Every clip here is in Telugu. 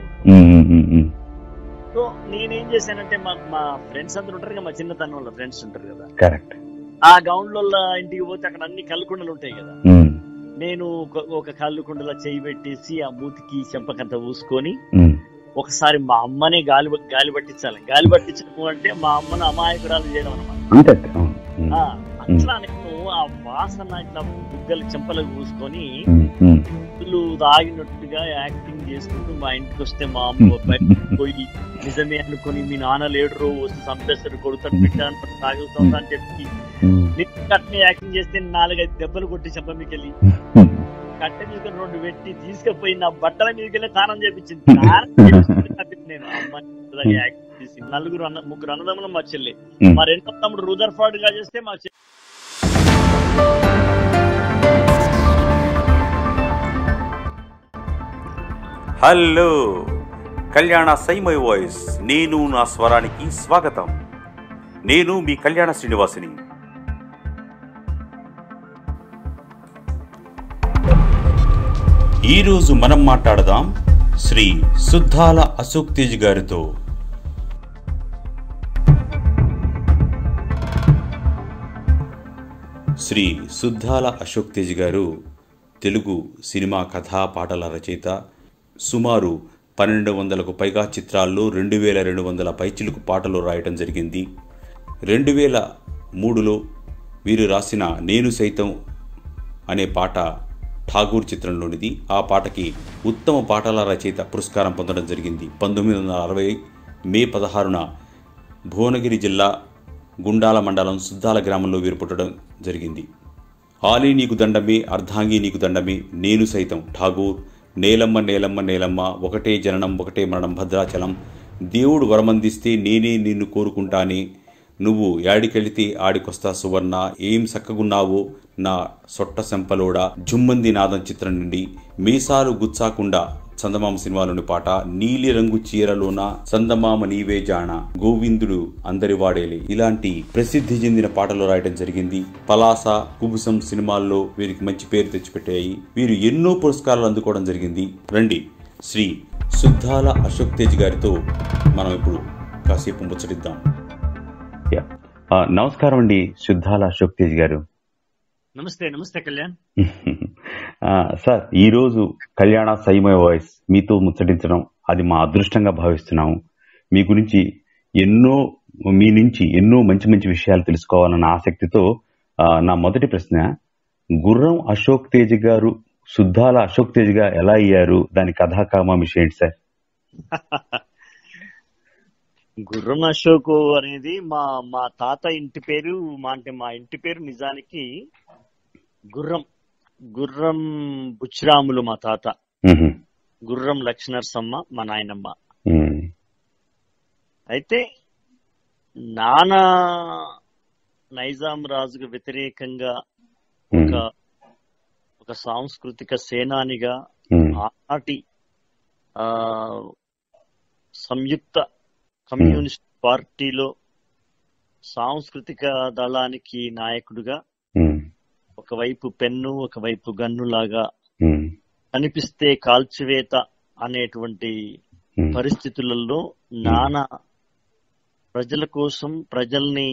ఊళ్ళో ఉమ్, ఉమ్, ఉమ్, ఉమ్. సో నేనేం చేశానంటే మా మా ఫ్రెండ్స్ అందరూ ఉంటారు కదా మా చిన్నతనం వాళ్ళ ఫ్రెండ్స్ ఉంటారు కదా కరెక్ట్ ఆ గౌండ్ల ఇంటికి పోతే అక్కడ అన్ని కల్లుకుండలు ఉంటాయి కదా ఉమ్, నేను ఒక- ఒక కల్లుకుండలో చేయి పెట్టేసి ఆ మూతికి చెంపకంత పూసుకొని ఉమ్, ఒకసారి మా అమ్మనే గాలి గాలి పట్టించాలి గాలి పట్టించడం అంటే మా అమ్మను అమాయకురాలు చేయడం అనమాట అంతే అంతే. అవును. ఉమ్, ఆ, అట్లా నేను ఆ వాసన ఇట్లా బుగ్గలు చెంపలకు పూసుకొని ఉమ్, ఉమ్. ఇల్లు తాగినట్టుగా యాక్టింగ్ చేసుకుంటూ మా ఇంటికి వస్తే మా అమ్మ బయటకు పోయి నిజమే అనుకుని మీ నాన్న లేడు వస్తే చంపేస్తారు కొడుతాడు పెట్టాను తాగుతుందా అని చెప్పి ఉమ్, నేను కట్ని యాక్టింగ్ చేస్తే నాలుగైదు దెబ్బలు కొట్టి చెంప మీకు వెళ్ళి ఉమ్. కట్టె మీద రెండు పెట్టి తీసుకుపోయి నా బట్టల మీదకి వెళ్ళి తానం చేపించింది స్నానం చేపించింది నాకు నేను ఆ అమ్మాయి యాక్టింగ్ చేసి నలుగురు అన్న ముగ్గురు అన్నదమ్ములు మా చెల్లి ఉమ్. మా రెండో తమ్ముడు రుదర్ఫర్డ్ గా చేస్తే మా చెల్లి హలో కళ్యాణ సైమై వాయిస్ నేను నా స్వరానికి స్వాగతం నేను మీ కళ్యాణ శ్రీనివాసిని ఈరోజు మనం మాట్లాడదాం శ్రీ సుద్దాల అశోక్ తేజ్ గారితో శ్రీ సుద్దాల అశోక్ తేజ్ గారు తెలుగు సినిమా కథా పాటల రచయిత సుమారు పన్నెండు వందలకు పైగా చిత్రాల్లో రెండు వేల రెండు వందల పైచిలుకు పాటలు రాయటం జరిగింది రెండు వేల మూడులో వీరు రాసిన నేను సైతం అనే పాట ఠాగూర్ చిత్రంలోనిది ఆ పాటకి ఉత్తమ పాటల రచయిత పురస్కారం పొందడం జరిగింది పంతొమ్మిది వందల అరవై మే పదహారున భువనగిరి జిల్లా గుండాల మండలం సుద్దాల గ్రామంలో వీరు పుట్టడం జరిగింది ఆలీ నీకు దండమే అర్ధాంగి నీకు దండమే నేను సైతం ఠాగూర్ నేలమ్మ నేలమ్మ నేలమ్మ ఒకటే జననం ఒకటే మరణం భద్రాచలం దేవుడు వరమందిస్తే నేనే నిన్ను కోరుకుంటానే నువ్వు యాడికెళితే ఆడికొస్తా సువర్ణ ఏం సక్కగున్నావో నా సొట్ట సెంపలోడా జుమ్మంది నాదం చిత్రం నుండి మీసాలు గుచ్చాకుండా చందమామ సినిమాలోని పాట నీలి రంగు చీరలోన చందమామ నీవే జాణ గోవిందుడు అందరి వాడేలే ఇలాంటి ప్రసిద్ధి చెందిన పాటలు రాయడం జరిగింది పలాస కుబుసం సినిమాల్లో వీరికి మంచి పేరు తెచ్చిపెట్టాయి వీరు ఎన్నో పురస్కారాలు అందుకోవడం జరిగింది రండి శ్రీ సుద్దాల అశోక్ తేజ్ గారితో మనం ఇప్పుడు కాసేపు ముచ్చటిద్దాం యా. ఆ, నమస్కారం అండి శుద్ధాల అశోక్ తేజ్ గారు నమస్తే నమస్తే కళ్యాణ్ ఆ, సార్ ఈరోజు కళ్యాణ సైమయ వాయిస్ మీతో ముచ్చటించడం అది మా అదృష్టంగా భావిస్తున్నాము మీ గురించి ఎన్నో మీ నుంచి ఎన్నో మంచి మంచి విషయాలు తెలుసుకోవాలన్న ఆసక్తితో ఆ, నా మొదటి ప్రశ్న గుర్రం అశోక్ తేజ్ గారు శుద్ధాల అశోక్ తేజ్ గా ఎలా అయ్యారు దాని కథాకామామిషి ఏంటి సార్ గుర్రం అశోక్ అనేది మా మా తాత ఇంటి పేరు మా అంటే మా ఇంటి పేరు నిజానికి గుర్రం గుర్రం బుచ్చిరాములు మా తాత మ్హూ. గుర్రం లక్ష్మణర్సమ్మ మా నాయనమ్మ మ్. అయితే నాన్న నైజాం రాజుకు వ్యతిరేకంగా ఒక మ్. ఒక సాంస్కృతిక సేనానిగా మ్. ఆనాటి ఆ సంయుక్త కమ్యూనిస్ట్ పార్టీలో సాంస్కృతిక దళానికి నాయకుడిగా మ్. ఒకవైపు పెన్ను ఒకవైపు గన్ను లాగా మ్. కనిపిస్తే కాల్చివేత అనేటువంటి మ్. పరిస్థితులలో నానా ప్రజల కోసం ప్రజల్ని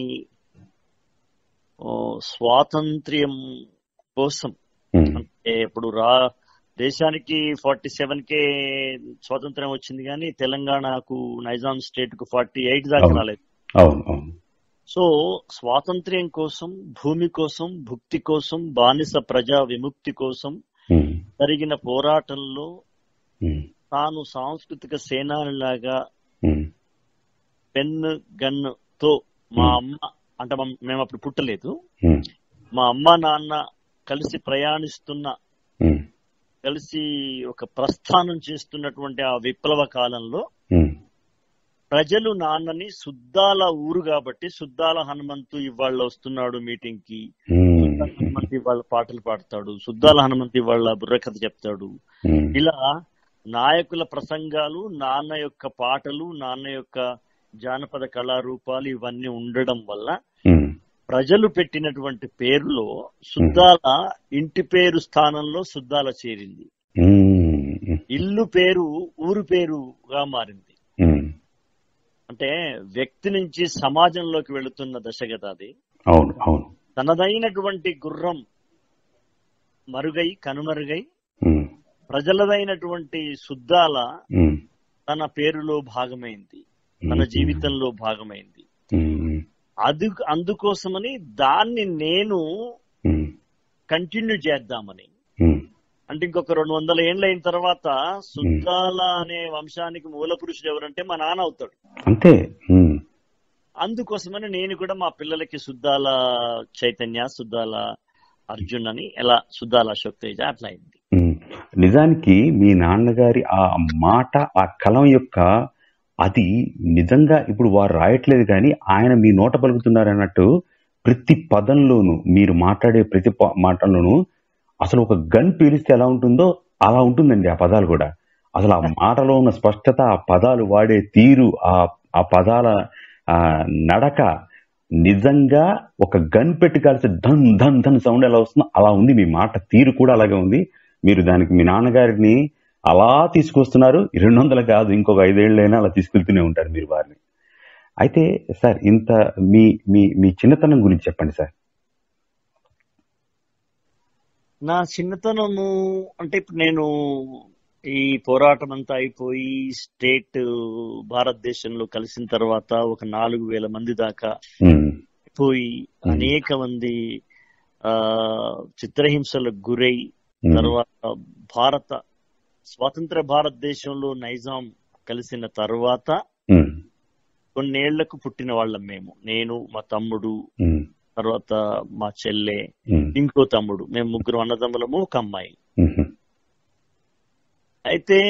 ఓ, స్వాతంత్ర్యం కోసం మ్. అంటే ఇప్పుడు రా దేశానికి ఫార్టీ సెవెన్ కే స్వాతంత్ర్యం వచ్చింది కానీ తెలంగాణకు నైజాం స్టేట్ కు ఫార్టీ ఎయిట్ దాకా అవును. రాలేదు అవును అవును సో స్వాతంత్ర్యం కోసం భూమి కోసం భుక్తి కోసం బానిస ప్రజా విముక్తి కోసం మ్. జరిగిన పోరాటంలో మ్. తాను సాంస్కృతిక సేనానిలాగా మ్. పెన్ గన్ తో మా Hmm. అమ్మ అంటే మమ్- మేము అప్పుడు పుట్టలేదు మ్. మా అమ్మ నాన్న కలిసి ప్రయాణిస్తున్న మ్. కలిసి ఒక ప్రస్థానం చేస్తున్నటువంటి ఆ విప్లవ కాలంలో మ్. ప్రజలు నాన్నని సుద్దాల ఊరు కాబట్టి సుద్దాల హనుమంతు ఇవాళ వస్తున్నాడు మీటింగ్ కి సుద్దాల మ్. హనుమంతు ఇవాళ పాటలు పాడతాడు సుద్దాల హనుమంతు ఇవాళ బుర్రకథ చెప్తాడు మ్. ఇలా నాయకుల ప్రసంగాలు నాన్న యొక్క పాటలు నాన్న యొక్క జానపద కళారూపాలు ఇవన్నీ ఉండడం వల్ల మ్. ప్రజలు పెట్టినటువంటి పేరులో సుద్దాల ఇంటి పేరు స్థానంలో సుద్దాల చేరింది మ్. ఉమ్, ఇల్లు పేరు ఊరు పేరుగా మారింది ఉమ్. అంటే వ్యక్తి నుంచి సమాజంలోకి వెళుతున్న దశ కదా అది అవును అవును తనదైనటువంటి గుర్రం మరుగై కనుమరుగై ఉమ్, ప్రజలదైనటువంటి శుద్ధాల ఉమ్, తన పేరులో భాగమైంది తన ఉమ్, జీవితంలో భాగమైంది ఉమ్, ఉమ్, అది అందుకోసమని దాన్ని నేను ఉమ్, కంటిన్యూ చేద్దామని ఉమ్, అంటే ఇంకొక రెండు వందల ఏళ్ళు అయిన తర్వాత శుద్ధాల అనే వంశానికి మూల పురుషుడు ఎవరంటే మా నాన్న అవుతాడు అంతే ఉమ్, అందుకోసమని నేను కూడా మా పిల్లలకి శుద్ధాల చైతన్య శుద్ధాల అర్జున్ అని ఎలా శుద్ధాల అశోక్ తేజ అట్లా అయింది ఉమ్. నిజానికి మీ నాన్నగారి ఆ మాట ఆ కలం యొక్క అది నిజంగా ఇప్పుడు వారు రాయట్లేదు కానీ ఆయన మీ నోట పలుకుతున్నారు అన్నట్టు ప్రతి పదంలోనూ మీరు మాట్లాడే ప్రతి ప- మాటలోనూ అసలు ఒక గన్ పీలిస్తే ఎలా ఉంటుందో అలా ఉంటుందండి ఆ పదాలు కూడా అసలు ఆ మాటలో ఉన్న స్పష్టత ఆ పదాలు వాడే తీరు ఆ ఆ పదాల ఆ నడక నిజంగా ఒక గన్ పెట్టి కాల్సి ధన్ ధన్ ధన్ సౌండ్ ఎలా వస్తుందో అలా ఉంది మీ మాట తీరు కూడా అలాగే ఉంది మీరు దానికి మీ నాన్నగారిని అలా తీసుకొస్తున్నారు రెండు వందలు కాదు ఇంకొక ఐదేళ్ళైనా అలా తీసుకెళ్తూనే ఉంటారు మీరు వారిని అయితే సార్ ఇంత మీ మీ మీ చిన్నతనం గురించి చెప్పండి సార్ నా చిన్నతనము అంటే ఇప్పుడు నేను ఈ పోరాటం అంతా అయిపోయి స్టేట్ భారతదేశంలో కలిసిన తర్వాత ఒక నాలుగు వేల మంది దాకా ఉమ్, పోయి Hmm. అనేక మంది ఆ చిత్రహింసలకు గురై ఉమ్, తర్వాత భారత స్వాతంత్ర భారతదేశంలో నైజాం కలిసిన తర్వాత ఉమ్, కొన్నేళ్లకు పుట్టిన వాళ్ళం మేము నేను మా తమ్ముడు ఉమ్, తర్వాత మా చెల్లె ఉమ్, ఇంకో తమ్ముడు మేము ముగ్గురు అన్నదమ్ములము ఒక అమ్మాయి ఉమ్, అయితే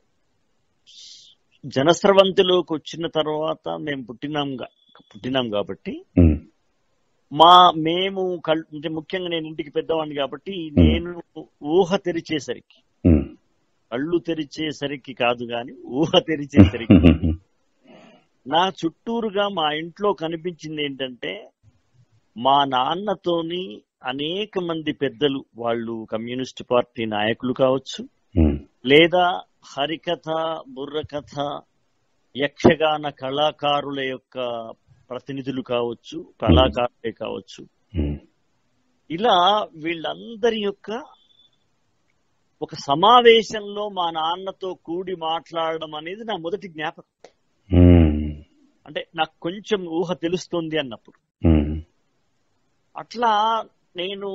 జనస్రవంతిలోకి వచ్చిన తర్వాత మేము పుట్టినాం గా- పుట్టినాం కాబట్టి ఉమ్, మా మేము కల్ అంటే ముఖ్యంగా నేను ఇంటికి పెద్దవాడిని కాబట్టి నేను ఊహ తెరిచేసరికి ఉమ్, కళ్ళు తెరిచేసరికి కాదు గాని ఊహ తెరిచేసరికి ఉమ్, నా చుట్టూరుగా మా ఇంట్లో కనిపించింది ఏంటంటే మా నాన్నతోని అనేక మంది పెద్దలు వాళ్ళు కమ్యూనిస్ట్ పార్టీ నాయకులు కావచ్చు ఉమ్, లేదా హరికథ బుర్రకథ యక్షగాన కళాకారుల యొక్క ప్రతినిధులు కావచ్చు కళాకారులే కావచ్చు ఉమ్, ఇలా వీళ్ళందరి యొక్క ఒక సమావేశంలో మా నాన్నతో కూడి మాట్లాడడం అనేది నా మొదటి జ్ఞాపకం ఉమ్, అంటే నాకు కొంచెం ఊహ తెలుస్తుంది అన్నప్పుడు ఉమ్, అట్లా నేను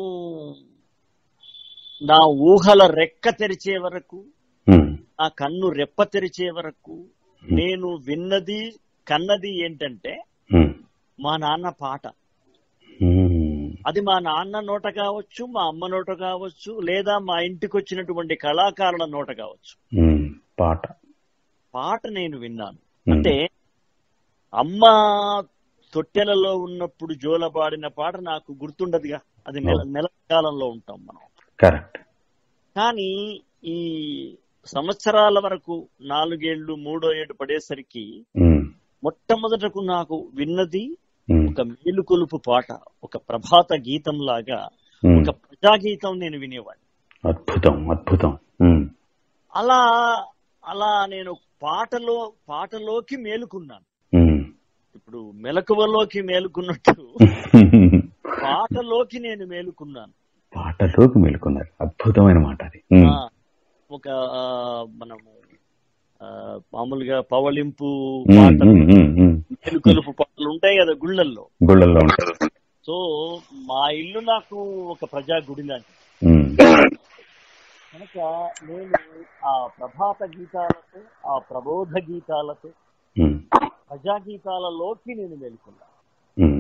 నా ఊహల రెక్క తెరిచే వరకు ఉమ్, నా కన్ను రెప్ప తెరిచే వరకు నేను విన్నది కన్నది ఏంటంటే ఉమ్, మా నాన్న పాట ఉమ్, అది మా నాన్న నోట కావచ్చు మా అమ్మ నోట కావచ్చు లేదా మా ఇంటికి వచ్చినటువంటి కళాకారుల నోట కావచ్చు ఉమ్, పాట పాట నేను విన్నాను ఉమ్, అంటే అమ్మ తొట్టెలలో ఉన్నప్పుడు జోలబాడిన పాట నాకు గుర్తుండదుగా అది నెల నెల కాలంలో ఉంటాం మనం కరెక్ట్ కానీ ఈ సంవత్సరాల వరకు నాలుగేళ్లు మూడో ఏడు పడేసరికి ఉమ్, మొట్టమొదటకు నాకు విన్నది ఉమ్, ఒక మేలుకొలుపు పాట ఒక ప్రభాత గీతం లాగా ఉమ్, ఒక ప్రజాగీతం నేను వినేవాడిని అద్భుతం అద్భుతం ఉమ్, అలా అలా నేను పాటలో పాటలోకి మేలుకున్నాను ఉమ్, ఇప్పుడు మెలకువలోకి మేలుకున్నట్టు పాటలోకి నేను మేలుకున్నాను పాటలోకి మేలుకున్నారు అద్భుతమైన మాట అది ఉమ్, ఆ, ఒక ఆ, మనము ఆ, మామూలుగా పవళింపు ఉమ్, పాటలు ఉమ్, ఉమ్, ఉమ్. మేలుకొలుపు పాటలు ఉంటాయి కదా గుళ్ళల్లో గుళ్ళల్లో ఉంటారు సో మా ఇల్లు నాకు ఒక ప్రజా గుడి లాంటిది ఉమ్, కనుక నేను ఆ ప్రభాత గీతాలతో ఆ ప్రబోధ గీతాలతో ఉమ్, ప్రజా గీతాలలోకి నేను మేలుకున్నాను ఉమ్,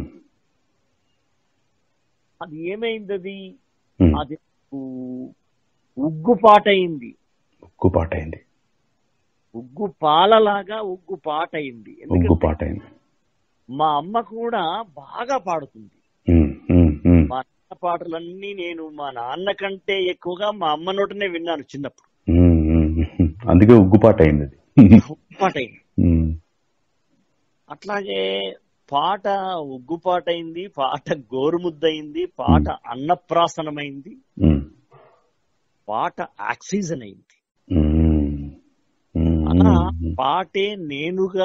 అది ఏమైంది అది ఉమ్. అది ఉ- ఉగ్గు పాట అయింది ఉగ్గు పాట అయింది ఉగ్గు పాలలాగా ఉగ్గు పాట అయింది ఉగ్గు ఎందుకంటే పాట అయింది మా అమ్మ కూడా బాగా పాడుతుంది ఉమ్, ఉమ్, ఉమ్, మా నాన్న పాటలన్నీ నేను మా నాన్న కంటే ఎక్కువగా మా అమ్మ నోటనే విన్నాను చిన్నప్పుడు ఉమ్, ఉమ్, ఉమ్. అందుకే ఉగ్గు పాట అయింది అది ఉగ్గు పాట అయింది ఉమ్, అట్లాగే పాట ఉగ్గు పాట అయింది పాట గోరుముద్దయింది పాట అన్నప్రాసనమైంది ఉమ్, పాట ఆక్సిజన్ అయింది ఉమ్, అలా ఉమ్, పాటే నేనుగా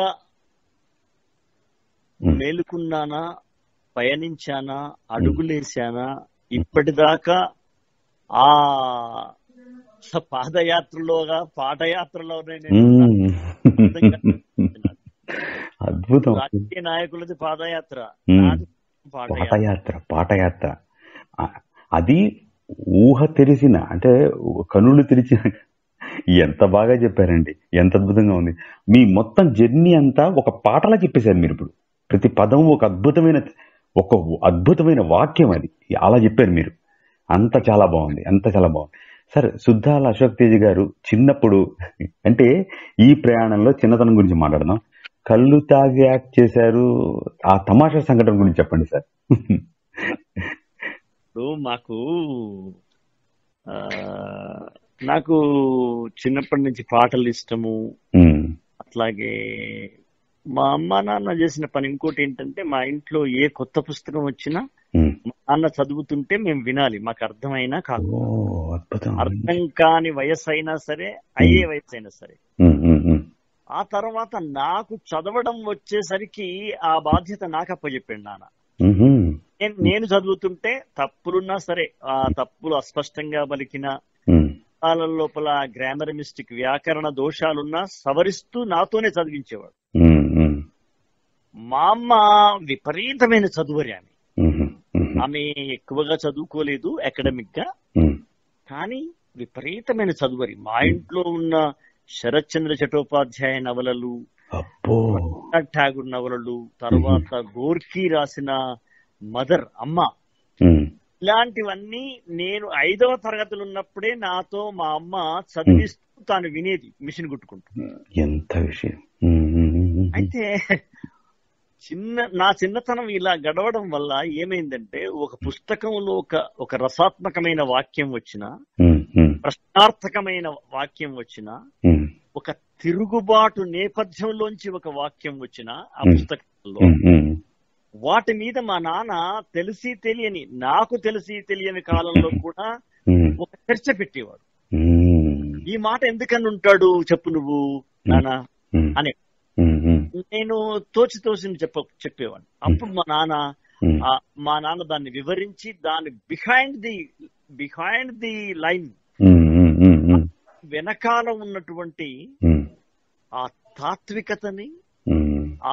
ఉమ్, మేలుకున్నానా పయనించానా అడుగులేశానా ఇప్పటిదాకా ఆ స- పాదయాత్రలోగా పాదయాత్రలోనే నేను ఉమ్. ఉన్నాను. అద్భుతం రాజకీయ నాయకులది పాదయాత్ర ఉమ్. నాది పాదయాత్ర పాటయాత్ర పాటయాత్ర ఆ, అది ఊహ తెరిసిన అంటే కనులు తెరిచిన ఎంత బాగా చెప్పారండి ఎంత అద్భుతంగా ఉంది మీ మొత్తం జర్నీ అంతా ఒక పాటలా చెప్పేశారు మీరు ఇప్పుడు ప్రతి పదం ఒక అద్భుతమైన ఒక అద్భుతమైన వాక్యం అది అలా చెప్పారు మీరు అంత చాలా బాగుంది అంత చాలా బాగుంది సరే సుద్దాల అశోక్ తేజ్ గారు చిన్నప్పుడు అంటే ఈ ప్రయాణంలో చిన్నతనం గురించి మాట్లాడదాం కళ్ళు తాగి యాక్ట్ చేశారు ఆ తమాషా సంఘటన గురించి చెప్పండి సార్ ఇప్పుడు మాకు ఆ, నాకు చిన్నప్పటి నుంచి పాటలు ఇష్టము ఉమ్, అట్లాగే మా అమ్మ నాన్న చేసిన పని ఇంకోటి ఏంటంటే మా ఇంట్లో ఏ కొత్త పుస్తకం వచ్చినా ఉమ్. మా నాన్న చదువుతుంటే మేము వినాలి మాకు అర్థమైనా కాదు ఓ అద్భుతం అర్థం కాని వయసు అయినా సరే అయ్యే వయసు అయినా సరే ఉమ్, ఉమ్, ఉమ్. ఆ తర్వాత నాకు చదవడం వచ్చేసరికి ఆ బాధ్యత నాకు అప్పచెప్పాడు నాన్న ఉహుం. నేను నేను చదువుతుంటే తప్పులున్నా సరే ఆ తప్పులు అస్పష్టంగా పలికిన ఉమ్, కాలం లోపల గ్రామర్ మిస్టేక్ వ్యాకరణ దోషాలున్నా సవరిస్తూ నాతోనే చదివించేవాడు ఉమ్, ఉమ్, మా అమ్మ విపరీతమైన చదువరి ఆమె ఉహుం, ఉహుం, ఆమె ఎక్కువగా చదువుకోలేదు అకాడమిక్ గా ఉమ్. కానీ విపరీతమైన చదువరి మా ఇంట్లో ఉన్న శరత్ చంద్ర చటోపాధ్యాయ నవలలు అబ్బో రవీంద్రనాథ్ ఠాగూర్ నవలలు తర్వాత గోర్కీ రాసిన మదర్ అమ్మ ఉమ్, ఇలాంటివన్నీ నేను ఐదవ తరగతులు ఉన్నప్పుడే నాతో మా అమ్మ చదివిస్తూ తాను వినేది మిషన్ కుట్టుకుంటూ ఎంత విషయం ఉమ్, ఉమ్, ఉమ్, ఉమ్. అయితే చిన్న నా చిన్నతనం ఇలా గడవడం వల్ల ఏమైందంటే ఒక పుస్తకంలో ఒక ఒక రసాత్మకమైన వాక్యం వచ్చిన ఉమ్, ఉమ్, ప్రశ్నార్థకమైన వాక్యం వచ్చిన ఉమ్, ఒక తిరుగుబాటు నేపథ్యంలోంచి ఒక వాక్యం వచ్చిన ఆ Hmm. పుస్తకంలో ఉమ్, ఉమ్. వాటి మీద మా నాన్న తెలిసి తెలియని నాకు తెలిసి తెలియని కాలంలో కూడా ఉమ్, ఒక చర్చ పెట్టేవాడు ఉమ్, ఈ మాట ఎందుకని ఉంటాడు చెప్పు నువ్వు నాన్న ఉమ్, అని ఉమ్, ఉమ్, నేను తోచి తోసి చెప్ప చెప్పేవాడిని అప్పుడు మా నాన్న ఉమ్. ఆ, మా నాన్న దాన్ని వివరించి దాని behind the behind the line um, um, um, um, వెనకాల ఉన్నటువంటి ఉమ్, ఆ తాత్వికతని ఉమ్, ఆ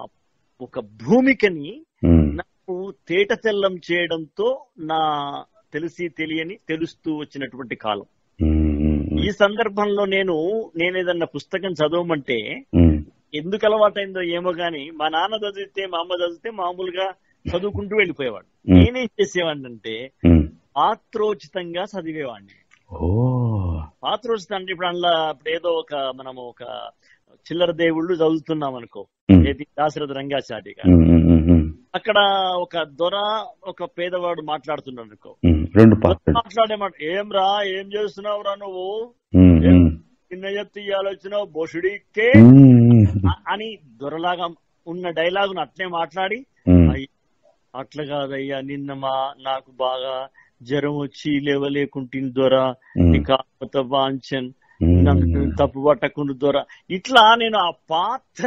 ఒక భూమికని ఉమ్. నాకు తేట తెల్లం చేయడంతో నా తెలిసి తెలియని తెలుస్తూ వచ్చినటువంటి కాలం ఉమ్, ఉమ్, ఈ సందర్భంలో నేను నేను ఏదన్నా పుస్తకం చదవమంటే ఉమ్, ఎందుకు అలవాటైందో ఏమో గాని మా నాన్న చదివితే మా అమ్మ చదివితే మామూలుగా చదువుకుంటూ వెళ్ళిపోయేవాడు ఉమ్. నేనేం చేసేవాడిని అంటే ఉమ్. పాత్రోచితంగా చదివేవాడిని ఓ పాత్రోచితం అంటే ఇప్పుడు అందులో ఇప్పుడు ఏదో ఒక మనము ఒక చిల్లర దేవుళ్ళు చదువుతున్నాం అనుకో ఉమ్, ఏది దాశరథ రంగాచారి గారు ఉమ్, ఉమ్, ఉమ్, ఉమ్, అక్కడ ఒక దొర ఒక పేదవాడు మాట్లాడుతున్నాడు అనుకో ఉమ్. రెండు దొర పాత్రలు మాట్లాడే మాట ఏం రా ఏం చేస్తున్నావు రా నువ్వు ఉమ్, ఉమ్, చిన్న ఎత్తు ఇయ్యాలొచ్చినావు బొషుడికే ఉమ్, అ- అని దొరలాగా ఉన్న డైలాగును అట్లే మాట్లాడి ఉమ్, అయ్య, అట్లా కాదయ్యా నిన్న మా నాకు బాగా జ్వరం వచ్చి లేవలేకుంటుంది దొర ఉమ్, ఇంకా వాంచన్ ఉమ్. నన్ను తప్పు పట్టకుండా దొర ఇట్లా నేను ఆ పాత్ర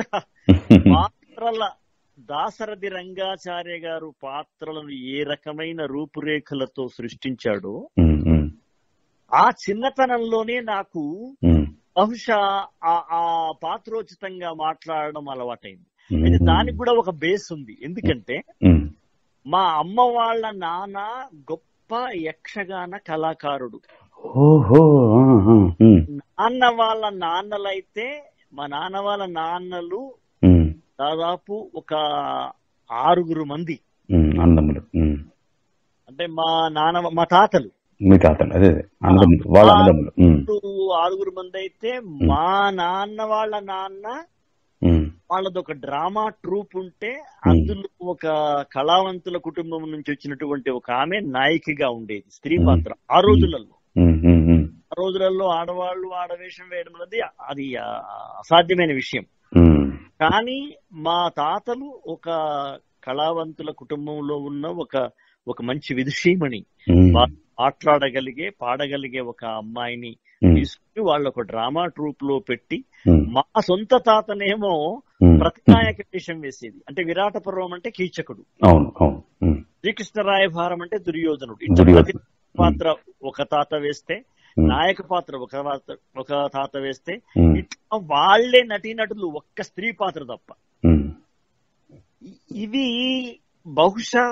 పాత్రల దాసరథి రంగాచార్య గారు పాత్రలను ఏ రకమైన రూపురేఖలతో సృష్టించాడో ఉమ్, ఉమ్, ఆ చిన్నతనంలోనే నాకు ఉమ్, బహుశా ఆ ఆ పాత్రోచితంగా మాట్లాడడం అలవాటైంది ఉమ్. అయితే దానికి కూడా ఒక బేస్ ఉంది ఎందుకంటే ఉమ్, మా అమ్మ వాళ్ళ నాన్న గొప్ప యక్షగాన కళాకారుడు ఓహో ఆ, ఆ, ఉమ్, నాన్న వాళ్ళ నాన్నలైతే మా నాన్న వాళ్ళ నాన్నలు ఉమ్, దాదాపు ఒక ఆరుగురు మంది ఉమ్, అందములు ఉమ్. అంటే మా నాన్న మా తాతలు మీ తాతలు అదే అదే అన్నదమ్ములు వాళ్ళ అన్నదమ్ములు ఉమ్, ఇప్పుడు ఆరుగురు మంది అయితే మా నాన్న వాళ్ళ నాన్న ఉమ్, వాళ్ళది ఒక డ్రామా ట్రూప్ ఉంటే అందులో ఒక కళావంతుల కుటుంబం నుంచి వచ్చినటువంటి ఒక ఆమె నాయికగా ఉండేది స్త్రీ పాత్ర ఆ రోజులలో ఉమ్, ఉమ్, ఉమ్, ఆ రోజులలో ఆడవాళ్ళు ఆడవేషం వేయడం అనేది అది ఆ, అసాధ్యమైన విషయం ఉమ్, కానీ మా తాతలు ఒక కళావంతుల కుటుంబంలో ఉన్న ఒక ఒక మంచి విదుషీమణి ఉమ్, వా- మాట్లాడగలిగే పాడగలిగే ఒక అమ్మాయిని ఉమ్, తీసుకుని వాళ్ళు ఒక డ్రామా ట్రూప్ లో పెట్టి ఉమ్, మా సొంత తాతనేమో ఉమ్, ప్రతినాయక వేషం వేసేది అంటే విరాట పర్వం అంటే కీచకుడు అవును అవును ఉమ్, శ్రీకృష్ణరాయభారం అంటే దుర్యోధనుడు ఇట్లా దుర్యోధన. ప్రతి పాత్ర ఒక తాత వేస్తే ఉమ్, నాయక పాత్ర ఒక పాత్ర- ఒక తాత వేస్తే ఉమ్, ఇట్లా వాళ్లే నటీనటులు ఒక్క స్త్రీ పాత్ర తప్ప ఉమ్, ఇ- ఇది బహుశా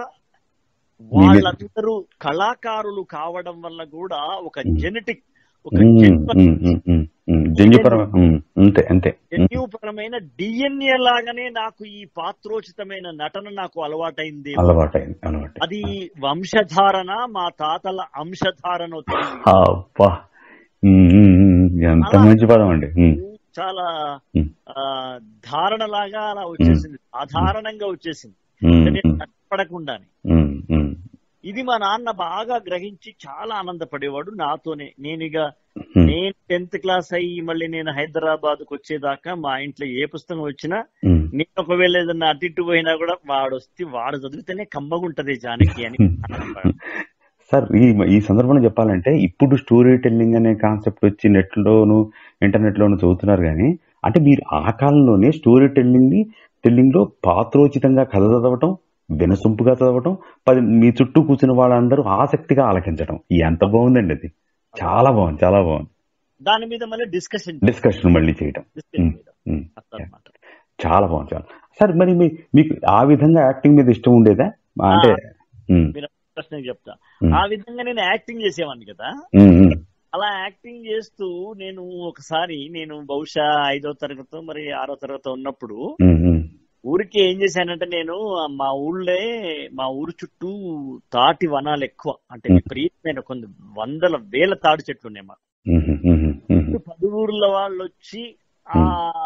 వాళ్ళందరూ కళాకారులు కావడం వల్ల కూడా ఒక ఉమ్. జెనెటిక్ ఒక ఉమ్, జన్మ ఉమ్, ఉమ్, ఉమ్, ఉమ్, జన్యుపరమ ఉమ్, అంతే అంతే ఉమ్, జన్యుపరమైన డిఎన్ఏ లాగానే నాకు ఈ పాత్రోచితమైన నటన నాకు అలవాటైంది అలవాటైంది అలవాటు అది వంశధారణ మా తాతల అంశధారణ తెలియదు అబ్బా ఉమ్, ఉమ్, ఉమ్, ఎంత అలా- మంచి పదం అండి ఉమ్, చాలా ఉమ్, ఆ, ధారణ లాగా అలా వచ్చేసింది సాధారణంగా వచ్చేసింది ఉమ్, అంటే నేను ఉమ్, కష్టపడకుండానే ఉమ్, ఉమ్, ఇది మా నాన్న బాగా గ్రహించి చాలా ఆనందపడేవాడు నాతోనే నేను ఇక ఉమ్, నేను టెన్త్ క్లాస్ అయ్యి మళ్ళీ నేను హైదరాబాద్ కు వచ్చేదాకా మా ఇంట్లో ఏ పుస్తకం వచ్చినా ఉమ్. నేను ఒకవేళ ఏదన్నా అటు ఇటు పోయినా కూడా వాడు వస్తే వాడు చదివితేనే కమ్మగుంటది జానకి అని ఆనందపడాడు. సార్ ఈ ఈ సందర్భంలో చెప్పాలంటే ఇప్పుడు స్టోరీ టెల్లింగ్ అనే కాన్సెప్ట్ వచ్చి నెట్ లోను ఇంటర్నెట్ లోను చదువుతున్నారు కానీ అంటే మీరు ఆ కాలంలోనే స్టోరీ టెల్లింగ్ ని టెల్లింగ్ లో పాత్రోచితంగా కథ చదవటం వినసొంపుగా చదవటం పది మీ చుట్టూ కూర్చున్న వాళ్ళందరూ ఆసక్తిగా ఆలకించడం ఎంత బాగుందండి అది చాలా బాగుంది చాలా బాగుంది దాని మీద మళ్ళీ డిస్కషన్ డిస్కషన్ మళ్ళీ చేయటం డిస్కషన్ మీద ఉమ్. అట్లన్నమాట. చాలా బాగుంది చాలా సార్ మరి మీ- మీకు ఆ విధంగా యాక్టింగ్ మీద ఇష్టం ఉండేదా అంటే ఉమ్, మీరు ప్రశ్న చెప్తా ఉమ్, ఆ విధంగా నేను యాక్టింగ్ చేసేవాడిని కదా ఉమ్, ఉమ్, అలా యాక్టింగ్ చేస్తూ నేను ఒకసారి నేను బహుశా ఐదో తరగతి మరి ఆరో తరగతి ఉన్నప్పుడు ఉమ్, ఉమ్, ఊరికి ఏం చేశానంటే నేను మా ఊళ్ళే మా ఊరు చుట్టూ తాటి వనాలు ఎక్కువ అంటే Hmm. విపరీతమైన కొన్ని వందల వేల తాటి చెట్లు ఉన్నాయి మాకు ఉమ్, ఉమ్, ఉమ్, ఉమ్, పది ఊర్ల వాళ్ళు వచ్చి ఆ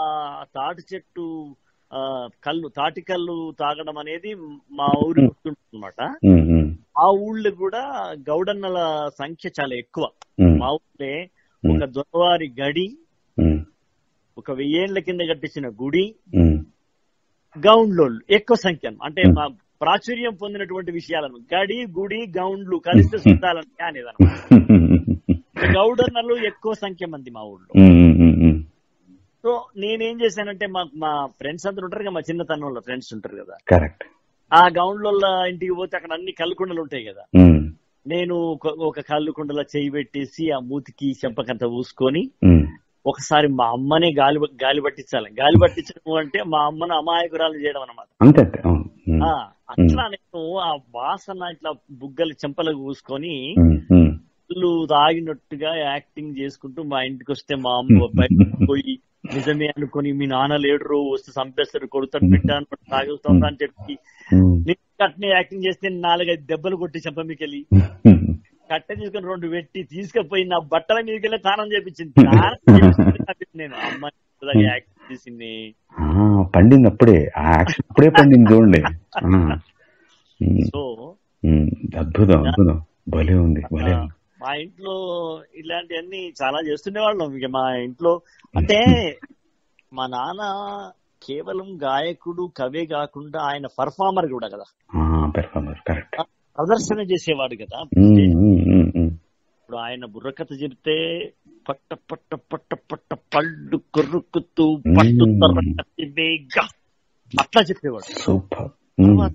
తాటి చెట్టు ఆ కళ్ళు తాటి కళ్ళు తాగడం అనేది మా ఊరి Hmm. గుర్తుంటుందన్నమాట ఉమ్, ఉమ్, ఆ ఊళ్ళో కూడా గౌడన్నల సంఖ్య చాలా ఎక్కువ ఉమ్, మా ఊళ్ళే ఒక దొరవారి గడి ఉమ్, ఒక వెయ్యేళ్ల కింద కట్టించిన గుడి ఉమ్, గౌండ్లోళ్ళు ఎక్కువ సంఖ్యను అంటే Hmm. మా ప్రాచుర్యం పొందినటువంటి విషయాలను గడి గుడి గౌండ్లు కలిస్తే సుద్దాలని అనేదన్నమాట గౌడన్నలు ఎక్కువ సంఖ్య మంది మా ఊళ్ళో ఉమ్, ఉమ్, ఉమ్, ఉమ్, సో నేనేం చేశానంటే మా మా ఫ్రెండ్స్ అందరూ ఉంటారు కదా మా చిన్నతనంలో ఫ్రెండ్స్ ఉంటారు కదా కరెక్ట్ ఆ గౌండ్ల ఇంటికి పోతే అక్కడ అన్ని కల్లుకుండలు ఉంటాయి కదా ఉమ్, నేను ఒక- ఒక కల్లుకుండలో చేయి పెట్టేసి ఆ మూతికి చెంపకంత పూసుకొని ఉమ్, ఒకసారి మా అమ్మనే గాలి గాలి పట్టించాలి గాలి పట్టించడం అంటే మా అమ్మను అమాయకురాలు చేయడం అనమాట అంతే అంతే అవును ఉమ్, ఆ, అట్లా నేను ఆ వాసన ఇట్లా బుగ్గలు చెంపలకు పూసుకొని ఉమ్, ఉమ్. కళ్ళు తాగినట్టుగా యాక్టింగ్ చేసుకుంటూ మా ఇంటికి వస్తే మా అమ్మ బయటకు పోయి నిజమే అనుకొని మీ నాన్న లేడు వస్తే చంపేస్తారు కొడుతాడు పెట్టాను తాగుతుందా అని చెప్పి ఉమ్, నేను అట్నే యాక్టింగ్ చేస్తే నాలుగైదు దెబ్బలు కొట్టి చెంప మీకెళ్ళి ఉమ్, కట్టె తీసుకొని రెండు పెట్టి తీసుకుపోయి నా బట్టల మీదకెళ్ళి స్నానం చేపించింది స్నానం చేపించింది నాకు నేను అమ్మాయి యాక్టింగ్ చేసింది ఆ, పండింది అప్పుడే ఆ యాక్షన్ అప్పుడే పండింది చూడండి ఆ, ఉమ్, సో ఉమ్, అద్భుతం అద్భుతం భలే ఉంది భలే ఉంది మా ఇంట్లో ఇలాంటివన్నీ చాలా చేస్తుండే వాళ్ళం ఇక మా ఇంట్లో అంటే మా నాన్న కేవలం గాయకుడు కవే కాకుండా ఆయన పర్ఫార్మర్ కూడా కదా పెర్ఫార్మర్ కరెక్ట్ ప్రదర్శన చేసేవాడు కదా ఇప్పుడు ఆయన బుర్రకథ చెప్తే పట్ట పట్ట పట్ట పట్ట పళ్ళు కొరుకుతూ పట్టు మ్మ్. తరగతి వేగ అట్లా చెప్పేవాడు సూపర్ తర్వాత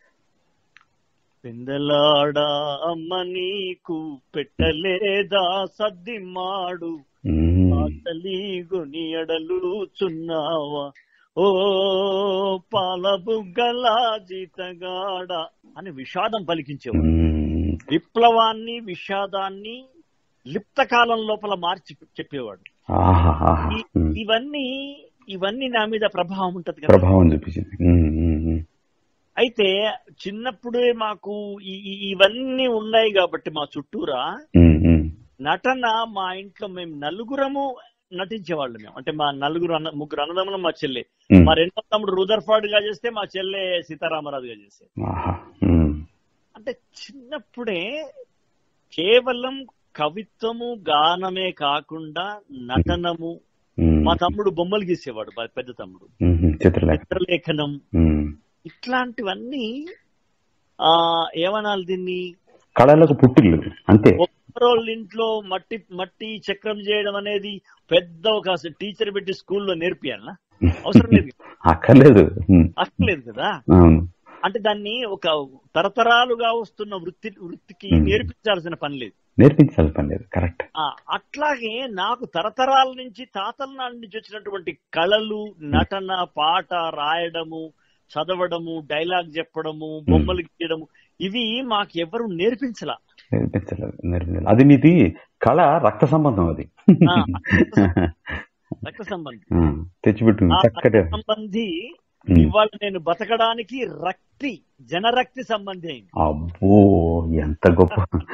పెందలాడా అమ్మ నీకు పెట్టలేదా సద్ది మాడు తల్లి గుని ఎడలుచున్నావా ఓ పాల బుగ్గల జీతగాడ అని విషాదం పలికించేవాడు విప్లవాన్ని విషాదాన్ని లిప్త కాలం లోపల మార్చి చెప్పేవాడు ఈ- ఇవన్నీ ఇవన్నీ నా మీద ప్రభావం ఉంటది కదా ప్రభావం చూపించింది ఉమ్, ఉమ్, ఉమ్. అయితే చిన్నప్పుడే మాకు ఈ- ఈ- ఇవన్నీ ఉన్నాయి కాబట్టి మా చుట్టూరా ఉమ్, ఉమ్. నటన మా ఇంట్లో మేము నలుగురము నటించేవాళ్ళు మేము అంటే మా నలుగురు అన్న ముగ్గురు అన్నదమ్ములు మా చెల్లె ఉమ్. మా రెండో తమ్ముడు రూదర్ఫర్డ్ గా చేస్తే మా చెల్లె సీతారామరాజుగా చేస్తే ఆహా. ఉమ్. అంటే చిన్నప్పుడే కేవలం కవిత్వము గానమే కాకుండా నటనము ఉమ్. మా తమ్ముడు బొమ్మలు గీసేవాడు పె- పెద్ద తమ్ముడు ఉమ్, చిత్రలేఖ చిత్రలేఖనం ఉమ్. ఇట్లాంటివన్నీ ఆ ఏమనాలి దీన్ని కళలకు పుట్టిల్లు అంతే ఒక్కరోళ్ళ ఇంట్లో మట్టి మట్టి చక్రం చేయడం అనేది పెద్ద ఒక టీచర్ పెట్టి స్కూల్లో నేర్పియాలనా అవసరం లేదు అక్కర్లేదు ఉమ్, అక్కర్లేదు కదా అవును అంటే దాన్ని ఒక తరతరాలుగా వస్తున్న వృత్తి వృత్తికి Hmm. నేర్పించాల్సిన పని లేదు నేర్పించాల్సిన పని లేదు కరెక్ట్ ఆ, అట్లాగే నాకు తరతరాల నుంచి తాతల నాటి నుంచి వచ్చినటువంటి కళలు నటన పాట రాయడము చదవడము డైలాగ్ చెప్పడము బొమ్మలు గీయడము ఇవి మాకు ఎవరు నేర్పించలా నేర్పించలేదు నేర్పించలేదు అది మీది కళ రక్త సంబంధం అది ఆ, రక్త సంబంధి ఆ, తెచ్చిపెట్టు ఆ చక్కటి రక్త సంబంధి ఉమ్. ఇవాళ నేను బతకడానికి రక్తి జనరక్తి సంబంధి అయింది అబ్బో ఎంత గొప్ప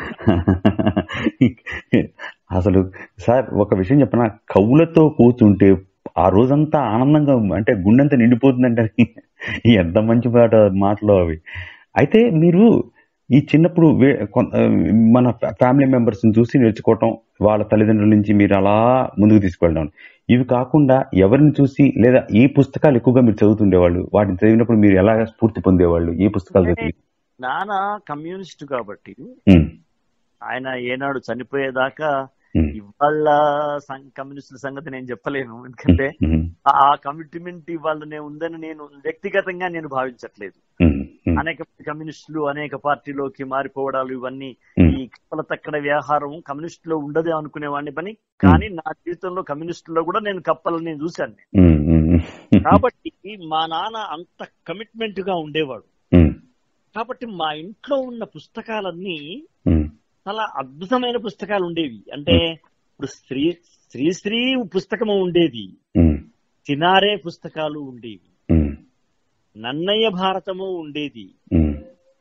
అసలు సార్ ఒక విషయం చెప్పనా కవులతో కూర్చుంటే ఆ రోజంతా ఆనందంగా అంటే గుండెంత నిండిపోతుందంటే ఎంత మంచి మాట మాటలు అవి అయితే మీరు ఈ చిన్నప్పుడు వే- కొన్- మన ఫ్యామిలీ మెంబర్స్ చూసి నేర్చుకోవటం వాళ్ళ తల్లిదండ్రుల నుంచి మీరు అలా ముందుకు తీసుకెళ్ళడం ఇవి కాకుండా ఎవరిని చూసి లేదా ఏ పుస్తకాలు ఎక్కువగా మీరు చదువుతుండేవాళ్ళు వాటిని చదివినప్పుడు మీరు ఎలా స్ఫూర్తి పొందేవాళ్ళు ఏ పుస్తకాలు చదివి నాన్న కమ్యూనిస్ట్ కాబట్టి ఉమ్, ఆయన ఏనాడు చనిపోయేదాకా ఉమ్, ఇవాళ సం- కమ్యూనిస్టుల సంగతి నేను చెప్పలేను ఎందుకంటే ఉమ్, ఆ కమిట్మెంట్ ఇవాళనే ఉందని నేను వ్యక్తిగతంగా నేను భావించట్లేదు ఉమ్, ఉమ్, అనేక కమ్యూనిస్టులు అనేక పార్టీలోకి మారిపోవడాలు ఇవన్నీ ఉమ్, ఈ కప్పల తక్కడ వ్యవహారం కమ్యూనిస్ట్ లో ఉండదే అనుకునేవాడిని పని కానీ నా జీవితంలో కమ్యూనిస్టులో కూడా నేను కప్పలని నేను చూశాను ఉమ్, ఉమ్, కాబట్టి మా నాన్న అంత కమిట్మెంట్ గా ఉండేవాడు ఉమ్, కాబట్టి మా ఇంట్లో ఉన్న పుస్తకాలన్నీ ఉమ్, చాలా అద్భుతమైన పుస్తకాలు ఉండేవి అంటే ఇప్పుడు శ్రీ శ్రీశ్రీ పుస్తకము ఉండేది ఉమ్, సినారే పుస్తకాలు ఉండేవి ఉమ్, నన్నయ్య భారతము ఉండేది ఉమ్.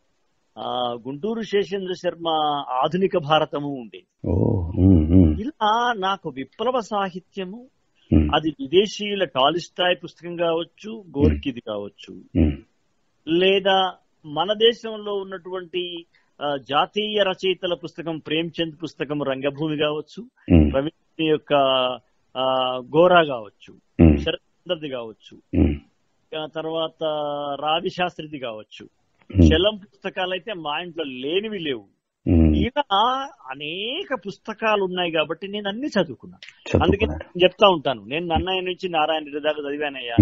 ఆ గుంటూరు శేషేంద్ర శర్మ ఆధునిక భారతము ఉండేది ఓ ఉమ్, ఉమ్, ఇలా నాకు విప్లవ సాహిత్యము ఉమ్, అది విదేశీయుల టాలిస్టాయ్ పుస్తకం కావచ్చు గోర్కిది కావచ్చు ఉమ్, లేదా మన దేశంలో ఉన్నటువంటి ఆ, జాతీయ రచయితల పుస్తకం ప్రేమ్చంద్ పుస్తకం రంగభూమి కావచ్చు ఉమ్, రవీంద్ర యొక్క ఆ, గోరా కావచ్చు ఉమ్, శరత్చంద్రది కావచ్చు ఉమ్, ఆ తర్వాత రావి శాస్త్రిది కావచ్చు ఉమ్, చలం పుస్తకాలు అయితే మా ఇంట్లో లేనివి లేవు ఉమ్. ఇలా అనేక పుస్తకాలు ఉన్నాయి కాబట్టి నేను అన్ని చదువుకున్నాను అందుకే చదువుకున్నారు నేను చెప్తా ఉంటాను నేను నన్నయ్య నుంచి నారాయణ రెడ్డి దాకా చదివానయ్యా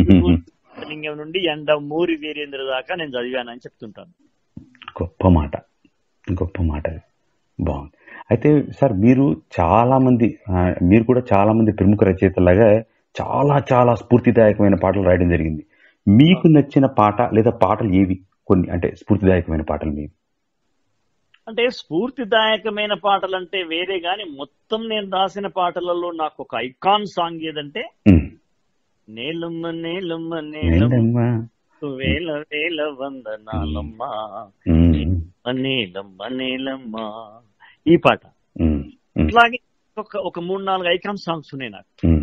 లింగం నుండి ఎండ మూరి వీరేంద్ర దాకా నేను చదివానని చెప్తుంటాను గొప్ప మాట గొప్ప మాట అది. బాగుంది అయితే సార్ మీరు చాలా మంది ఆ, మీరు కూడా చాలా మంది ప్రముఖ రచయితలాగా చాలా చాలా స్ఫూర్తిదాయకమైన పాటలు రాయడం జరిగింది మీకు నచ్చిన పాట లేదా పాటలు ఏవి కొన్ని అంటే స్ఫూర్తిదాయకమైన పాటలు మీవి అంటే స్ఫూర్తిదాయకమైన పాటలు అంటే వేరే గాని మొత్తం నేను రాసిన పాటలలో నాకు ఒక ఐకాన్ సాంగ్ ఏదంటే ఉమ్. నేలమ్మ నేలమ్మ నేలమ్మ ఏంటమ్మా? వేల వేల వందనాలమ్మ ఉమ్, నేలమ్మ నేలమ్మ ఈ పాట ఉమ్, ఉమ్, అట్లాగే ఒక ఒక మూడు నాలుగు ఐకాన్ సాంగ్స్ ఉన్నాయి నాకు ఉమ్,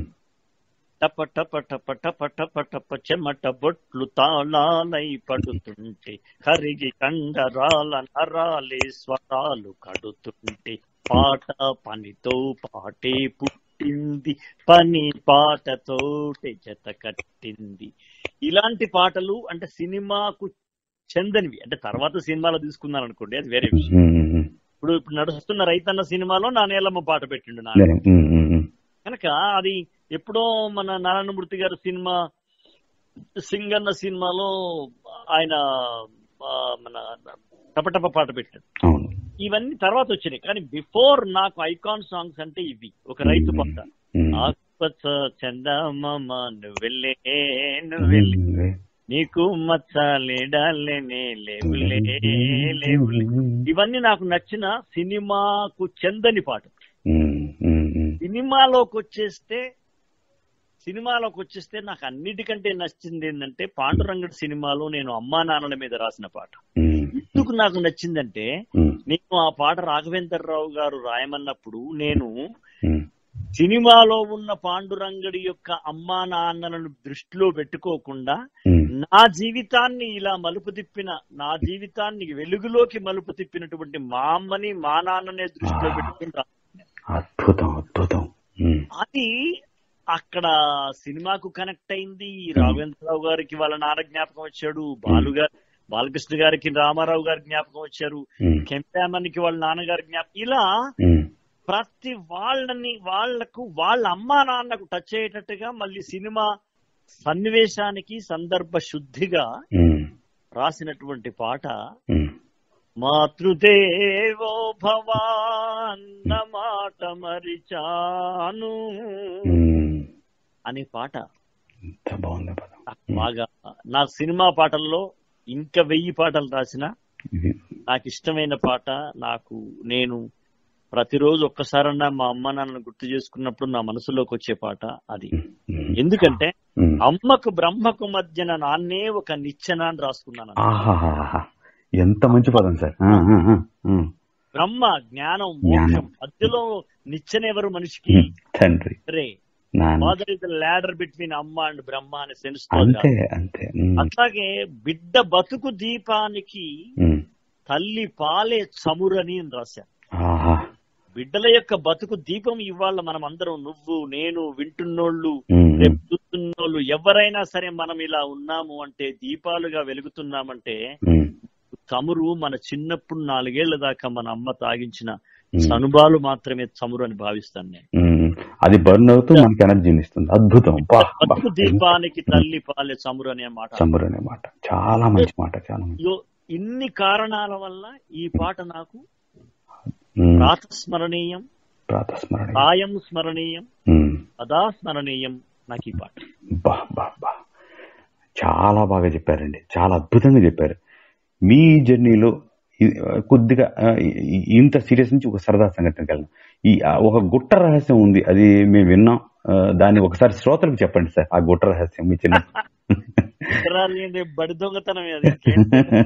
టప టప టప టప టప టప చెమట బొట్లు తాళాలై పడుతుంటే కరిగి కండరాల నరాలే స్వరాలు కడుతుంటే పాట పనితో పాటే పుట్టింది పని పాటతోటే జత కట్టింది ఇలాంటి పాటలు అంటే సినిమాకు చెందనివి అంటే తర్వాత సినిమాలో తీసుకున్నాను అనుకోండి అది వేరే విషయం ఉమ్, ఉమ్, ఇప్పుడు ఇప్పుడు నడుస్తున్న రైతన్న సినిమాలో నా నేలమ్మ పాట పెట్టిండు నా ఉమ్, ఉమ్, ఉమ్, ఉమ్. కనుక అది ఎప్పుడో మన నారాయణమూర్తి గారి సినిమా సింగన్న సినిమాలో ఆయన ఆ, మన టపటప పాట పెట్టాడు అవును ఇవన్నీ తర్వాత వచ్చినాయి కానీ బిఫోర్ నాకు ఐకాన్ సాంగ్స్ అంటే ఇవి ఒక రైతు పాట ఉమ్, ఆకుపచ్చ చందమామ నువ్వెళ్ళే నువ్వెళ్ళే ఉమ్, నీకు మచ్చ లేడాలేనే లేవులే లేవులే ఇవన్నీ నాకు నచ్చిన సినిమాకు చెందని పాట ఉమ్, ఉమ్, ఉమ్. సినిమాలోకి వచ్చేస్తే సినిమాలోకి వచ్చేస్తే నాకు అన్నిటికంటే నచ్చింది ఏంటంటే పాండురంగడు సినిమాలో నేను అమ్మా నాన్నల మీద రాసిన పాట ఉమ్, ఎందుకు నాకు నచ్చిందంటే ఉమ్, నేను ఆ పాట రాఘవేంద్రరావు గారు రాయమన్నప్పుడు నేను ఉమ్, సినిమాలో ఉన్న పాండురంగడి యొక్క అమ్మా నాన్నలను దృష్టిలో పెట్టుకోకుండా ఉమ్. నా జీవితాన్ని ఇలా మలుపు తిప్పిన నా జీవితాన్ని వెలుగులోకి మలుపు తిప్పినటువంటి మా అమ్మని మా నాన్ననే దృష్టిలో పెట్టుకుని రా- అద్భుతం అద్భుతం ఉమ్, అది అక్కడ సినిమాకు కనెక్ట్ అయింది రాఘవేంద్రరావు గారికి వాళ్ళ నాన్న జ్ఞాపకం వచ్చాడు బాలు గారు బాలకృష్ణ గారికి రామారావు గారి జ్ఞాపకం వచ్చారు ఉమ్, కెంపామన్కి వాళ్ళ నాన్నగారి జ్ఞాపకం ఇలా ఉమ్, ప్రతి వాళ్ళని వాళ్లకు వాళ్ళ అమ్మా నాన్నకు టచ్ అయ్యేటట్టుగా మళ్ళీ సినిమా సన్నివేశానికి సందర్భ శుద్ధిగా ఉమ్, రాసినటువంటి పాట ఉమ్. మాతృదేవో భవా అన్న మాట మరిచాను ఉమ్. అనే పాట ఎంత బాగుంది ఆ పదం నాకు బాగా నా సినిమా పాటల్లో ఇంకా వెయ్యి పాటలు రాసిన ఇది. నాకు ఇష్టమైన పాట నాకు నేను ప్రతిరోజు ఒక్కసారన్నా మా అమ్మ నాన్నను గుర్తు చేసుకున్నప్పుడు నా మనసులోకి వచ్చే పాట అది ఉమ్, ఎందుకంటే ఉమ్. అమ్మకు బ్రహ్మకు మధ్యన నాన్నే ఒక నిచ్చెన అని రాసుకున్నాను ఆహాహాహా. ఎంత మంచి పదం సార్ ఆ, ఆ, ఆ, ఆ. బ్రహ్మ జ్ఞానం జ్ఞానం. మోక్షం మధ్యలో నిచ్చెన ఎవరు మనిషికి ఉమ్, తండ్రి రే నాన్న father is the ladder between amma and Brahma అనే సెన్స్ తో అంతే అంతే ఉమ్, అట్లాగే బిడ్డ బతుకు దీపానికి ఉమ్. తల్లి పాలే చమురని అని రాశాను ఆహా బిడ్డల యొక్క బతుకు దీపం ఇవాళ మనం అందరం నువ్వు నేను వింటున్నోళ్ళు ఉమ్, రేపు చూస్తున్నోళ్ళు ఎవరైనా సరే మనం ఇలా ఉన్నాము అంటే దీపాలుగా వెలుగుతున్నామంటే ఉమ్, చమురు మన చిన్నప్పుడు నాలుగేళ్ల దాకా మన అమ్మ తాగించిన ఉమ్. సనుబాలు మాత్రమే చమురు అని భావిస్తాను నేను ఉమ్. అది బర్న్ అవుతూ మనకి ఎనర్జీని ఇస్తుంది అద్భుతం బా బా. బతుకు దీపానికి తల్లి పాలే చమురు అనే మాట చమురు అనే మాట చాలా మంచి మాట చాలా మంచి ఇగో ఇన్ని కారణాల వల్ల ఈ పాట నాకు ఉమ్, ప్రాతస్మరణీయం ప్రాతస్మరణ సాయం స్మరణీయం ఉమ్, సదా స్మరణీయం నాకు ఈ పాట బా బా బా చాలా బాగా చెప్పారండి చాలా అద్భుతంగా చెప్పారు మీ జర్నీలో ఇ- కొద్దిగా ఆ, ఇ- ఇంత సీరియస్ నుంచి ఒక సరదా సంఘటనకి వెళ్ళాం ఈ ఆ, ఒక గుట్ట రహస్యం ఉంది అది మేము విన్నాం ఆ, దాన్ని ఒకసారి శ్రోతలకు చెప్పండి సార్ ఆ గుట్ట రహస్యం మీ చిన్న ఇతరాలు ఏంటి బడి దొంగతనం అది ఇంకేం?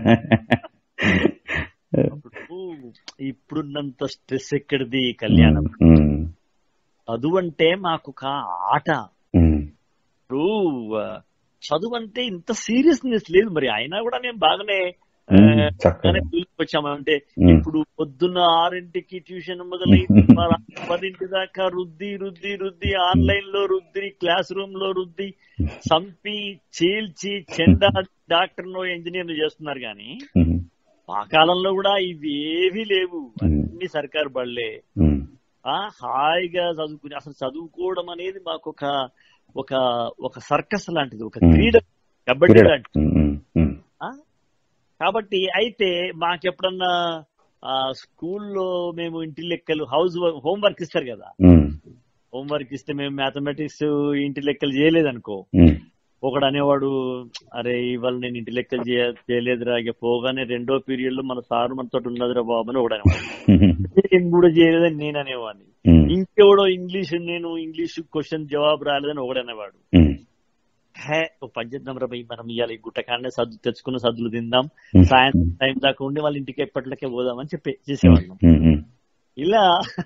అప్పుడు ఇప్పుడున్నంత స్ట్రెస్ ఎక్కడిది కళ్యాణం ఉమ్, చదువు అంటే మాకు ఒక ఆట ఉమ్, ఇప్పుడు ఆ, చదువు అంటే ఇంత సీరియస్నెస్ లేదు మరి అయినా కూడా మేము బాగానే ఆ, ఉమ్, చక్కగా బాగానే వచ్చాము అంటే ఉమ్. ఇప్పుడు పొద్దున్న ఆరింటికి ట్యూషన్ మొదలైంది మరి పదింటి దాకా రుద్ది రుద్ది రుద్ది ఆన్లైన్ లో రుద్ది క్లాస్ రూమ్ లో రుద్ది చంపి చీల్చి చెండా డాక్టర్ నో ఇంజనీర్ చేస్తున్నారు కానీ ఉమ్, ఆ కాలంలో కూడా ఇవి ఏవీ లేవు అన్ని సర్కారు బళ్ళే ఉమ్, ఆ హాయిగా చదువుకుని అసలు చదువుకోవడం అనేది మాకు ఒక ఒక ఒక సర్కస్ లాంటిది ఒక Hmm. క్రీడ కబడ్డీ క్రీడ. లాంటిది ఉమ్, ఉమ్, ఉమ్, ఆ? కాబట్టి అయితే మాకెప్పుడన్నా ఆ స్కూల్లో మేము ఇంటి లెక్కలు హౌస్ హోంవర్క్ ఇస్తారు కదా ఉమ్, హోంవర్క్ ఇస్తే మేము మ్యాథమెటిక్స్ ఇంటి లెక్కలు చేయలేదనుకో ఉమ్, ఒకడు అనేవాడు అరే ఇవాళ నేను ఇంటి లెక్కలు చేయ చేయలేదురా ఇక పోగానే రెండో పీరియడ్ లో మన సార్ మనతో ఉన్నదిరా బాబు అని ఒకడు అనేవాడు నేను కూడా చేయలేదని నేను అనేవాడిని ఉమ్, ఇంకెవడో ఇంగ్లీష్ నేను ఇంగ్లీష్ క్వశ్చన్ జవాబు రాలేదని ఒకడు అనేవాడు ఉమ్, హే ఓ పనిచేద్దాం రా భయ్ మనం ఇవాళ ఈ గుట్టకాడనే సద్దు తెచ్చుకున్న సద్దులు తిందాం ఉమ్, సాయంత్రం టైం దాకా ఉండి వాళ్ళ ఇంటికి ఎప్పటికే పోదామని చెప్పి చేసేవాళ్ళం ఉమ్, ఉమ్, ఇలా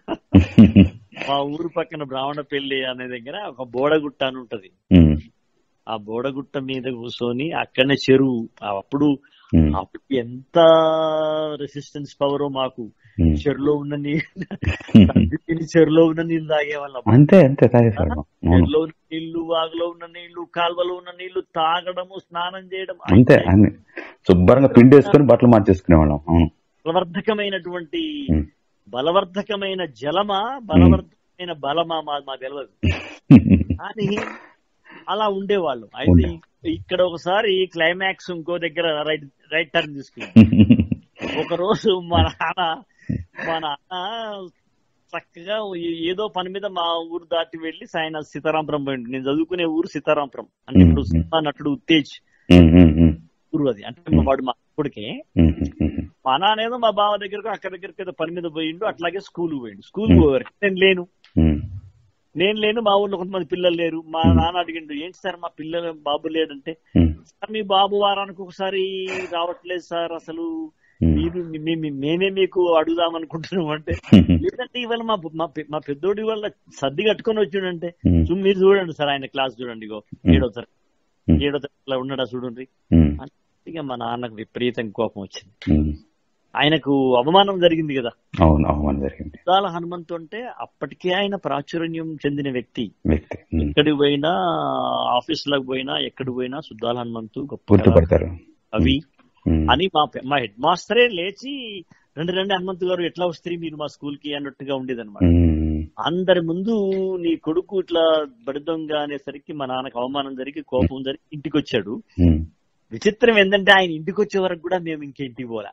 మా ఊరు పక్కన బ్రాహ్మణపల్లి అనే దగ్గర ఒక బోడగుట్ట అని ఉంటది ఉమ్, ఆ బోడగుట్ట మీద కూర్చొని అక్కడనే చెరువు ఆ అప్పుడు ఉమ్, అప్పుడు ఎంత రెసిస్టెన్స్ పవర్ మాకు ఉమ్. చెరువులో ఉన్న నీళ్ళు చెరువులో ఉన్న నీళ్ళు తాగేవాళ్ళం అంతే అంతే తాగేశారు అవును చెరువులో ఉన్న నీళ్లు వాగులో ఉన్న నీళ్లు కాల్వలో ఉన్న నీళ్లు తాగడము స్నానం చేయడం అంతే అన్ని శుభ్రంగా పిండి వేసుకొని బట్టలు మార్చేసుకునే వాళ్ళం అవును బలవర్ధకమైనటువంటి ఉమ్. బలవర్ధకమైన జలమా బలవర్ధకమైన బలమా మా మా తెలియదు కానీ అలా ఉండేవాళ్ళు అయితే ఉండే. ఇక్కడ ఒకసారి క్లైమాక్స్ ఇంకో దగ్గర రైట్ రైట్ టర్న్ తీసుకున్నాం ఒక రోజు మా నాన్న మా నాన్న చక్కగా ఏ- ఏదో పని మీద మా ఊరు దాటి వెళ్లి ఆయన సీతారాంపురం పోయిండు నేను చదువుకునే ఊరు సీతారాంపురం అంటే ఇప్పుడు మ్మ్. సినిమా నటుడు ఉత్తేజ్ ఉమ్, ఉమ్, ఉమ్, ఊరు అది అంటే మా వాడు మా అప్పుడికే ఉమ్, ఉమ్, ఉమ్. మా నాన్నేదో మా బావ దగ్గరకు అక్కడ దగ్గరికి ఏదో పని మీద పోయిండు అట్లాగే స్కూల్ పోయిండు స్కూల్ మ్మ్. పోయారు నేను లేను ఉమ్, నేను లేను మా ఊర్లో కొంతమంది పిల్లలు లేరు మా నాన్న అడిగిండు ఏంటి సార్ మా పిల్లలు బాబు లేడంటే ఉమ్, సార్ మీ బాబు వారానికి ఒకసారి రావట్లేదు సార్ అసలు ఉమ్. మీరు మీ- మీ- మేమే మీకు అడుగుదాం అనుకుంటున్నాం అంటే లేదంటే ఇవాళ మా మా పె- మా పెద్దోడి వల్ల సర్ది కట్టుకొని వచ్చిండంటే ఉమ్, చూ- మీరు చూడండి సార్ ఆయన క్లాస్ చూడండి ఇగో ఏడో తరగతి ఉమ్, ఏడో తరగతిలో ఉన్నాడా చూడండి ఉమ్, ఇక మా నాన్నకు విపరీతం కోపం వచ్చింది ఉమ్. ఆయనకు అవమానం జరిగింది కదా అవును అవమానం జరిగింది సుద్దాల హనుమంతు అంటే అప్పటికే ఆయన ప్రాచుర్యం చెందిన వ్యక్తి వ్యక్తి ఉమ్. ఎక్కడికి పోయినా ఆఫీస్ లకు పోయినా ఎక్కడికి పోయినా సుద్దాల హనుమంతు గొప్ప గుర్తుపడతారు కవి ఉమ్, అని మా పె- మా హెడ్ మాస్టరే లేచి రెండు రెండు హనుమంతు గారు ఎట్లా వస్తారు మీరు మా స్కూల్ కి అన్నట్టుగా ఉండేదన్నమాట ఉమ్, అందరి ముందు నీ కొడుకు ఇట్లా బడిదొంగ అనేసరికి మా నాన్నకు అవమానం జరిగి కోపం జరిగి ఇంటికి వచ్చాడు ఉమ్. విచిత్రం ఏంటంటే ఆయన ఇంటికి వచ్చే వరకు కూడా మేము ఇంకే ఇంటికి పోలా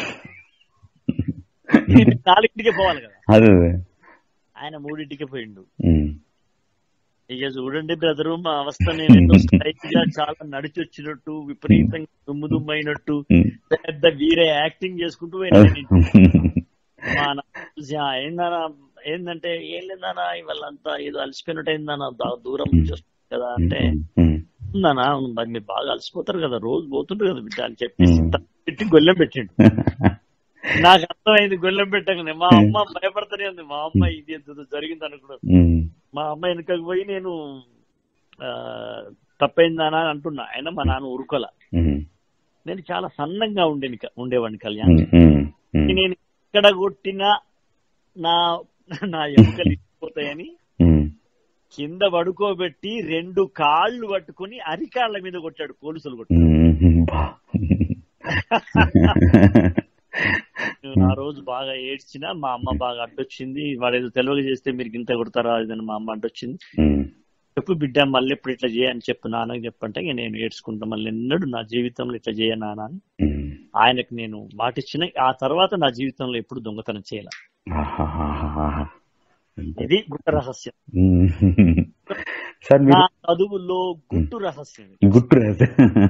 నాలుగింటికే పోవాలి కదా అదే అదే ఆయన మూడింటికి పోయిండు ఉమ్, ఇక చూడండి బ్రదరు మా అవస్థ నేను ఏదో స్ట్రైక్గా చాలా నడిచి వచ్చినట్టు విపరీతంగా దుమ్ము దుమ్ము అయినట్టు ఉమ్. పెద్ద వీరే యాక్టింగ్ చేసుకుంటూ పోయినా నేను మా నాన్న చూసి, "ఆ, ఏందన్నా ఏందంటే ఏం లేదన్నా ఇవాళ అంతా ఏదో అలసిపోయినట్టు అయిందన్నా దా- దూరం నుంచి వస్తుంది కదా అంటే ఉమ్, ఉందన్నా మరి మీరు బాగా అలసిపోతారు కదా రోజు పోతుంటారు కదా బిడ్డ అని చెప్పేసి మ్మ్. పెట్టి గొల్లెం పెట్టిండు నాకు అర్థమైంది గొల్లెం పెట్టగానే మా అమ్మ భయపడతానే ఉంది మా అమ్మ ఇది ఎంత జరిగింది అనుకున్నాను ఉమ్, మా అమ్మ వెనకకి పోయి నేను ఆ, తప్పైందానా అని అంటున్నా అయినా మా నాన్న ఉరుకోల ఉమ్, నేను చాలా సన్నంగా ఉండేది ఉండేవాడిని కళ్యాణ్ ఉమ్, ఉమ్, ఉమ్, నేను ఎక్కడ కొట్టినా నా నా ఎముకలు ఇచ్చిపోతాయని ఉమ్. కింద పడుకోబెట్టి రెండు కాళ్ళు పట్టుకుని అరికాళ్ళ మీద కొట్టాడు పోలీసులు కొట్టాడు ఉమ్, బా. నేను ఆ రోజు బాగా ఏడ్చిన మా అమ్మ బాగా అడ్డొచ్చింది వాడు ఏదో తెలియక చేస్తే మీరు ఇంత కొడతారా ఇదని మా అమ్మ అడ్డొచ్చింది ఉమ్, చెప్పు బిడ్డ మళ్ళీ ఎప్పుడు ఇట్లా చేయని చెప్పు నాన్నకి చెప్పంటే ఇక నేను ఏడ్చుకుంటా మళ్ళీ ఎన్నడూ నా జీవితంలో ఇట్లా చేయ నాన్న అని ఉమ్. ఆయనకు నేను మాటిచ్చిన ఆ తర్వాత నా జీవితంలో ఎప్పుడు దొంగతనం చేయాల ఆహాహాహాహా. అంతే. ఇది గుట్ట రహస్యం ఉమ్. సార్ నా మీరు చదువుల్లో గుట్టు రహస్యం ఇది. గుట్టు రాజు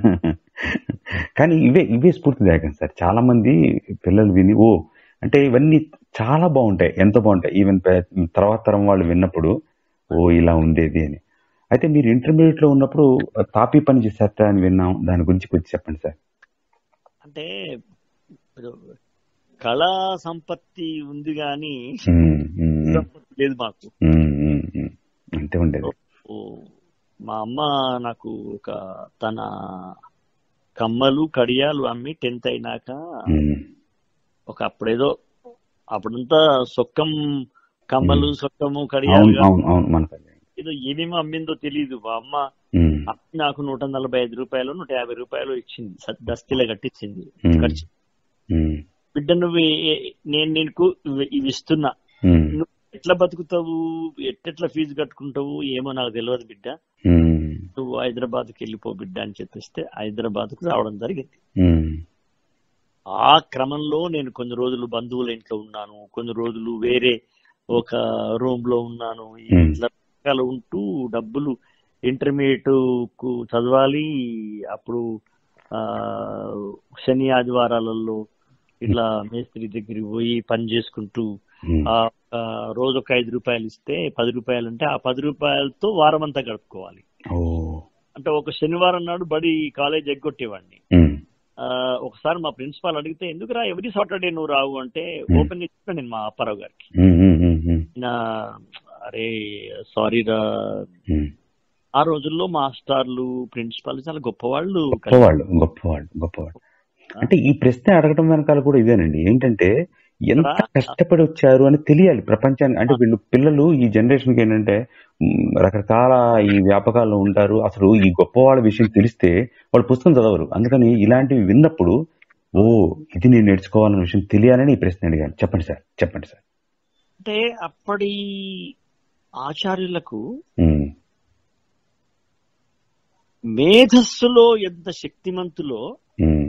కానీ ఇవే ఇవే స్ఫూర్తిదాయకం సార్ చాలా మంది పిల్లలు విని ఓ అంటే ఇవన్నీ చాలా బాగుంటాయి ఎంత బాగుంటాయి ఈవెన్ తర్వాత తరం వాళ్ళు విన్నప్పుడు ఓ ఇలా ఉండేది అని అయితే మీరు ఇంటర్మీడియట్ లో ఉన్నప్పుడు తాపీ పని చేసేట అని విన్నాం దాని గురించి కొంచెం చెప్పండి సార్ అంటే ఇప్పుడు కళా సంపత్తి ఉంది కానీ ఉమ్, ఉమ్, సంపత్తి లేదు మాకు ఉమ్, ఉమ్, ఉమ్. అంతే ఉండేది ఓ, మా అమ్మ నాకు ఒక తన కమ్మలు కడియాలు అమ్మి టెన్త్ అయినాక ఉమ్, ఒక అప్పుడేదో అప్పుడంతా సొక్కం కమ్మలు సొక్కము కడియాలు అవును కాదు. అవును అవును మన పల్లె. ఏదో ఏమేమి అమ్మిందో తెలియదు మా అమ్మ ఉమ్, అప్పుడు నాకు నూట నలభై ఐదు రూపాయలు నూట యాభై రూపాయలు ఇచ్చింది స- దస్తీలో కట్టించింది ఉమ్, ఖర్చు ఉమ్, బిడ్డ నువ్వు ఏ- ఏ- నేను నీకు ఇవి ఇవి ఇస్తున్నా ఉమ్, నువ్వు ఎట్లా బతుకుతావు ఎట్టెట్లా ఫీజు కట్టుకుంటావు ఏమో నాకు తెలియదు బిడ్డ ఉమ్, నువ్వు హైదరాబాద్కి వెళ్ళిపో బిడ్డ అని చెప్పిస్తే హైదరాబాద్కు రావడం జరిగింది ఉమ్, ఆ క్రమంలో నేను కొన్ని రోజులు బంధువుల ఇంట్లో ఉన్నాను కొన్ని రోజులు వేరే ఒక రూమ్ లో ఉన్నాను Hmm. ఇట్లా రకాలు ఉంటూ డబ్బులు ఇంటర్మీడియట్ కు చదవాలి అప్పుడు ఆ శని ఆదివారాలలో ఇట్లా మేస్త్రి దగ్గరికి పోయి పని చేసుకుంటూ ఉమ్. ఆ ఆ, రోజు ఒక ఐదు రూపాయలు ఇస్తే పది రూపాయలు అంటే ఆ పది రూపాయలతో వారం అంతా గడుపుకోవాలి ఓ అంటే ఒక శనివారం నాడు బడి కాలేజ్ ఎగ్గొట్టేవాడిని ఉమ్, ఆ, ఒకసారి మా ప్రిన్సిపాల్ అడిగితే ఎందుకురా ఎవ్రీ సాటర్డే నువ్వు రావు అంటే Hmm. ఓపెన్ గా చెప్పాను నేను మా అప్పారావు గారికి ఉమ్, ఉమ్, ఉమ్, ఉమ్, నా అరే సారీ రా ఉమ్. ఆ రోజుల్లో మాస్టర్లు ప్రిన్సిపాల్ చాలా గొప్పవాళ్ళు గొప్పవాళ్ళు గొప్పవాళ్ళు గొప్పవాళ్ళు అంటే ఈ ప్రశ్న అడగడం వెనకాల కూడా ఇదేనండి ఏంటంటే ఎంత కష్టపడి వచ్చారు అని తెలియాలి ప్రపంచానికి అంటే వీళ్ళు పిల్లలు ఈ జనరేషన్ కి ఏంటంటే మ్, రకరకాల ఈ వ్యాపకాల్లో ఉంటారు అసలు ఈ గొప్ప వాళ్ళ విషయం తెలిస్తే వాళ్ళు పుస్తకం చదవరు అందుకని ఇలాంటివి విన్నప్పుడు ఓ ఇది నేను నేర్చుకోవాలన్న విషయం తెలియాలని ఈ ప్రశ్న అడిగాను చెప్పండి సార్ చెప్పండి సార్ అంటే అప్పటి ఆచార్యులకు ఉమ్, మేధస్సులో ఎంత శక్తిమంతులో ఉమ్,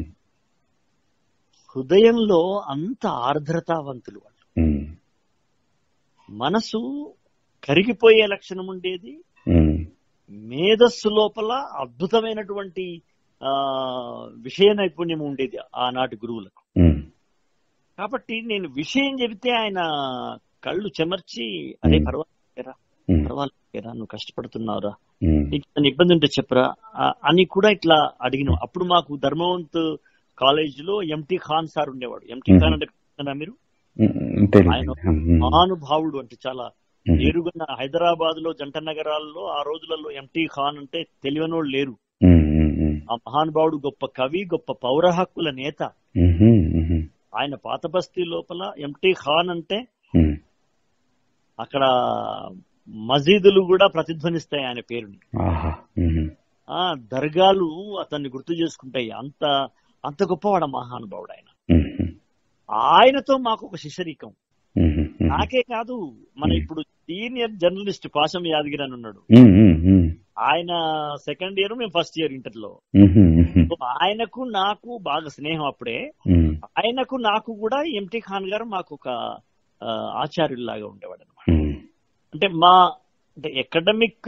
హృదయంలో అంత ఆర్ద్రతావంతులు వాళ్ళు ఉమ్, మనసు కరిగిపోయే లక్షణం ఉండేది ఉమ్, మేధస్సు లోపల అద్భుతమైనటువంటి ఆ విషయ నైపుణ్యం ఉండేది ఆనాటి గురువులకు ఉమ్, కాబట్టి నేను విషయం చెబితే ఆయన కళ్ళు చెమర్చి అరే Hmm. పర్వాలేరా ఉమ్, పర్వాలేరా నువ్వు కష్టపడుతున్నావురా ఉమ్, నీకు ఏమైనా ఇబ్బంది ఉంటే చెప్పరా ఆ, అని కూడా ఇట్లా అడిగినాం అప్పుడు మాకు ధర్మవంత్ కాలేజ్ లో ఎంటీ ఖాన్ సార్ ఉండేవాడు ఎంటీ Hmm. ఖాన్ అంటే తెలుసా మీరు ఉమ్, తెలియదు ఆయన ఉమ్, ఉమ్, మహానుభావుడు అంటే చాలా ఉమ్, పేరుగన్న హైదరాబాద్ లో జంట నగరాల్లో ఆ రోజులలో ఎంటీ ఖాన్ అంటే తెలియనోళ్ళు లేరు ఉమ్, ఉమ్, ఉమ్, ఆ మహానుభావుడు గొప్ప కవి గొప్ప పౌర హక్కుల నేత ఉమ్, ఉమ్, ఆయన పాత బస్తీ లోపల ఎంటీ ఖాన్ అంటే ఉమ్, అక్కడ మసీదులు కూడా ప్రతిధ్వనిస్తాయి ఆయన పేరుని ఆహా ఉమ్, ఆ దర్గాలు అతన్ని గుర్తు చేసుకుంటాయి అంత అంత గొప్పవాడ మహానుభావుడు ఆయన ఉమ్, ఆయనతో మాకు ఒక శిష్యరికం ఉమ్, ఉమ్, నాకే కాదు మన Hmm. ఇప్పుడు సీనియర్ జర్నలిస్ట్ పాశం యాదగిరి అని ఉన్నాడు ఉమ్, ఉమ్, ఉమ్, ఆయన సెకండ్ ఇయర్ మేము ఫస్ట్ ఇయర్ ఇంటర్ లో ఉమ్, ఉమ్, సో ఆయనకు నాకు బాగా స్నేహం అప్పుడే ఉమ్, ఆయనకు నాకు కూడా ఎంటీ ఖాన్ గారు మాకు ఒక ఆ, ఆచార్యుల్లాగా ఉండేవాడు అనమాట ఉమ్, అంటే మా అంటే ఎకడమిక్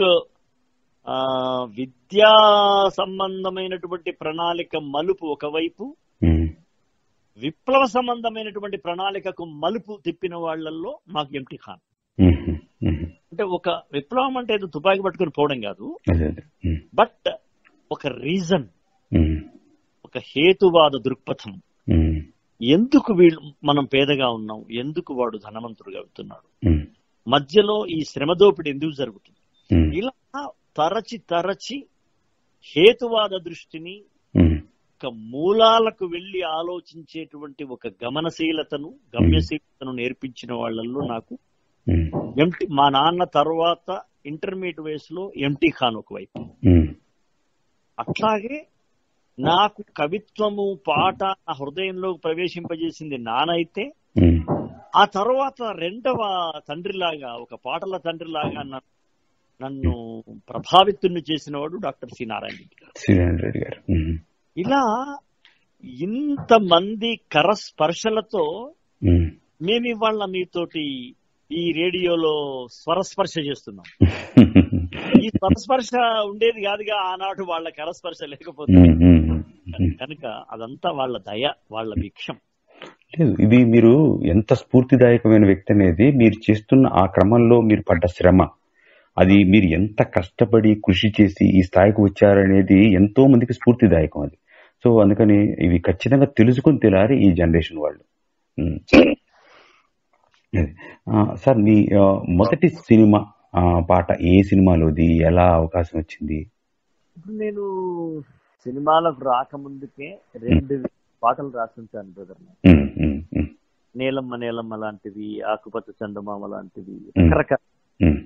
విద్యా సంబంధమైనటువంటి ప్రణాళిక మలుపు ఒకవైపు ఉమ్, విప్లవ సంబంధమైనటువంటి ప్రణాళికకు మలుపు తిప్పిన వాళ్ళల్లో మాకు ఎంటీ ఖాన్ ఉమ్, ఉమ్, అంటే ఒక విప్లవం అంటే ఏదో తుపాకీ పట్టుకుని పోవడం కాదు అదే అదే ఉమ్, బట్ ఒక రీజన్ ఉమ్, ఒక హేతువాద దృక్పథం ఉమ్, ఎందుకు వీళ్ళు మనం పేదగా ఉన్నాం ఎందుకు వాడు ధనవంతుడుగా అవుతున్నాడు ఉమ్, మధ్యలో ఈ శ్రమ దోపిడీ ఎందుకు జరుగుతుంది ఉమ్, ఇలా తరచి తరచి హేతువాద దృష్టిని ఉమ్, ఒక మూలాలకు వెళ్లి ఆలోచించేటువంటి ఒక గమనశీలతను గమ్యశీలతను నేర్పించిన వాళ్ళల్లో నాకు ఉమ్, ఎంటి మా నాన్న తర్వాత ఇంటర్మీడియట్ వయసులో ఎంటీ ఖాన్ ఒకవైపు ఉమ్, అట్లాగే నాకు కవిత్వము పాట నా హృదయంలో ప్రవేశింపజేసింది నానైతే ఉమ్, ఆ తర్వాత రెండవ తండ్రిలాగా ఒక పాటల తండ్రిలాగా నన్ను నన్ను ప్రభావితుణ్ణి చేసిన వాడు డాక్టర్ సి నారాయణ రెడ్డి గారు శ్రీనారాయణ రెడ్డి గారు ఉమ్, ఇలా ఇంతమంది కరస్పర్శలతో ఉమ్, మేము ఇవాళ మీతోటి ఈ రేడియోలో స్వరస్పర్శ చేస్తున్నాం ఈ స్వరస్పర్శ ఉండేది కాదుగా ఆనాడు వాళ్ళ కరస్పర్శ లేకపోతే ఉమ్, ఉమ్, ఉమ్. కనుక అదంతా వాళ్ళ దయ వాళ్ళ భిక్షం లేదు ఇది మీరు ఎంత స్ఫూర్తిదాయకమైన వ్యక్తి అనేది మీరు చేస్తున్న ఆ క్రమంలో మీరు పడ్డ శ్రమ అది మీరు ఎంత కష్టపడి కృషి చేసి ఈ స్థాయికి వచ్చారనేది ఎంతో మందికి స్ఫూర్తిదాయకం అది సో అందుకని ఇవి ఖచ్చితంగా తెలుసుకుని తెలియాలి ఈ జనరేషన్ వాళ్ళు ఉమ్. అది. ఆ, సార్ మీ ఆ, మొదటి సినిమా ఆ, పాట ఏ సినిమాలోది ఎలా అవకాశం వచ్చింది ఇప్పుడు నేను సినిమాలకు రాకముందుకే రెండు పాటలు రాసించాను బ్రదర్ ఉమ్, ఉమ్, ఉమ్, నీలమ్మ నీలమ్మ లాంటివి ఆకుపచ్చ చందమామ లాంటివి Hmm. రకరకాల ఉమ్,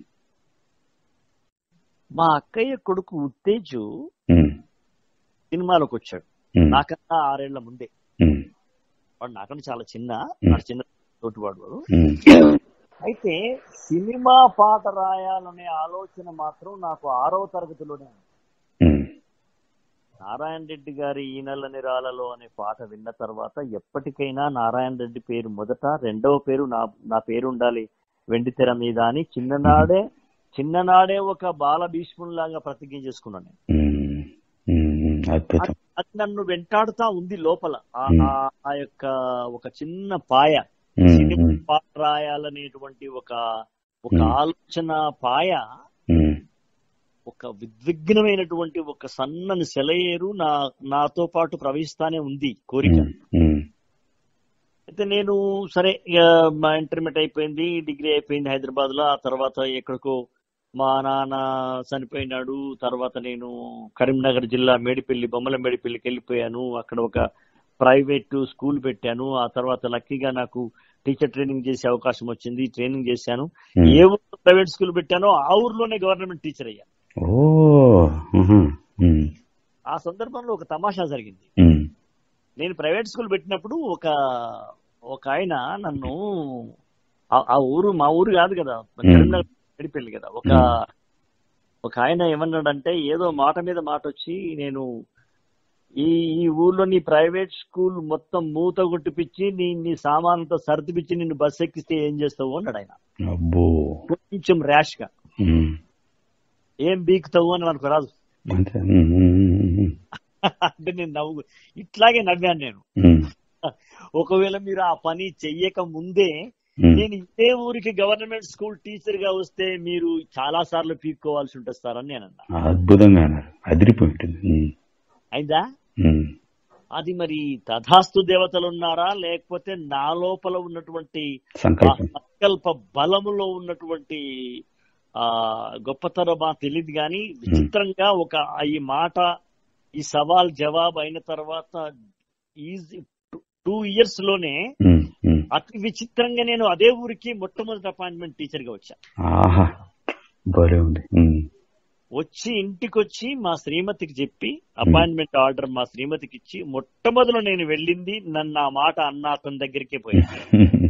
మా అక్కయ్య కొడుకు ఉత్తేజు ఉమ్, సినిమాలోకి వచ్చాడు ఉమ్, నాకన్నా ఆరేళ్ల ముందే ఉమ్, వాడు నాకన్నా చాలా చిన్న Hmm. వాడు చిన్న తోటివాడు వాడు ఉమ్, అయితే సినిమా పాట రాయాలనే ఆలోచన మాత్రం నాకు ఆరవ తరగతిలోనే ఉంది. ఉమ్, నారాయణ రెడ్డి గారి ఈ నెల నిరాలలో అనే పాట విన్న తర్వాత ఎప్పటికైనా నారాయణ రెడ్డి పేరు మొదట రెండవ పేరు నా నా పేరు ఉండాలి వెండి తెర మీద అని చిన్ననాడే చిన్ననాడే ఒక బాల భీష్మునిలాగా ప్రతిజ్ఞ చేసుకున్నాను నేను. ఉమ్, ఉమ్, ఉమ్, అద్భుతం అది నన్ను వెంటాడుతా ఉంది లోపల ఆ- Hmm. ఆ- ఆ యొక్క ఒక చిన్న పాయ ఉమ్, సినిమా ఉమ్, పాట రాయాలనేటువంటి ఒక ఒక Hmm. ఆలోచన పాయ ఉమ్, ఒక విద్విగ్నమైనటువంటి ఒక సన్నని సెలయేరు నా నాతో పాటు ప్రవహిస్తానే ఉంది కోరిక ఉమ్, ఉమ్, అయితే నేను సరే ఇక మా ఇంటర్మీడియట్ అయిపోయింది డిగ్రీ అయిపోయింది హైదరాబాద్ లో ఆ తర్వాత ఎక్కడికో మా నాన్న చనిపోయినాడు తర్వాత నేను కరీంనగర్ జిల్లా మేడిపల్లి బొమ్మల మేడిపల్లికి వెళ్ళిపోయాను అక్కడ ఒక ప్రైవేట్ స్కూల్ పెట్టాను ఆ తర్వాత లక్కీగా నాకు టీచర్ ట్రైనింగ్ చేసే అవకాశం వచ్చింది ట్రైనింగ్ చేశాను ఉమ్. ఏ ఊర్లో ప్రైవేట్ స్కూల్ పెట్టానో ఆ ఊర్లోనే గవర్నమెంట్ టీచర్ అయ్యా ఓ ఉహు, ఉమ్, ఆ సందర్భంలో ఒక తమాషా జరిగింది ఉమ్, నేను ప్రైవేట్ స్కూల్ పెట్టినప్పుడు ఒక ఒక ఆయన నన్ను ఆ- ఆ ఊరు మా ఊరు కాదు కదా కరీంనగర్ పెళ్లి కదా ఒక ఒక ఆయన ఏమన్నాడంటే ఏదో మాట మీద మాట వచ్చి నేను ఈ ఈ ఊర్లో నీ ప్రైవేట్ స్కూల్ మొత్తం మూత కొట్టిపిచ్చి నీ నీ సామానంతో సర్దిపిచ్చి నిన్ను బస్ ఎక్కిస్తే ఏం చేస్తావు అన్నాడు ఆయన అబ్బో కొంచెం ర్యాష్ గా ఉమ్, ఏం బీకుతావు అని మనకు రాదు అంతే ఉమ్, ఉమ్, ఉమ్, అంటే నేను నవ్వు ఇట్లాగే నవ్వాను నేను ఉమ్, ఒకవేళ మీరు ఆ పని చెయ్యక ముందే ఉమ్, నేను ఇదే ఊరికి గవర్నమెంట్ స్కూల్ టీచర్ గా వస్తే మీరు చాలా సార్లు పీక్కోవాల్సి ఉంటుంది సార్ అని నేను అన్నా అద్భుతంగా అన్నారు అదిరిపోయి ఉంటుంది ఉమ్, అయిందా ఉమ్, అది మరి తథాస్తు దేవతలు ఉన్నారా లేకపోతే నా లోపల ఉన్నటువంటి ఆ సంకల్పం సంకల్ప బలములో ఉన్నటువంటి ఆ గొప్పతనమా తెలియదు కానీ విచిత్రంగా ఒక ఈ మాట ఈ సవాల్ జవాబు అయిన తర్వాత ఈజీ టూ ఇయర్స్ లోనే ఉమ్, ఉమ్, అతి విచిత్రంగా నేను అదే ఊరికి మొట్టమొదటి అపాయింట్మెంట్ టీచర్ గా వచ్చా ఆహా భలే ఉంది ఉమ్, వచ్చి ఇంటికి వచ్చి మా శ్రీమతికి చెప్పి అపాయింట్మెంట్ ఆర్డర్ మా శ్రీమతికి ఇచ్చి మొట్టమొదలు నేను వెళ్ళింది నన్ను ఆ మాట అన్న అతని దగ్గరికే పోయాను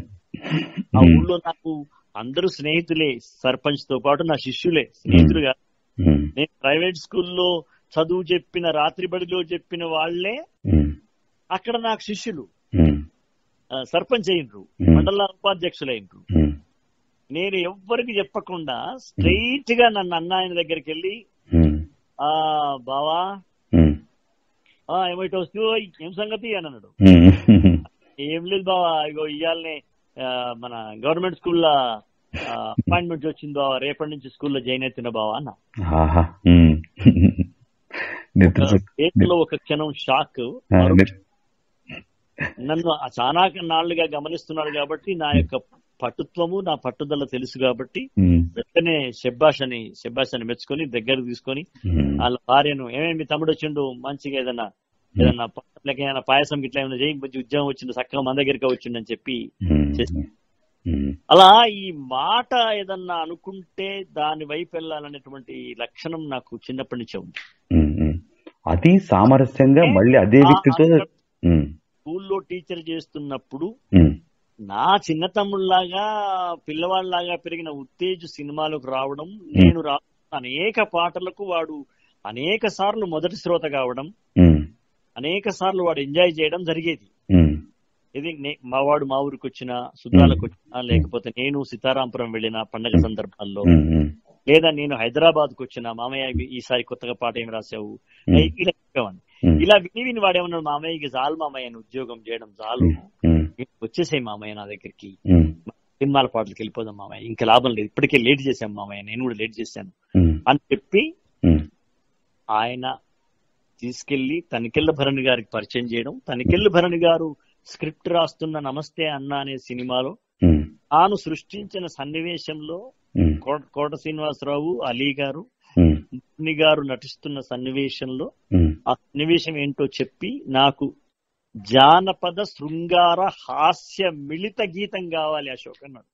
ఆ ఊళ్ళో నాకు అందరూ స్నేహితులే సర్పంచ్ తో పాటు నా శిష్యులే స్నేహితులుగా ఉమ్, నేను ప్రైవేట్ స్కూల్లో చదువు చెప్పిన రాత్రి బడిలో చెప్పిన వాళ్లే ఉమ్, అక్కడ నాకు శిష్యులు ఉమ్, ఆ, సర్పంచ్ అయినరు Hmm. మండల ఉపాధ్యక్షులు అయినరు ఉమ్, నేను ఎవ్వరికి చెప్పకుండా స్ట్రైట్ గా నన్ను అన్నాయన దగ్గరికి వెళ్ళి ఉమ్, ఆ బావా ఉమ్, ఆ ఏమైతే వస్తూ ఏం సంగతి అని అన్నాడు ఉమ్, ఏం లేదు బావా ఇగో ఇవాళనే ఆ, మన గవర్నమెంట్ స్కూల్లో అపాయింట్మెంట్ వచ్చింది బావా రేపటి నుంచి స్కూల్లో జాయిన్ అవుతున్నా బావా అన్న ఆహా ఉమ్. నిద్ర చేతిలో ఒక క్షణం షాక్ ఆ, నిద్ర- నన్ను ఆ చాలా నాళ్లుగా గమనిస్తున్నాడు కాబట్టి నా యొక్క పటుత్వము నా పట్టుదల తెలుసు కాబట్టి ఉమ్, వెంటనే శబ్బాష్ అని శబ్బాష్ అని మెచ్చుకొని దగ్గర తీసుకొని ఉమ్, వాళ్ళ భార్యను ఏమేమి మీ తమ్ముడు వచ్చిండు మంచిగా ఏదన్నా ఏదన్నా ప- లేక ఏదైనా పాయసం గిట్లా ఏమైనా చేయి మంచి ఉద్యోగం వచ్చింది చక్కగా మన దగ్గరికి వచ్చిండని చెప్పి ఉమ్, చేసి- ఉమ్, అలా ఈ మాట ఏదన్నా అనుకుంటే దాని వైపు వెళ్ళాలనేటువంటి లక్షణం నాకు చిన్నప్పటి నుంచే ఉంది ఉమ్, ఉమ్. అతి సామరస్యంగా మళ్ళీ అదే వ్యక్తితో ఉమ్, స్కూల్లో టీచర్ చేస్తున్నప్పుడు ఉమ్, నా చిన్న తమ్ముళ్లాగా పిల్లవాళ్ళలాగా పెరిగిన ఉత్తేజ సినిమాలకు రావడం నేను రా అనేక పాటలకు వాడు అనేక సార్లు మొదటి శ్రోత కావడం ఉమ్, అనేక సార్లు వాడు ఎంజాయ్ చేయడం జరిగేది ఉమ్, ఇది నే- మా వాడు మా ఊరికి వచ్చిన సుద్దాలకు వచ్చినా లేకపోతే నేను సీతారాంపురం వెళ్ళిన పండగ సందర్భాల్లో ఉమ్, ఉమ్, లేదా నేను హైదరాబాద్ కు వచ్చిన మామయ్య ఈసారి కొత్తగా పాట ఏం రాసావు ఉమ్, ఇలా చెప్పేవాడిని ఉమ్, ఇలా విని విని వాడేమన్నాడు మామయ్యకి చాలు మామయ్య అని ఉద్యోగం చేయడం చాలు ఉమ్, వచ్చేసాయి మామయ్య నా దగ్గరికి ఉమ్, సినిమాల పాటలకు వెళ్ళిపోదాం మామయ్య ఇంకా లాభం లేదు ఇప్పటికే లేట్ చేశాం మామయ్య నేను కూడా లేట్ చేశాను ఉమ్, అని చెప్పి ఉమ్, ఆయన తీసుకెళ్లి తనికెళ్ళ భరణి గారికి పరిచయం చేయడం తనికెళ్ళ భరణి గారు స్క్రిప్ట్ రాస్తున్న నమస్తే అన్న అనే సినిమాలో ఉమ్, తాను సృష్టించిన సన్నివేశంలో ఉమ్, కోట కోట శ్రీనివాసరావు అలీ గారు ఉమ్, ముని గారు నటిస్తున్న సన్నివేశంలో ఉమ్, ఆ సన్నివేశం ఏంటో చెప్పి నాకు జానపద శృంగార హాస్య మిళిత గీతం కావాలి అశోక్ అన్నాడు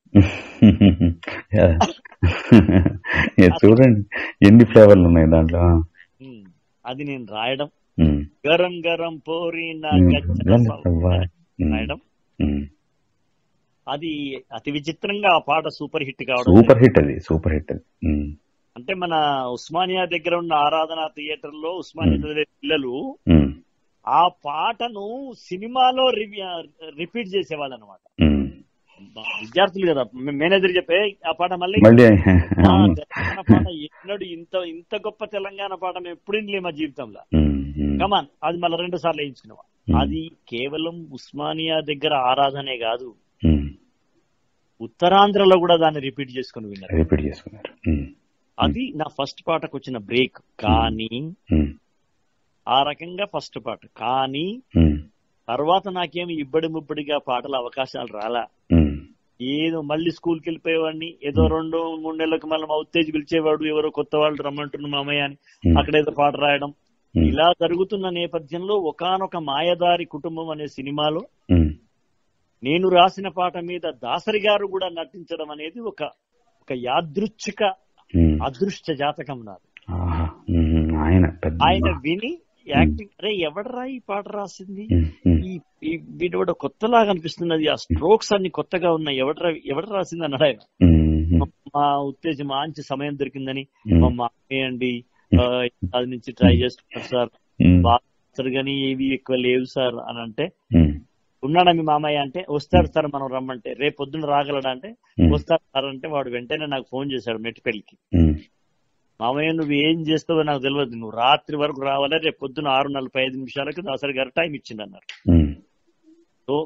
ఏ, చూడండి ఎన్ని ఫ్లేవర్లు ఉన్నాయి దాంట్లో ఉమ్, అది నేను రాయడం ఉమ్, గరం గరం పోరి నా ఉమ్, గజ్జల గల్ల సవ్వ సవ్వ. ఉమ్, రాయడం ఉమ్. అది అతి విచిత్రంగా ఆ పాట సూపర్ హిట్ కావడం సూపర్ హిట్ అది సూపర్ హిట్ అది ఉమ్, అంటే మన ఉస్మానియా దగ్గర ఉన్న ఆరాధన థియేటర్ లో ఉస్మానియా చదివే పిల్లలు ఉమ్, ఆ పాటను సినిమాలో రిపీట్ చేసేవాళ్ళు అనమాట ఉమ్. విద్యార్థులు కదా మే- మేనేజర్ చెప్పే ఆ పాట మళ్ళీ మళ్ళీ ఆ, అవును. తెలంగాణ పాట ఎన్నడు ఇంత ఇంత గొప్ప తెలంగాణ పాట మేము ఎప్పుడు వినలే మా జీవితంలో ఉమ్, ఉమ్, కమాన్ అది మళ్ళీ రెండు సార్లు వేయించుకున్నాం ఉమ్, అది కేవలం ఉస్మానియా దగ్గర ఆరాధనే కాదు ఉమ్. ఉత్తరాంధ్రలో కూడా దాన్ని రిపీట్ చేసుకుని విన్నారు రిపీట్ చేసుకున్నారు ఉమ్, అది నా ఫస్ట్ పాటకు వచ్చిన బ్రేక్ కానీ ఉమ్, ఆ రకంగా ఫస్ట్ పాట కానీ ఉమ్, తర్వాత నాకేమి ఇబ్బడి ముబ్బడిగా పాటల అవకాశాలు రాలా ఉమ్, ఏదో మళ్ళీ స్కూల్కి వెళ్ళిపోయేవాడిని ఏదో రెండు మూడు నెలలకు మళ్ళీ మా ఉత్తేజ్ పిలిచేవాడు ఎవరో కొత్త వాళ్ళు రమ్మంటున్న మామయ్య అని ఉమ్, అక్కడ ఏదో పాట రాయడం ఉమ్, ఇలా జరుగుతున్న నేపథ్యంలో ఒకానొక మాయదారి కుటుంబం అనే సినిమాలో ఉమ్, నేను రాసిన పాట మీద దాసరి గారు కూడా నటించడం అనేది ఒక ఒక యాదృచ్ఛిక ఉమ్. అదృష్ట జాతకం నాది ఆహా, ఉమ్, ఆయన పెద్ద ఆయన విని యాక్టింగ్ అరే ఎవడరా ఈ పాట రాసింది ఉమ్, ఉమ్, ఈ ఈ వీడు కొత్తలాగా అనిపిస్తున్నది ఆ స్ట్రోక్స్ అన్ని కొత్తగా ఉన్నాయి ఎవడ ఎవడ రాసింది అన్నాడు ఆయన ఉమ్, ఉమ్, మా ఉత్తేజం మంచి సమయం దొరికిందని ఉమ్, మా మామయ్య అండి ఆ, అది నుంచి ట్రై చేస్తున్నారు సార్ ఉమ్, బాగా కానీ ఏవి ఎక్కువ లేవు సార్ అని అంటే ఉమ్, ఉన్నాడా మీ మామయ్య అంటే వస్తాడు సార్ మనం రమ్మంటే రేపు పొద్దున్న రాగలడా అంటే ఉమ్, వస్తాడు సార్ అంటే వాడు వెంటనే నాకు ఫోన్ చేశాడు మెట్టిపల్లికి ఉమ్, మామయ్య నువ్వు ఏం చేస్తావో నాకు తెలియదు నువ్వు రాత్రి వరకు రావాలా రేపు పొద్దున ఆరు నలభై ఐదు నిమిషాలకు దాసరి గారు టైం ఇచ్చింది అన్నారు ఉమ్, సో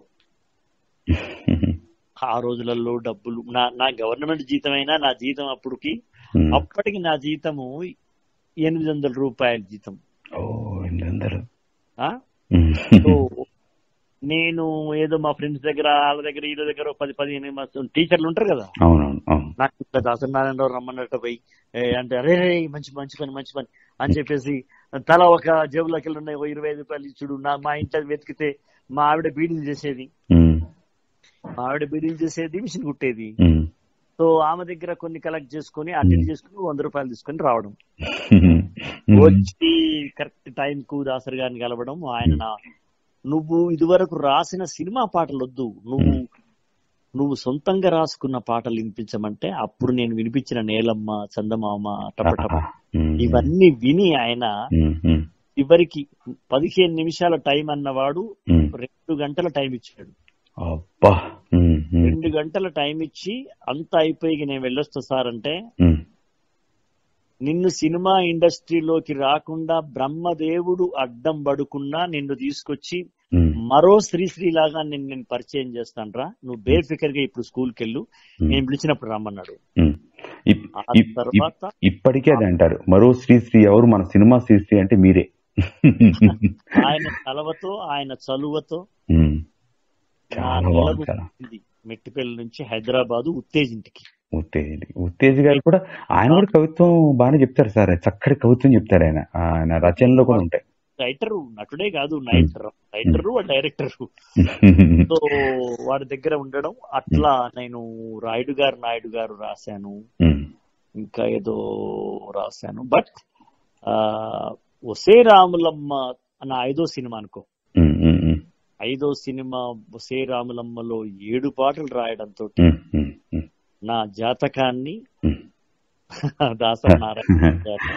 ఆ రోజులలో డబ్బులు నా నా గవర్నమెంట్ జీతం అయినా నా జీతం అప్పటికి ఉమ్. అప్పటికి నా జీతము ఎనిమిది వందల రూపాయల జీతం ఓ ఎనిమిది వందలు ఆ? ఉమ్, సో నేను ఏదో మా ఫ్రెండ్స్ దగ్గర వాళ్ళ దగ్గర వీళ్ళ దగ్గర ఒక పది పదిహేను మంది టీచర్లు ఉంటారు కదా అవునవును అవును నాకు ఇట్లా దాసనారాయణరావు రమ్మన్నట్టు పోయి ఏ, అంటే అరే రే మంచి మంచి పని మంచి పని అని చెప్పేసి తల ఒక జేబులోకి వెళ్ళి ఉన్నాయి ఓ ఇరవై ఐదు రూపాయలు ఇచ్చుడు నా మా ఇంట్లో వెతికితే మా ఆవిడ బీడీలు చేసేది ఉమ్, మా ఆవిడ బీడీలు చేసేది మిషన్ కుట్టేది ఉమ్, సో ఆమె దగ్గర కొన్ని కలెక్ట్ చేసుకుని అటెండ్ చేసుకుని వంద రూపాయలు తీసుకుని రావడం వచ్చి కరెక్ట్ టైం కు దాసరి గారిని కలవడం ఆయన నా- నువ్వు ఇదివరకు రాసిన సినిమా పాటలు వద్దు నువ్వు నువ్వు సొంతంగా రాసుకున్న పాటలు వినిపించమంటే అప్పుడు నేను వినిపించిన నేలమ్మ చందమామ టపటప ఇవన్నీ విని ఆయన చివరికి పదిహేను నిమిషాల టైం అన్నవాడు రెండు గంటల టైం ఇచ్చాడు అబ్బా ఉమ్, ఉమ్, రెండు గంటల టైం ఇచ్చి అంతా అయిపోయి నేను వెళ్ళొస్తా సార్ అంటే ఉమ్, నిన్ను సినిమా ఇండస్ట్రీలోకి రాకుండా బ్రహ్మదేవుడు అడ్డం పడుకున్నా నిన్ను తీసుకొచ్చి ఉమ్, మరో శ్రీశ్రీ లాగా నేను నేను పరిచయం చేస్తానరా నువ్వు బేఫికర్ గా ఇప్పుడు స్కూల్కి వెళ్ళు నేను పిలిచినప్పుడు రమ్మన్నాడు ఉమ్. ఇప్- ఆ ఇప్- తర్వాత ఇప్- ఇప్పటికే అది అంటారు మరో శ్రీశ్రీ ఎవరు మన సినిమా శ్రీశ్రీ అంటే మీరే ఆయన చలవతో ఆయన చలువతో ఉమ్, నా చాలా నెల బాగుంది చాలా ఉంది మెట్టిపల్లి నుంచి హైదరాబాద్ ఉత్తేజింటికి ఉత్తేజ్ ఉత్తేజ్ గారు కూడా ఆయన కూడా కవిత్వం బాగానే చెప్తారు సార్ చక్కటి కవిత్వం చెప్తారు ఆయన ఆయన రచనలో కూడా ఉంటాయి రైటర్ నటుడే కాదు నైటర్ రైటర్ డైరెక్టర్ సో వాడి దగ్గర ఉండడం అట్లా నేను రాయుడు గారు నాయుడు గారు రాశాను ఉమ్, ఇంకా ఏదో రాశాను బట్ ఆ ఒసే రాములమ్మ అన్న ఐదో సినిమా అనుకో ఉమ్, ఉమ్, ఉమ్, ఐదో సినిమా ఒసే రాములమ్మలో ఏడు పాటలు రాయడంతో ఉమ్, ఉమ్, ఉమ్, నా జాతకాన్ని ఉమ్. దాసరి నారాయణ గారి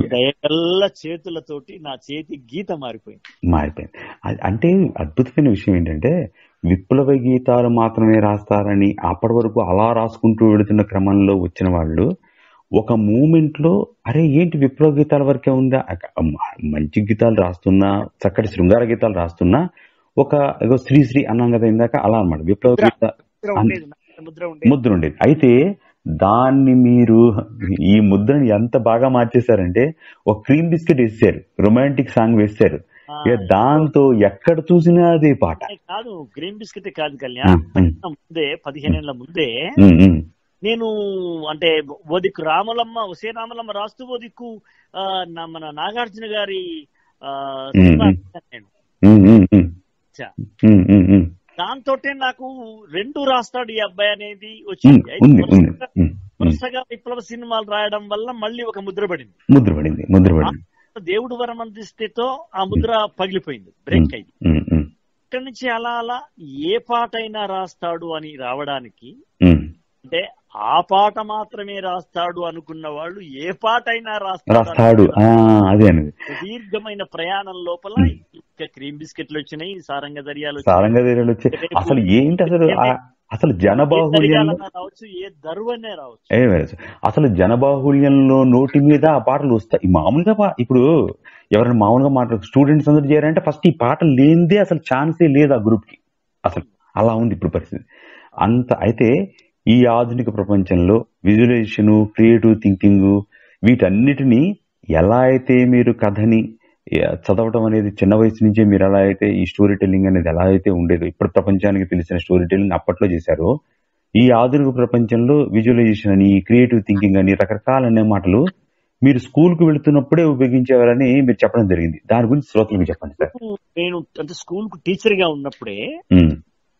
దయగల్ల చేతులతోటి నా చేతి గీత మారిపోయింది మారిపోయింది అ- అంటే అద్భుతమైన విషయం ఏంటంటే విప్లవ గీతాలు మాత్రమే రాస్తారని అప్పటి వరకు అలా రాసుకుంటూ వెళుతున్న క్రమంలో వచ్చిన వాళ్ళు ఒక మూమెంట్ లో అరే ఏంటి విప్లవ గీతాల వరకే ఉందా అక- మ- మంచి గీతాలు రాస్తున్నా చక్కటి శృంగార గీతాలు రాస్తున్నా ఒక ఏదో శ్రీశ్రీ అన్నాం కదా ఇందాక అలా అన్నమాట విప్లవ గీత ముద్ర ఉండేది నా ముద్ర ఉండేది ముద్ర ఉండేది అయితే దాన్ని మీరు ఈ ముద్రని ఎంత బాగా మార్చేశారంటే ఒక క్రీమ్ బిస్కెట్ వేసారు రొమాంటిక్ సాంగ్ వేశారు ఆ, ఇక దాంతో ఎక్కడ చూసినా అదే పాట ఏ కాదు గ్రీన్ బిస్కెట్ కాదు కళ్యాణ్ ఉమ్, ఉమ్, ముందే పదిహేనేళ్ల ముందే ఉమ్, ఉమ్, నేను అంటే ఓ దిక్కు రామలమ్మ ఒసే రామలమ్మ రాస్తూ ఓ దిక్కు ఆ, నా- మన నాగార్జున గారి ఆ, సినిమా మ్మ్. రాశాను నేను ఉమ్, ఉమ్, ఉమ్, చా. ఉమ్, ఉమ్, ఉమ్, దాంతో నాకు రెండు రాస్తాడు ఈ అబ్బాయి అనేది ఉమ్, వచ్చింది అయితే ఉంది ఉంది వరుసగా- ఉమ్, ఉమ్. వరుసగా విప్లవ సినిమాలు రాయడం వల్ల మళ్ళీ ఒక ముద్ర పడింది ముద్ర పడింది ముద్ర పడింది దేవుడు వరం అందిస్తేతో ఆ ముద్ర పగిలిపోయింది బ్రేక్ అయింది ఉమ్, ఉమ్, ఇక్కడి నుంచి అలా అలా ఏ పాట అయినా రాస్తాడు అని రావడానికి ఉమ్. అంటే ఆ పాట మాత్రమే రాస్తాడు అనుకున్న వాళ్ళు ఏ పాట అయినా రాస్తాడు రాస్తాడు ఆ, అదే అనేది దీర్ఘమైన ప్రయాణం లోపల ఇంకా క్రీమ్ బిస్కెట్లు వచ్చినాయి సారంగ దర్యాలు సారంగా దగ్గర వచ్చి అసలు ఏంటి అసలు ఆ- అసలు జనబాహుళ్యంలో దర్యాలన్నా రావచ్చు ఏ దరువనే రావచ్చు ఏ వేరే. అసలు జనబాహుళ్యంలో నోటి మీద ఆ పాటలు వస్తాయి మామూలుగా పా- ఇప్పుడు ఎవరైనా మామూలుగా మాట్లాడు స్టూడెంట్స్ అందరూ చేయాలంటే ఫస్ట్ ఈ పాట లేనిదే అసలు ఛాన్సే లేదు ఆ గ్రూప్ కి అసలు అలా ఉంది ఇప్పుడు పరిస్థితి అంత అయితే ఈ ఆధునిక ప్రపంచంలో విజువలైజేషన్ క్రియేటివ్ థింకింగ్ వీటన్నిటిని ఎలా అయితే మీరు కథని ఏ, చదవటం అనేది చిన్న వయసు నుంచే మీరు ఎలా అయితే ఈ స్టోరీ టెల్లింగ్ అనేది ఎలా అయితే ఉండేదో ఇప్పుడు ప్రపంచానికి తెలిసిన స్టోరీ టెల్లింగ్ అప్పట్లో చేశారో ఈ ఆధునిక ప్రపంచంలో విజువలైజేషన్ అని క్రియేటివ్ థింకింగ్ అని రకరకాలనే మాటలు మీరు స్కూల్ కు వెళుతున్నప్పుడే ఉపయోగించేవారని మీరు చెప్పడం జరిగింది దాని గురించి శ్రోతలకు చెప్పండి సార్ నేను అంటే స్కూల్ కు టీచర్ గా ఉన్నప్పుడే ఉమ్,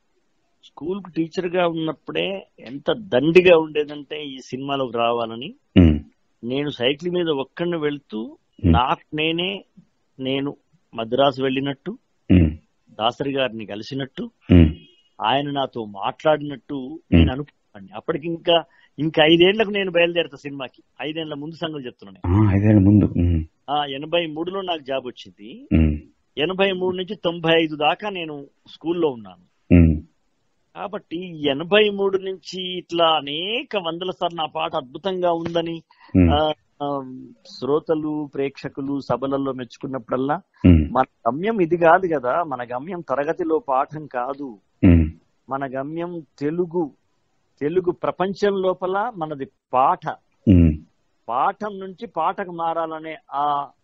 స్కూల్ కు టీచర్ గా ఉన్నప్పుడే ఎంత దండిగా ఉండేదంటే ఈ సినిమాలోకి రావాలని ఉమ్, నేను సైకిల్ మీద ఒక్కడిని వెళ్తూ Hmm. నాకు నేనే నేను మద్రాసు వెళ్ళినట్టు ఉమ్, దాసరి గారిని కలిసినట్టు ఉమ్, ఆయన నాతో మాట్లాడినట్టు నేను అనుకున్నాను అప్పటికి ఇంకా ఇంకా ఐదేళ్లకు నేను బయలుదేరుతా సినిమాకి ఐదేళ్ల ముందు సంగతి చెప్తున్నాను ఆ, ఐదేళ్ళ ముందు ఉమ్, ఆ ఎనభై మూడులో నాకు జాబ్ వచ్చింది ఉమ్, ఎనభై మూడు నుంచి తొంభై ఐదు దాకా నేను స్కూల్లో ఉన్నాను ఉమ్, కాబట్టి ఎనభై మూడు నుంచి ఇట్లా అనేక వందల సార్లు నా పాట అద్భుతంగా ఉందని ఉమ్, ఆ, ఆ, శ్రోతలు ప్రేక్షకులు సభలలో మెచ్చుకున్నప్పుడల్లా ఉమ్, మన గమ్యం ఇది కాదు కదా మన గమ్యం తరగతిలో పాఠం కాదు ఉమ్, మన గమ్యం తెలుగు తెలుగు ప్రపంచం లోపల మనది పాట ఉమ్, పాఠం నుంచి పాటకు మారాలనే ఆ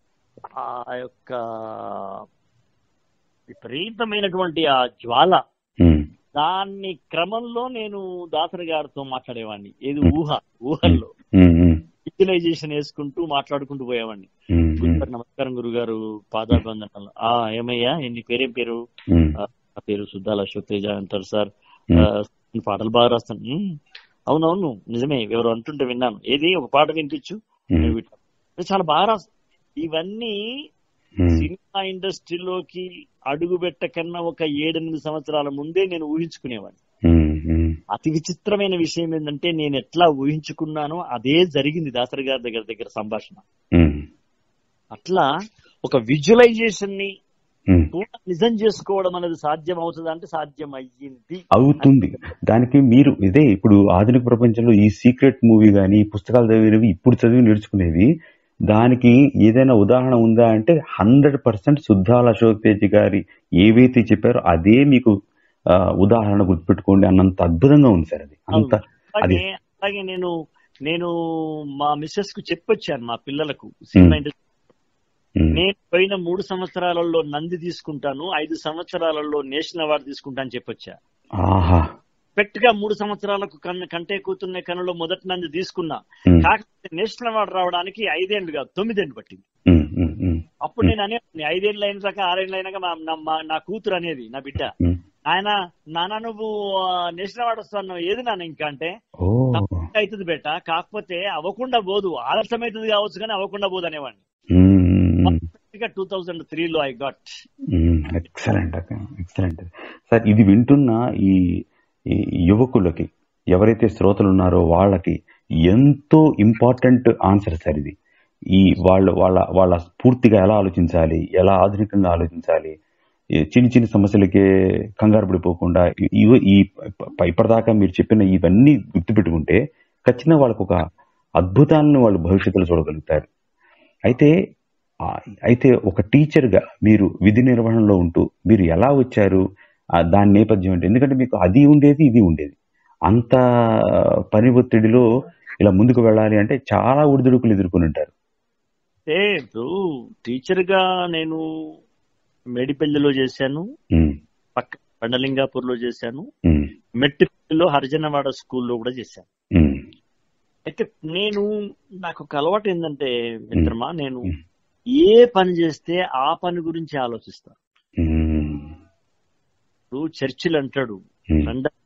ఆ యొక్క విపరీతమైనటువంటి ఆ జ్వాల ఉమ్, దాన్ని క్రమంలో నేను దాసరి గారితో మాట్లాడేవాడిని ఏది ఊహ ఊహల్లో ఉమ్, ఉమ్, యూటిలైజేషన్ వేసుకుంటూ మాట్లాడుకుంటూ పోయేవాడిని ఉమ్, ఉమ్, గురుగారు నమస్కారం గురుగారు పాదాబంధనాలు ఆ ఏమయ్యా నీ పేరేం పేరు ఉమ్, ఆ, నా పేరు సుద్దాల అశోక్ తేజ అంటారు సార్ ఉమ్. ఆ, ఈ పాటలు బాగా రాస్తాను "ఉమ్, అవునవును నిజమే ఎవరు అంటుంటే విన్నాను ఏది ఒక పాట వినిపించు నేను ఉమ్, వింటాను. ఇది చాలా బాగా రాస్ ఇవన్నీ ఉమ్, సినిమా ఇండస్ట్రీలోకి అడుగు పెట్టకన్నా ఒక ఏడెనిమిది సంవత్సరాల ముందే నేను ఊహించుకునేవాడిని ఉమ్, ఉమ్, అతి విచిత్రమైన విషయం ఏంటంటే నేను ఎట్లా ఊహించుకున్నానో అదే జరిగింది దాసరి గారి దగ్గర దగ్గర సంభాషణ ఉమ్, అట్లా ఒక విజువలైజేషన్ ని ఉమ్. కూడా నిజం చేసుకోవడం అనేది సాధ్యం అవుతుంది అంటే సాధ్యం అయ్యింది అవుతుంది దానికి మీరు ఇదే ఇప్పుడు ఆధునిక ప్రపంచంలో ఈ సీక్రెట్ మూవీ గానీ ఈ పుస్తకాలు చదివినవి ఇప్పుడు చదివి నేర్చుకునేవి దానికి ఏదైనా ఉదాహరణ ఉందా అంటే హండ్రెడ్ పర్సెంట్ శుద్ధాల అశోక్ తేజ్ గారి ఏవైతే చెప్పారో అదే మీకు ఆ, ఉదాహరణ గుర్తుపెట్టుకోండి అన్నంత అద్భుతంగా ఉంది సార్ అది అంత అది అలాగే అలాగే నేను నేను మా మిస్సెస్ కు చెప్పొచ్చాను మా పిల్లలకు సినిమా ఇండస్ట్రీ ఉమ్, నేను పోయిన మూడు సంవత్సరాలలో నంది తీసుకుంటాను ఐదు సంవత్సరాలలో నేషనల్ అవార్డు తీసుకుంటా అని చెప్పొచ్చా ఆహా పెట్ గా మూడు సంవత్సరాలకు కన్ను కంటే కూతున్న కనులో మొదటి నంది తీసుకున్నా ఉమ్, కాకపోతే నేషనల్ అవార్డు రావడానికి ఐదేళ్లు కాదు తొమ్మిదేళ్లు పట్టింది ఉమ్, ఉమ్, ఉమ్, అప్పుడు నేను అనేది ఐదేళ్ళు అయిన దాకా ఆరేళ్ళు అయినాక మా- నా- మా- నా కూతురు అనేది నా బిడ్డ ఉమ్. ఆయన నాన్న నువ్వు ఆ, నేషనల్ అవార్డు వస్తాను ఏది నాన్న ఇంకా అంటే ఓ తప్పకుండా అవుతుంది బెట్ట కాకపోతే అవ్వకుండా పోదు ఆలస్యం అవుతుంది కావచ్చు కానీ అవ్వకుండా పోదు అనేవాడిని టూ థౌజండ్ త్రీ లో I got excellent excellent sir ఇది వింటున్న ఈ ఈ యువకులకి ఎవరైతే శ్రోతలు ఉన్నారో వాళ్ళకి ఎంతో ఇంపార్టెంట్ ఆన్సర్ సార్ ఇది ఈ వాళ్ళు వాళ్ళ వాళ్ళ పూర్తిగా ఎలా ఆలోచించాలి ఎలా ఆధునికంగా ఆలోచించాలి ఈ చిన్న చిన్న సమస్యలకే కంగారు పడిపోకుండా ఇ- ఇవ- ఈ ప- ఇప్పటిదాకా మీరు చెప్పిన ఇవన్నీ గుర్తుపెట్టుకుంటే ఖచ్చితంగా వాళ్ళకు ఒక అద్భుతాలను వాళ్ళు భవిష్యత్తులో చూడగలుగుతారు అయితే ఆ, అయితే ఒక టీచర్గా మీరు విధి నిర్వహణలో ఉంటూ మీరు ఎలా వచ్చారు ఆ, దాని నేపథ్యం ఏంటి ఎందుకంటే మీకు అది ఉండేది ఇది ఉండేది అంత పని ఒత్తిడిలో ఇలా ముందుకు వెళ్ళాలి అంటే చాలా ఒడిదుడుకులు ఎదుర్కొని ఉంటారు ఏ ఇప్పుడు టీచర్ గా నేను మేడిపల్లిలో చేశాను ఉమ్, పక్క పండలింగాపూర్ లో చేశాను ఉమ్, మెట్టిపల్లిలో హరిజనవాడ స్కూల్లో కూడా చేశాను ఉమ్, అయితే నేను నాకు ఒక అలవాటు ఏంటంటే మిత్రమా నేను ఉమ్, ఏ పని చేస్తే ఆ పని గురించి ఆలోచిస్తా ఉమ్, ఇప్పుడు చర్చిల్ అంటాడు ఉమ్. లండన్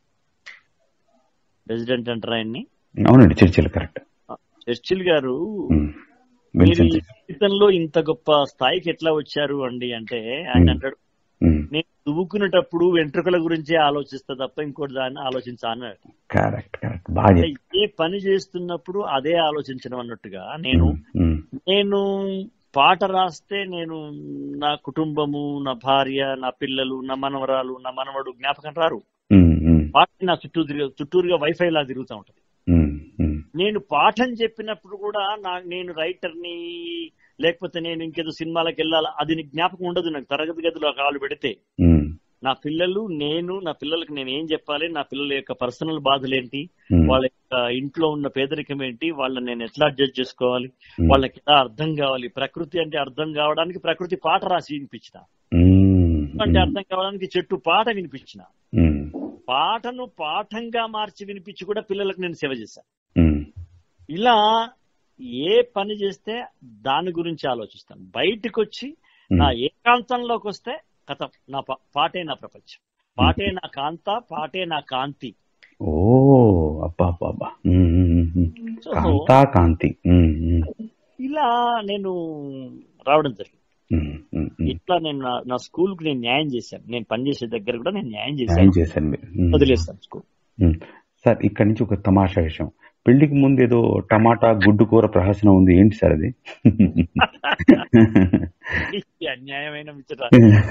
ప్రెసిడెంట్ అంటారా ఆయన్ని అవునండి చర్చలు కరెక్ట్ చర్చిల్ గారు ఉమ్, మీరు విన్సెంట్ ఈ జీవితంలో ఇంత గొప్ప స్థాయికి ఎట్లా వచ్చారు అండి అంటే ఆయన ఉమ్. అంటాడు ఉమ్, నేను దువ్వుకునేటప్పుడు వెంట్రుకల గురించే ఆలోచిస్తా తప్ప ఇంకోటి దాన్ని ఆలోచించా అన్నాడు కరెక్ట్ కరెక్ట్ బాగా అంటే చెప్పారు. ఏ పని చేస్తున్నప్పుడు అదే ఆలోచించడం అన్నట్టుగా నేను ఉమ్, ఉమ్, నేను పాట రాస్తే నేను నా కుటుంబము నా భార్య నా పిల్లలు నా మనవరాలు నా మనవడు జ్ఞాపకం రారు ఉమ్, ఉమ్, పాట నా చుట్టూ తిరిగి చుట్టూరుగా వైఫై లా తిరుగుతూ ఉంటది ఉమ్, ఉమ్, నేను పాఠం చెప్పినప్పుడు కూడా నా నేను రైటర్ని లేకపోతే నేను ఇంకేదో సినిమాలకు వెళ్ళాలా అది నీకు జ్ఞాపకం ఉండదు నాకు తరగతి గదిలో కాలు పెడితే ఉమ్, నా పిల్లలు నేను నా పిల్లలకి నేను ఏం చెప్పాలి నా పిల్లల యొక్క పర్సనల్ బాధలు ఏంటి ఉమ్, వాళ్ళ యొక్క ఇంట్లో ఉన్న పేదరికం ఏంటి వాళ్ళని నేను ఎట్లా అడ్జస్ట్ చేసుకోవాలి ఉమ్, వాళ్ళకి ఎలా అర్థం కావాలి ప్రకృతి అంటే అర్థం కావడానికి ప్రకృతి పాట రాసి వినిపించిన ఉమ్, అంటే అర్థం కావడానికి చెట్టు పాట వినిపించిన ఉమ్, పాటను పాఠంగా మార్చి వినిపించి కూడా పిల్లలకు నేను సేవ చేశాను ఉమ్, ఇలా ఏ పని చేస్తే దాని గురించి ఆలోచిస్తాను బయటికి వచ్చి ఉమ్. నా ఏకాంతంలోకి వస్తే కథ నా పా- పాటే నా ప్రపంచం పాటే నా కాంత పాటే నా కాంతి ఓ అబ్బా అబ్బా అబ్బా ఉమ్, ఉమ్, ఉమ్. సో కాంతా కాంతి ఉమ్, ఉమ్, ఇలా నేను రావడం జరిగింది ఉమ్, ఉమ్, ఉమ్. ఇట్లా నేను నా- నా స్కూల్ కు నేను న్యాయం చేశాను నేను పనిచేసే దగ్గర కూడా నేను న్యాయం న్యాయం చేశాను చేశాను మీరు ఉమ్. వదిలేస్తాను స్కూల్ ఉమ్. సార్ ఇక్కడి నుంచి ఒక తమాషా విషయం పెళ్లికి ముందు ఏదో టమాటా గుడ్డు కూర ప్రహసనం ఉంది ఏంటి సార్ అది ఈ అన్యాయమైన మిచ్చట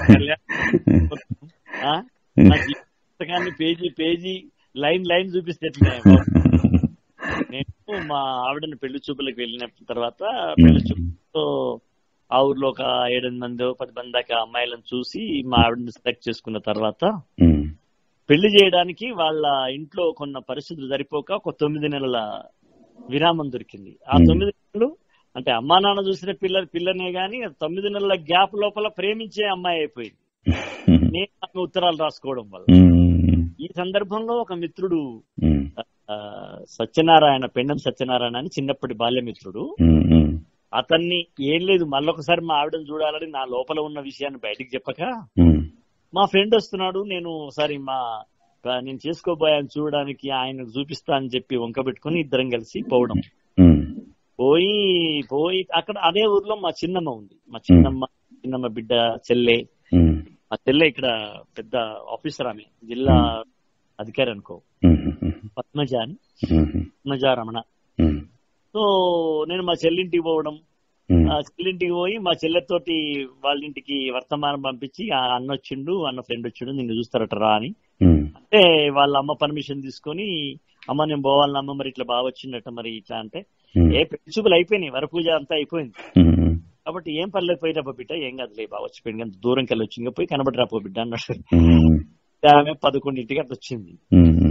ఆ? నా జీవిత పుస్తకాన్ని పేజీ పేజీ లైన్ లైన్ చూపిస్తే ఎట్లా నేను మా ఆవిడని పెళ్లి చూపులకు వెళ్ళిన తర్వాత పెళ్లి చూపులతో ఆ ఊర్లో ఒక ఏడెనిమిది మంది పది మంది దాకా అమ్మాయిలను చూసి మా ఆవిడని సెలెక్ట్ చేసుకున్న తర్వాత ఉమ్, పెళ్లి చేయడానికి వాళ్ళ ఇంట్లో కొన్న పరిస్థితులు సరిపోక ఒక తొమ్మిది నెలల విరామం దొరికింది ఆ Hmm. తొమ్మిది నెలలు అంటే అమ్మా నాన్న చూసిన పిల్ల పిల్లనే గాని ఆ తొమ్మిది నెలల గ్యాప్ లోపల ప్రేమించే అమ్మాయి అయిపోయింది నేను ఆమె ఉత్తరాలు రాసుకోవడం వల్ల ఉమ్, ఈ సందర్భంలో ఒక మిత్రుడు ఉమ్, ఆ, సత్యనారాయణ పెండం సత్యనారాయణ అని చిన్నప్పటి బాల్యమిత్రుడు ఉమ్, ఉమ్, అతన్ని ఏం లేదు మళ్ళొకసారి మా ఆవిడని చూడాలని నా లోపల ఉన్న విషయాన్ని బయటికి చెప్పక ఉమ్, మా ఫ్రెండ్ వస్తున్నాడు నేను ఒకసారి మా కా- నేను చేసుకోబోయాను చూడడానికి ఆయన చూపిస్తా అని చెప్పి వంక పెట్టుకుని ఇద్దరం కలిసి పోవడం ఉమ్, పోయి పోయి అక్కడ అదే ఊర్లో మా చిన్నమ్మ ఉంది మా చిన్నమ్మ చిన్నమ్మ బిడ్డ చెల్లె ఉమ్, మా చెల్లె ఇక్కడ పెద్ద ఆఫీసర్ ఆమె జిల్లా అధికారి అనుకో ఉమ్, ఉమ్, పద్మజ అని ఉమ్, పద్మజ రమణ ఉమ్, సో నేను మా చెల్లింటికి పోవడం ఉమ్, ఆ చెల్లింటికి పోయి మా చెల్లెతోటి వాళ్ళ ఇంటికి వర్తమానం పంపించి ఆ అన్న వచ్చిండు అన్న ఫ్రెండ్ వచ్చిండు నిన్ను చూస్తారట రా అని ఉమ్, అంటే వాళ్ళ అమ్మ పర్మిషన్ తీసుకొని అమ్మ నేను పోవాలని అమ్మ మరి ఇట్లా బాగా వచ్చిందట మరి ఇట్లా అంటే ఉమ్, ఏ పెంచుకులు అయిపోయినాయి వరపూజ అంతా అయిపోయింది ఉమ్, కాబట్టి ఏం పర్లేదు పోయినప్ప బిడ్డ ఏం కాదులే బాగా వచ్చిపోయింది కానీ దూరంకి వెళ్ళి వచ్చింది పోయి కనబడి రాపో బిడ్డ అన్నాడు ఉమ్, ఆమె పదకొండింటికి అట్లా వచ్చింది ఉమ్,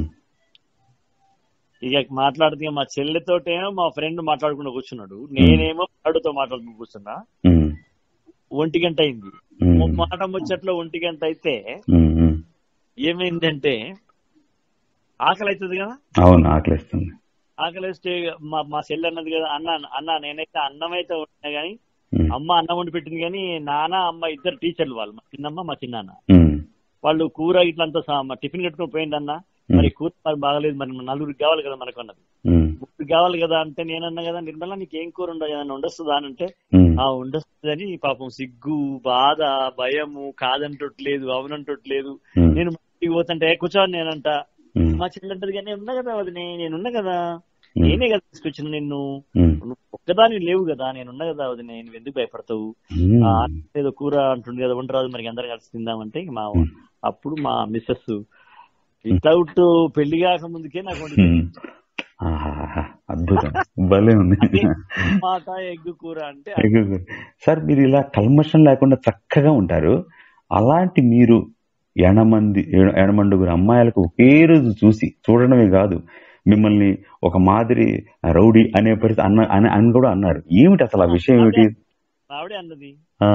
ఇక మాట్లాడితే మా చెల్లెతోటేమో మా ఫ్రెండ్ మాట్లాడుకుంటూ కూర్చున్నాడు నేనేమో వాడితో మాట్లాడుకుంటూ కూర్చున్నా ఉమ్, ఒంటి గంట అయింది ఉమ్, మాట ముచ్చట్లో ఒంటి గంట అయితే ఉమ్, ఉమ్. ఏమైందంటే ఆకలి అవుతుంది కదా అవును ఆకలిస్తుంది ఆకలిస్తే మా మా చెల్లి అన్నది కదా అన్న అన్న నేనైతే అన్నం అయితే ఉన్నా గానీ ఉమ్, అమ్మ అన్నం వండి పెట్టింది కానీ నాన్న అమ్మ ఇద్దరు టీచర్లు వాళ్ళు మా చిన్నమ్మ మా చిన్నాన్న ఉమ్, వాళ్ళు కూర ఇట్లంతా సా- మా టిఫిన్ కట్టుకుని పోయింది అన్న మరి కూర మరి బాగలేదు మరి నలుగురికి కావాలి కదా మనకు అన్నది ఉమ్, ముగ్గురికి కావాలి కదా అంటే నేనన్నా కదా నిర్మల నీకు ఏం కూర ఉండదు ఏదన్నా ఉండొస్తుందా అని అంటే ఉమ్, ఆ ఉండొస్తుందని పాపం సిగ్గు బాధ భయము కాదంటట్లేదు అవునంటట్లేదు ఉమ్, నేను ఇంటికి పోతుంటే కూర్చోని నేనంట ఉమ్, మా చెల్లి అంటది కానీ ఉన్నా కదా అది నేనున్నా కదా ఉమ్, నేనే కదా తీసుకొచ్చిన నిన్ను ఉమ్, నువ్వు ఒక్కదాని లేవు కదా నేనున్నా కదా అది నేను ఎందుకు భయపడతావు ఉమ్, ఆ, ఏదో కూర అంటుంది కదా ఉండరాదు మరి అందరం కలిసి తిందామంటే ఇక మా అప్పుడు మా మిస్సెస్ వితౌట్ పెళ్లి కాక ముందుకే నాకు వండి ఉమ్. ఆహాహా, అద్భుతం భలే ఉంది అదే మాట ఎగ్గు కూర అంటే సార్ మీరు ఇలా కల్మషం లేకుండా చక్కగా ఉంటారు అలాంటి మీరు ఎనమంది ఎనమండుగురు అమ్మాయిలకు ఒకే రోజు చూసి చూడడమే కాదు మిమ్మల్ని ఒక మాదిరి రౌడీ అనే పరిస్థితి అన్న అని అని కూడా అన్నారు ఏమిటి అసలు ఆ విషయం ఏమిటి ఆవిడే అన్నది ఆ.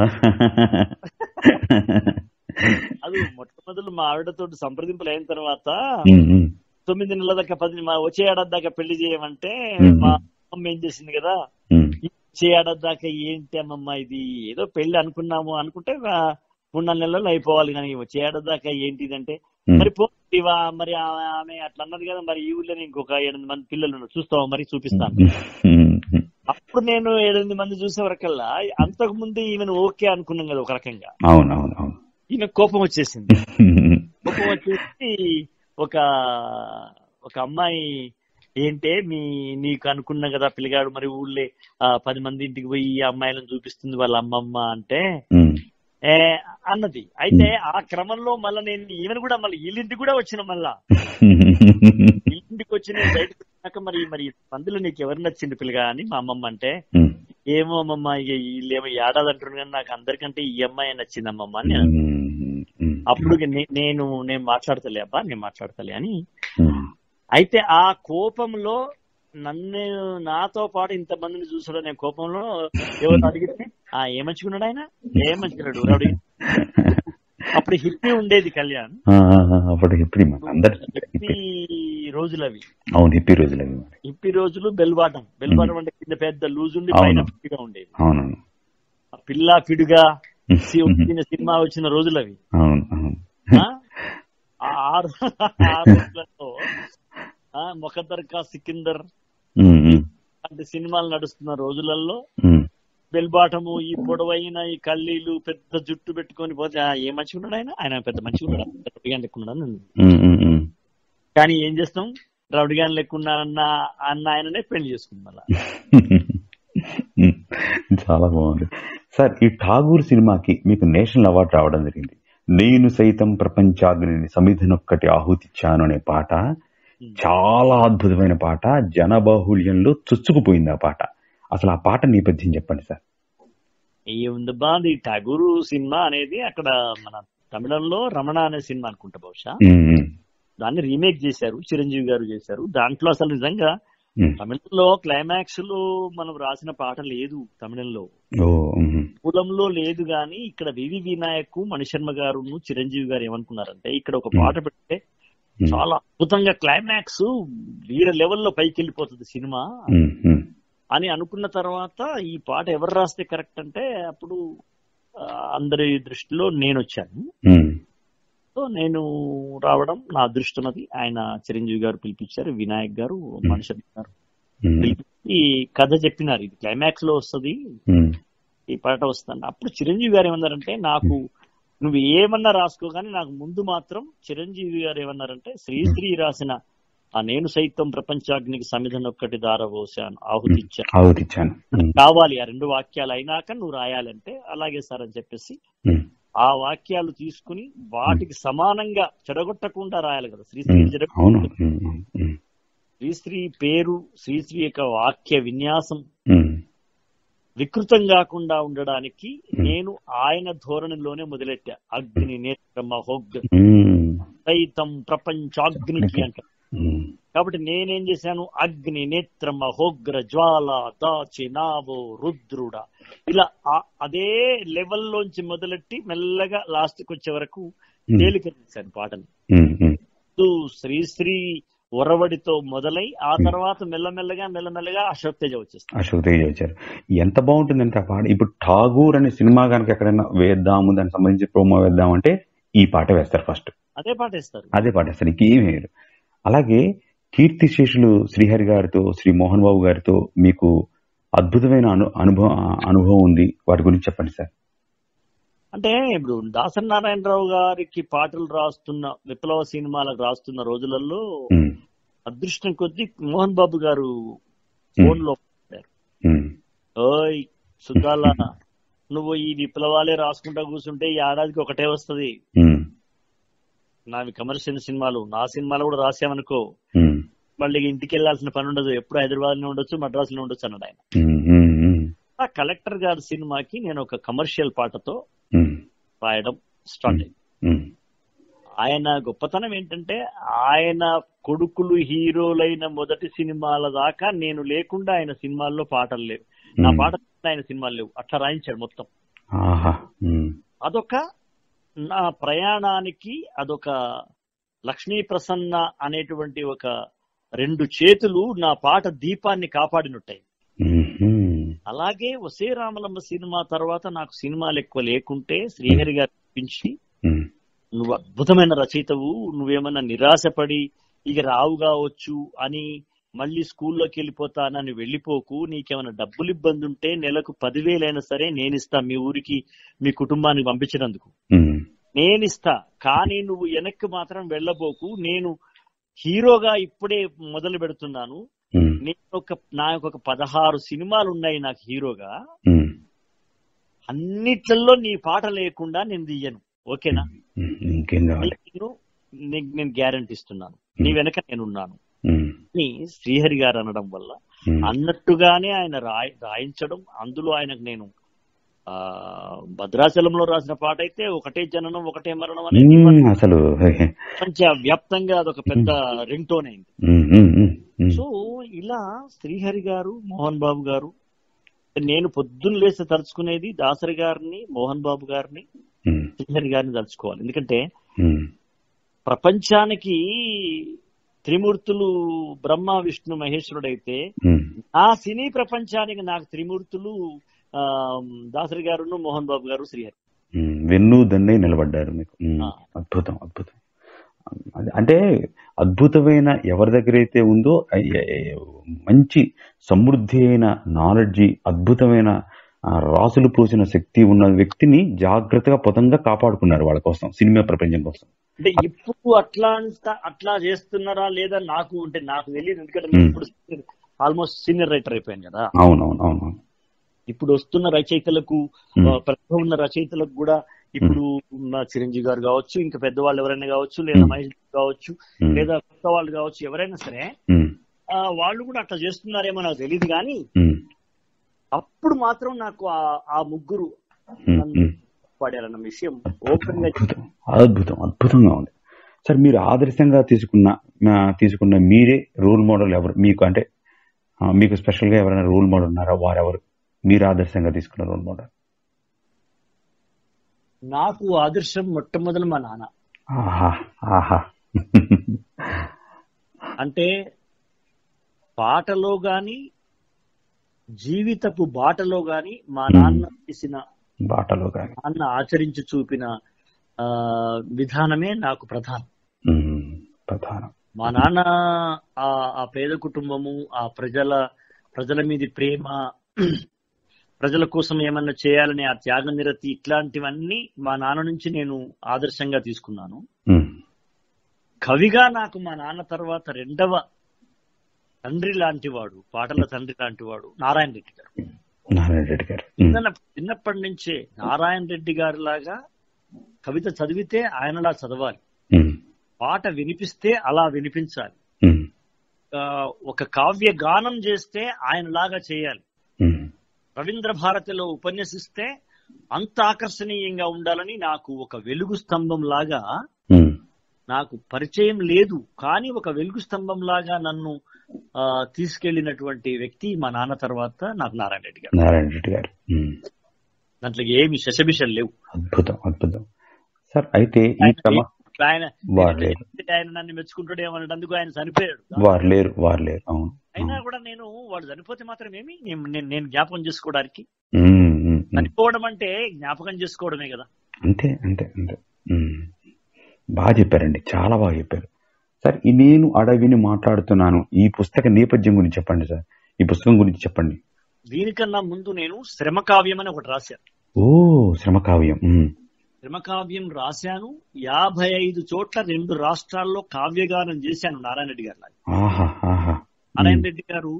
అది మొట్టమొదలు మా ఆవిడతో సంప్రదింపులు అయిన తర్వాత ఉమ్, ఉమ్, తొమ్మిది నెలల దాకా పది మా వచ్చే ఏడాది దాకా పెళ్లి చేయమంటే మ్మ్. మా అమ్మ ఏం చేసింది కదా ఉమ్, వచ్చే ఏడాది దాకా ఏంటి అమ్మమ్మ ఇది ఏదో పెళ్లి అనుకున్నాము అనుకుంటే ఆ, మూడు నాలుగు నెలలు అయిపోవాలి కానీ వచ్చే ఏడాది దాకా ఏంటి ఇదంటే ఉమ్, మరి పోవా మరి ఆమె ఆమె అట్లా అన్నది కదా మరి ఈ ఊళ్ళో ఇంకొక ఎనిమిది మంది పిల్లలు ఉన్నారు చూస్తావా మరి చూపిస్తాను ఉమ్, ఉమ్. అప్పుడు నేను ఎనిమిది మంది చూసే వరకల్లా అంతకు ముందు ఈమెను ఓకే అనుకున్నాం కదా ఒక రకంగా అవును అవును అవును ఈమె కోపం వచ్చేసింది ఉమ్, కోపం వచ్చేసి ఒక ఒక అమ్మాయి ఏంటే మీ నీకు అనుకున్నా కదా పిల్లగాడు మరి ఊళ్ళే ఆ, పది మంది ఇంటికి పోయి ఈ అమ్మాయిలను చూపిస్తుంది వాళ్ళ అమ్మమ్మ అంటే ఉమ్, ఏ అన్నది అయితే ఆ క్రమంలో మళ్ళీ నేను ఈమెను కూడా మళ్ళీ వీళ్ళింటికి కూడా వచ్చిన మళ్ళా వీళ్ళింటికి వచ్చి నేను బయటకు వచ్చినాక మరి మరి మందులో నీకు ఎవరు నచ్చింది పిల్లగా అని మా అమ్మమ్మ అంటే ఉమ్, ఏమో అమ్మమ్మ ఇక వీళ్ళేమో ఏడాది అంటున్నారు కానీ నాకు అందరికంటే ఈ అమ్మాయి నచ్చింది అమ్మమ్మ అని నేను అన్నా. ఉమ్, ఉమ్, అప్పుడు ఇక నే- నేను నేను మాట్లాడతలే అబ్బా నేను మాట్లాడతలే అని ఉమ్, అయితే ఆ కోపంలో నన్ను నాతో పాటు ఇంతమందిని చూసాడు అనే కోపంలో ఎవరు అడిగితే ఆ ఏమంచుకున్నాడు ఆయన ఏమంచుకున్నాడు రౌడీ అప్పుడు హిప్పీ ఉండేది కళ్యాణ్ ఆ, ఆ, ఆ, అప్పుడు హిప్పీ మన అందరు హిప్పీ రోజులు అవి అవును హిప్పీ రోజులు అవి మరి హిప్పీ రోజులు బెల్బాటం బెల్బాటం అంటే కింద పెద్ద లూజ్ ఉండి అవును. పైన పిడిగా ఉండేది అవునవును ఆ పిల్ల పిడుగా సి- వచ్చిన సినిమా వచ్చిన రోజులు అవి అవును అవును ఆ? ఆ ఆరు ఆ రోజులలో ఆ, మొఖదర్కా సికిందర్ ఉమ్, ఉమ్, లాంటి సినిమాలు నడుస్తున్న రోజులలో ఉమ్, బెల్బాటము ఈ పొడవైన ఈ కళ్ళీలు పెద్ద జుట్టు పెట్టుకొని పోతే ఆ, ఏ మంచిగా ఉన్నాడు ఆయన ఆయన పెద్ద మంచిగా ఉన్నాడు రౌడిగాన్ లెక్కున్నాడు అని ఉంది. ఉమ్, ఉమ్, ఉమ్. కానీ ఏం చేస్తాం రౌడిగాన్ లెక్కున్నారన్న అన్న ఆయననే పెళ్లి చేసుకుంది మళ్ళా ఉమ్, చాలా బాగుంది సార్ ఈ ఠాగూర్ సినిమాకి మీకు నేషనల్ అవార్డు రావడం జరిగింది నేను సైతం ప్రపంచాగ్ని సమిధినొక్కటి ఆహుతిచ్చాను అనే పాట చాలా అద్భుతమైన పాట జనబాహుల్యంలో చుచ్చుకుపోయింది ఆ పాట అసలు ఆ పాట నేపథ్యం చెప్పండి సార్ ఏముంది బాది ఠాగూరు సినిమా అనేది అక్కడ మన తమిళంలో రమణ అనే సినిమా అనుకుంటా బహుశా ఉమ్, ఉమ్, దాన్ని రీమేక్ చేశారు చిరంజీవి గారు చేశారు దాంట్లో అసలు నిజంగా ఉమ్. తమిళంలో క్లైమాక్స్ లో మనం రాసిన పాట లేదు తమిళంలో ఓ ఉమ్, మూలంలో లేదు గాని ఇక్కడ వివి వినాయక్ మణిశర్మ గారు చిరంజీవి గారు ఏమనుకున్నారంటే ఇక్కడ ఒక పాట పెడితే ఉమ్, చాలా అద్భుతంగా క్లైమాక్స్ వీర లెవెల్లో పైకి వెళ్ళిపోతుంది సినిమా ఉమ్, ఉమ్, అని అనుకున్న తర్వాత ఈ పాట ఎవరు రాస్తే కరెక్ట్ అంటే అప్పుడు ఆ, అందరి దృష్టిలో నేను వచ్చాను ఉమ్, సో నేను రావడం నా అదృష్టం అది ఆయన చిరంజీవి గారు పిలిపించారు వినాయక్ గారు మనుషులు గారు ఉమ్, పిలిపించి కథ చెప్పినారు ఇది క్లైమాక్స్ లో వస్తది ఉమ్, ఈ పాట వస్తుంది అప్పుడు చిరంజీవి గారు ఏమన్నారంటే నాకు నువ్వు ఏమన్నా రాసుకో కానీ నాకు ముందు మాత్రం చిరంజీవి గారు ఏమన్నారంటే శ్రీశ్రీ రాసిన ఆ నేను సైతం ప్రపంచాగ్నికి సమిధన ఒక్కటి దారవోసాను ఆహుతిచ్చాను ఆహుతిచ్చాను ఉమ్, కావాలి ఆ రెండు వాక్యాలు అయినాక నువ్వు రాయాలంటే అలాగే సార్ అని చెప్పేసి ఉమ్, ఆ వాక్యాలు తీసుకుని వాటికి సమానంగా చెడగొట్టకుండా రాయాలి కదా శ్రీశ్రీ ఉమ్, చెడ- అవును ఉమ్, ఉమ్, ఉమ్, శ్రీశ్రీ పేరు శ్రీశ్రీ యొక్క వాక్య విన్యాసం ఉమ్, వికృతం కాకుండా ఉండడానికి నేను ఆయన ధోరణిలోనే మొదలెట్టా అగ్ని నేత్ర మహోగ్ర ఉమ్, సైతం ప్రపంచాగ్నికి అంట ఉమ్, కాబట్టి నేనేం చేశాను అగ్ని నేత్ర మహోగ్ర జ్వాల దాచి నావో రుద్రుడ ఇలా ఆ- అదే లెవెల్లోంచి మొదలెట్టి మెల్లగా లాస్ట్కి వచ్చే వరకు తేలిక చేశాను పాటని ఉమ్, ఉమ్, ముందు శ్రీశ్రీ ఒరవడితో మొదలై ఆ తర్వాత మెల్లమెల్లగా మెల్లమెల్లగా అశోక్ తేజ వచ్చేస్తుంది అశోక్ తేజ వచ్చారు ఎంత బాగుంటుందంటే ఆ పాట ఇప్పుడు ఠాగూర్ అనే సినిమా కనుక ఎక్కడైనా వేద్దాము దానికి సంబంధించి ప్రోమో వేద్దామంటే ఈ పాట వేస్తారు ఫస్ట్ అదే పాట ఇస్తారు అదే పాట అసలు ఇంకేం వేయరు అలాగే కీర్తి శేషులు శ్రీహరి గారితో శ్రీ మోహన్ బాబు గారితో మీకు అద్భుతమైన అను అనుభవం అనుభవం ఉంది వాటి గురించి చెప్పండి సార్ అంటే ఇప్పుడు దాసరి నారాయణరావు గారికి పాటలు రాస్తున్న విప్లవ సినిమాలకు రాస్తున్న రోజులలో ఉమ్, అదృష్టం కొద్దీ మోహన్ బాబు గారు ఫోన్ లో మాట్లాడారు. ఉమ్, ఓయ్ సుద్దాల నువ్వు ఈ విప్లవాలే రాసుకుంటా కూర్చుంటే ఈ ఏడాదికి ఒకటే వస్తది ఉమ్, నావి కమర్షియల్ సినిమాలు నా సినిమాలు కూడా రాసామనుకో ఉమ్, మళ్ళీ ఇంటికి వెళ్లాల్సిన పని ఉండదు ఎప్పుడు హైదరాబాద్ లో ఉండొచ్చు మద్రాసులో ఉండొచ్చు అన్నాడు ఆయన ఉమ్, ఉమ్, ఉమ్, ఆ కలెక్టర్ గారి సినిమాకి నేను ఒక కమర్షియల్ పాటతో ఉమ్, రాయడం స్టార్ట్ అయింది ఉమ్, ఆయన గొప్పతనం ఏంటంటే ఆయన కొడుకులు హీరోలైన మొదటి సినిమాల దాకా నేను లేకుండా ఆయన సినిమాల్లో పాటలు లేవు నా ఉమ్. పాట ఆయన సినిమాలు లేవు అట్లా రాయించాడు మొత్తం ఆహా ఉమ్, అదొక నా ప్రయాణానికి అదొక లక్ష్మీ ప్రసన్న అనేటువంటి ఒక రెండు చేతులు నా పాట దీపాన్ని కాపాడినట్టాయి ఉమ్, ఉమ్, అలాగే వసే రామలమ్మ సినిమా తర్వాత నాకు సినిమాలు ఎక్కువ లేకుంటే శ్రీహరి గారు పిలిపించి ఉమ్, నువ్వు అద్భుతమైన రచయితవు నువ్వేమన్నా నిరాశపడి ఇక రావు కావచ్చు అని మళ్ళీ స్కూల్లోకి వెళ్ళిపోతానని వెళ్ళిపోకు నీకేమైనా డబ్బులు ఇబ్బంది ఉంటే నెలకు పదివేలైనా సరే నేనిస్తా మీ ఊరికి మీ కుటుంబానికి పంపించినందుకు ఉమ్, నేనిస్తా కానీ నువ్వు వెనక్కి మాత్రం వెళ్ళబోకు నేను హీరోగా ఇప్పుడే మొదలు పెడుతున్నాను ఉమ్, నేను ఒక నాకు ఒక పదహారు సినిమాలు ఉన్నాయి నాకు హీరోగా ఉమ్, అన్నిట్లలో నీ పాట లేకుండా నేను తీయను ఓకేనా ఉమ్, ఇంకేం కావాలి నేను నీకు నేను గ్యారంటీ ఇస్తున్నాను నీ వెనక నేనున్నాను ఉమ్, అని శ్రీహరి గారు అనడం వల్ల ఉమ్, అన్నట్టుగానే ఆయన రాయి రాయించడం అందులో ఆయనకు నేను ఆ భద్రాచలంలో రాసిన పాట అయితే ఒకటే జననం ఒకటే మరణం అనేది ఉమ్, అసలు ప్రపంచ వ్యాప్తంగా అదొక పెద్ద రింగ్ టోన్ అయింది ఉమ్, ఉమ్, ఉమ్, ఉమ్, సో ఇలా శ్రీహరి గారు మోహన్ బాబు గారు నేను పొద్దున్న లేసి తలుచుకునేది దాసరి గారిని మోహన్ బాబు గారిని ఉమ్, శ్రీహరి గారిని తలుచుకోవాలి ఎందుకంటే ఉమ్, ప్రపంచానికి త్రిమూర్తులు బ్రహ్మ విష్ణు మహేశ్వరుడు అయితే ఉమ్, ఆ సినీ ప్రపంచానికి నాకు త్రిమూర్తులు ఆ, దాసరి గారు మోహన్ బాబు గారు శ్రీహరి ఉమ్, వెన్ను దన్నే నిలబడ్డారు మీకు ఉమ్, ఆ. అద్భుతం అద్భుతం అది- అంటే అద్భుతమైన ఎవరి దగ్గర అయితే ఉందో అయ్- అయ్- మంచి సమృద్ధి అయిన నాలెడ్జి అద్భుతమైన ఆ, రాసులు పోసిన శక్తి ఉన్న వ్యక్తిని జాగ్రత్తగా పదంగా కాపాడుకున్నారు వాళ్ళ కోసం సినిమా ప్రపంచం కోసం అంటే ఇప్పుడు అట్లా అంట- అట్లా చేస్తున్నారా లేదా నాకు అంటే నాకు తెలియదు ఎందుకంటే నేను Hmm. ఇప్పుడు ఆల్మోస్ట్ సీనియర్ రైటర్ అయిపోయాను కదా అవునవును అవును ఇప్పుడు వస్తున్న రచయితలకు Hmm. ఆ, ప్రతిభ ఉన్న రచయితలకు కూడా ఇప్పుడు మా చిరంజీవి గారు కావచ్చు ఇంకా పెద్దవాళ్ళు ఎవరైనా కావచ్చు లేదా Hmm. మహేష్ బాబు కావచ్చు ఉమ్, లేదా కొత్త వాళ్ళు కావచ్చు ఎవరైనా సరే ఉమ్, ఆ, వాళ్ళు కూడా అట్లా చేస్తున్నారేమో నాకు తెలియదు కానీ ఉమ్, అప్పుడు మాత్రం నాకు ఆ- ఆ ముగ్గురు ఉమ్, నన్ను ఉమ్. పాడారన్న విషయం ఓపెన్ గా అద్భుతం అద్భుతం అద్భుతంగా ఉంది సార్ మీరు ఆదర్శంగా తీసుకున్న ఆ, తీసుకున్న మీరే రోల్ మోడల్ ఎవరు మీకు అంటే ఆ, మీకు స్పెషల్ గా ఎవరైనా రోల్ మోడల్ ఉన్నారా వారెవరు మీరు ఆదర్శంగా తీసుకున్న రోల్ మోడల్ నాకు ఆదర్శం మొట్టమొదలు మా నాన్న ఆహా ఆహా అంటే పాటలో గాని జీవితపు బాటలో గాని మా Hmm. నాన్న చేసిన బాటలో కానీ నాన్న ఆచరించి చూపిన ఆ, విధానమే నాకు ప్రధానం ఉమ్, ప్రధానం మా నాన్న ఆ ఆ పేద కుటుంబము ఆ ప్రజల ప్రజల మీది ప్రేమ ప్రజల కోసం ఏమన్నా చేయాలనే ఆ త్యాగ నిరతి ఇట్లాంటివన్నీ మా నాన్న నుంచి నేను ఆదర్శంగా తీసుకున్నాను ఉమ్, కవిగా నాకు మా నాన్న తర్వాత రెండవ తండ్రి లాంటి వాడు పాటల తండ్రి లాంటి వాడు నారాయణ రెడ్డి గారు నారాయణ రెడ్డి గారు ఉమ్, చిన్న- చిన్నప్పటి నుంచే నారాయణ రెడ్డి గారి లాగా కవిత చదివితే ఆయనలా చదవాలి ఉమ్, పాట వినిపిస్తే అలా వినిపించాలి ఉమ్, ఆ, ఒక కావ్య గానం చేస్తే ఆయనలాగా చేయాలి ఉమ్, రవీంద్ర భారతిలో ఉపన్యసిస్తే అంత ఆకర్షణీయంగా ఉండాలని నాకు ఒక వెలుగు స్తంభం లాగా ఉమ్, నాకు పరిచయం లేదు కానీ ఒక వెలుగు స్తంభం లాగా నన్ను ఆ, తీసుకెళ్లినటువంటి వ్యక్తి మా నాన్న తర్వాత నాకు నారాయణ రెడ్డి గారు నారాయణ రెడ్డి గారు ఉమ్, దాంట్లో ఏమి శశబిషలు లేవు అద్భుతం అద్భుతం సార్ అయితే ఈ క్రమ ఆయన వారు లేరు ఆయన నన్ను మెచ్చుకుంటాడేమన్నందుకు ఆయన చనిపోయాడు వారు లేరు వారు లేరు అవును అయినా కూడా నేను వాడు చనిపోతే మాత్రం ఏమి నేను- నేను నేను జ్ఞాపకం చేసుకోవడానికి ఉమ్, ఉమ్, ఉమ్. చనిపోవడం అంటే జ్ఞాపకం చేసుకోవడమే కదా అంతే అంతే అంతే ఉమ్. బాగా చెప్పారండి చాలా బాగా చెప్పారు సార్ ఈ నేను అడవిని మాట్లాడుతున్నాను ఈ పుస్తక నేపథ్యం గురించి చెప్పండి సార్ ఈ పుస్తకం గురించి చెప్పండి దీనికన్నా ముందు నేను శ్రమ కావ్యం అని ఒకటి రాశాను ఓ శ్రమ కావ్యం ఉమ్, శ్రమ కావ్యం రాశాను యాభై ఐదు చోట్ల రెండు రాష్ట్రాల్లో కావ్యగానం చేశాను నారాయణ రెడ్డి గారు లాగా. ఆహా ఆహా నారాయణ రెడ్డి గారు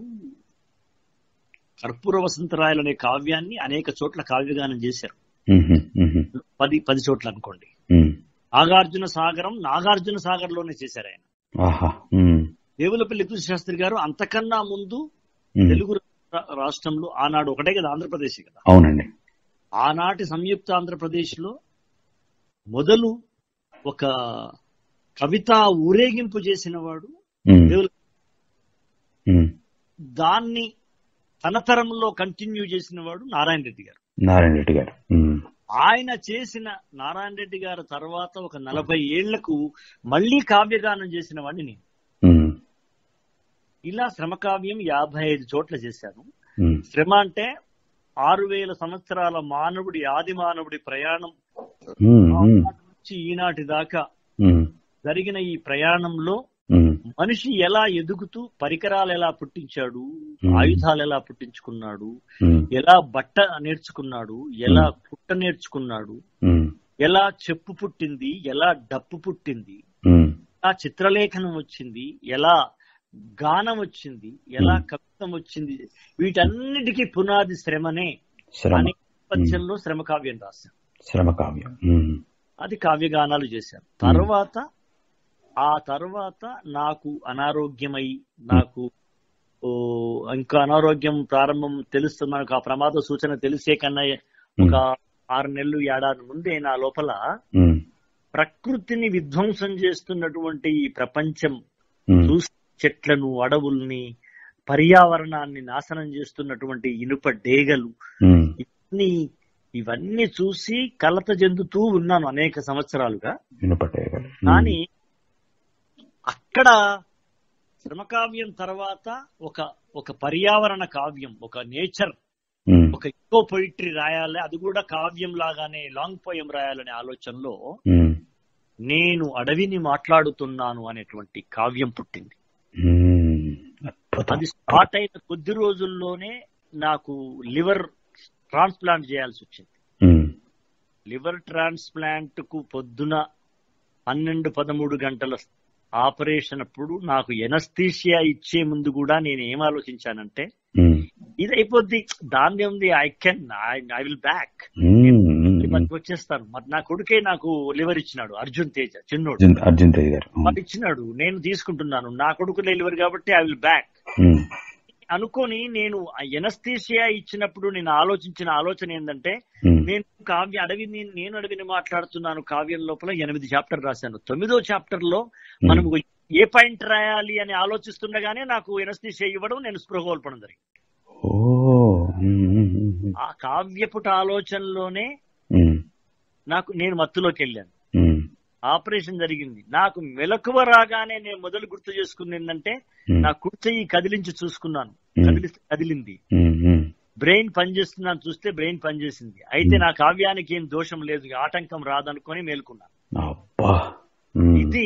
కర్పూర వసంతరాయలు అనే కావ్యాన్ని అనేక చోట్ల కావ్యగానం చేశారు ఉహు, ఉహు, పది పది చోట్ల అనుకోండి ఉమ్, నాగార్జున సాగరం నాగార్జున సాగర్ లోనే చేశారు ఆయన ఆహా ఉమ్, దేవులపల్లి కృష్ణ శాస్త్రి గారు అంతకన్నా ముందు ఉమ్. తెలుగు రా- రాష్ట్రంలో ఆనాడు ఒకటే కదా ఆంధ్రప్రదేశ్ కదా అవునండి ఆనాటి సంయుక్త ఆంధ్రప్రదేశ్ లో మొదలు ఒక కవితా ఊరేగింపు చేసిన వాడు ఉమ్, దేవుల ఉమ్. దాన్ని తన తరంలో కంటిన్యూ చేసిన వాడు నారాయణ రెడ్డి గారు నారాయణ రెడ్డి గారు ఉమ్, ఆయన చేసిన నారాయణ రెడ్డి గారి తర్వాత ఒక నలభై ఏళ్లకు మళ్లీ కావ్యగానం చేసిన వాడిని నేను ఉమ్, ఇలా శ్రమ కావ్యం యాభై ఐదు చోట్ల చేశాను ఉమ్, శ్రమ అంటే ఆరు వేల సంవత్సరాల మానవుడి ఆది మానవుడి ప్రయాణం ఉమ్, ఉమ్, ఆనాటి నుంచి ఈనాటి దాకా ఉమ్, జరిగిన ఈ ప్రయాణంలో ఉమ్, మనిషి ఎలా ఎదుగుతూ పరికరాలు ఎలా పుట్టించాడు Hmm. ఆయుధాలు ఎలా పుట్టించుకున్నాడు ఉమ్, ఎలా బట్ట నేర్చుకున్నాడు ఎలా పుట్ట నేర్చుకున్నాడు ఉమ్, ఎలా చెప్పు పుట్టింది ఎలా డప్పు పుట్టింది ఉమ్, ఎలా చిత్రలేఖనం వచ్చింది ఎలా గానం వచ్చింది ఎలా కవిత్వం వచ్చింది వీటన్నిటికీ పునాది శ్రమనే శ్రమ అనే నేపథ్యంలో శ్రమ కావ్యం రాశాను శ్రమ కావ్యం ఉమ్, అది కావ్యగానాలు చేశాను తర్వాత ఆ తర్వాత నాకు అనారోగ్యమై నాకు ఓ, ఇంకా అనారోగ్యం ప్రారంభం తెలుస్తుంది నాకు ఆ ప్రమాద సూచన తెలిసే కన్నా ఒక ఆరు నెలలు ఏడాది ముందే నా లోపల ఉమ్, ప్రకృతిని విధ్వంసం చేస్తున్నటువంటి ఈ ప్రపంచం ఉమ్, చూసి చెట్లను అడవుల్ని పర్యావరణాన్ని నాశనం చేస్తున్నటువంటి ఇనుప డేగలు ఉమ్, ఇవన్నీ ఇవన్నీ చూసి కలత చెందుతూ ఉన్నాను అనేక సంవత్సరాలుగా వినపట్టేయగలరు. ఉమ్, కానీ అక్కడ శ్రమకావ్యం తర్వాత ఒక ఒక పర్యావరణ కావ్యం ఒక నేచర్ ఉమ్, ఒక ఇకో పొయిట్రీ రాయాలి అది కూడా కావ్యం లాగానే లాంగ్ పోయం రాయాలనే ఆలోచనలో ఉమ్, నేను అడవిని మాట్లాడుతున్నాను అనేటువంటి కావ్యం పుట్టింది ఉమ్, అద్భుతం అది స్టార్ట్ అయిన కొద్ది రోజుల్లోనే నాకు లివర్ ట్రాన్స్ప్లాంట్ చేయాల్సి వచ్చింది ఉమ్, లివర్ ట్రాన్స్ప్లాంట్ కు పొద్దున పన్నెండు పదమూడు గంటల ఆపరేషన్ అప్పుడు నాకు ఎనస్థీషియా ఇచ్చే ముందు కూడా నేను ఏం ఆలోచించానంటే ఉమ్, ఇది అయిపోద్ది దాని ఉంది I can I will back um, um, um. వచ్చేస్తాను మరి నా కొడుకే నాకు లివర్ ఇచ్చినాడు అర్జున్ తేజ చిన్నోడు అర్జున్ అర్జున్ తేజ్ గారు ఉమ్, వాడు ఇచ్చినాడు నేను తీసుకుంటున్నాను నా కొడుకు లివర్ కాబట్టి ఐ విల్ బ్యాక్ ఉమ్, అనుకొని నేను ఎనస్థీషియా ఇచ్చినప్పుడు నేను ఆలోచించిన ఆలోచన ఏంటంటే ఉమ్, నేను కావ్య అడవిని నేను అడవిని మాట్లాడుతున్నాను కావ్యం లోపల ఎనిమిది చాప్టర్ రాశాను తొమ్మిదో చాప్టర్ లో మనం ఏ పాయింట్ రాయాలి అని ఆలోచిస్తుండగానే నాకు ఎనస్థీషియా ఇవ్వడం నేను స్పృహ కోల్పడం జరిగింది ఓ ఉమ్, ఉమ్, ఉమ్, ఆ కావ్యపుట ఆలోచనలోనే ఉమ్, నాకు నేను మత్తులోకి వెళ్ళాను ఉమ్, ఆపరేషన్ జరిగింది నాకు మెలకువ రాగానే నేను మొదలు గుర్తు చేసుకుంది ఏంటంటే ఉమ్, నా కుర్చీ కదిలించి చూసుకున్నాను Hmm. కదిలి కదిలింది ఉమ్, ఉమ్, బ్రెయిన్ పనిచేస్తుందని చూస్తే బ్రెయిన్ పనిచేసింది అయితే నా కావ్యానికి ఏం దోషం లేదు ఇక ఆటంకం రాదనుకొని మేల్కొన్నా అబ్బా ఉమ్, ఇది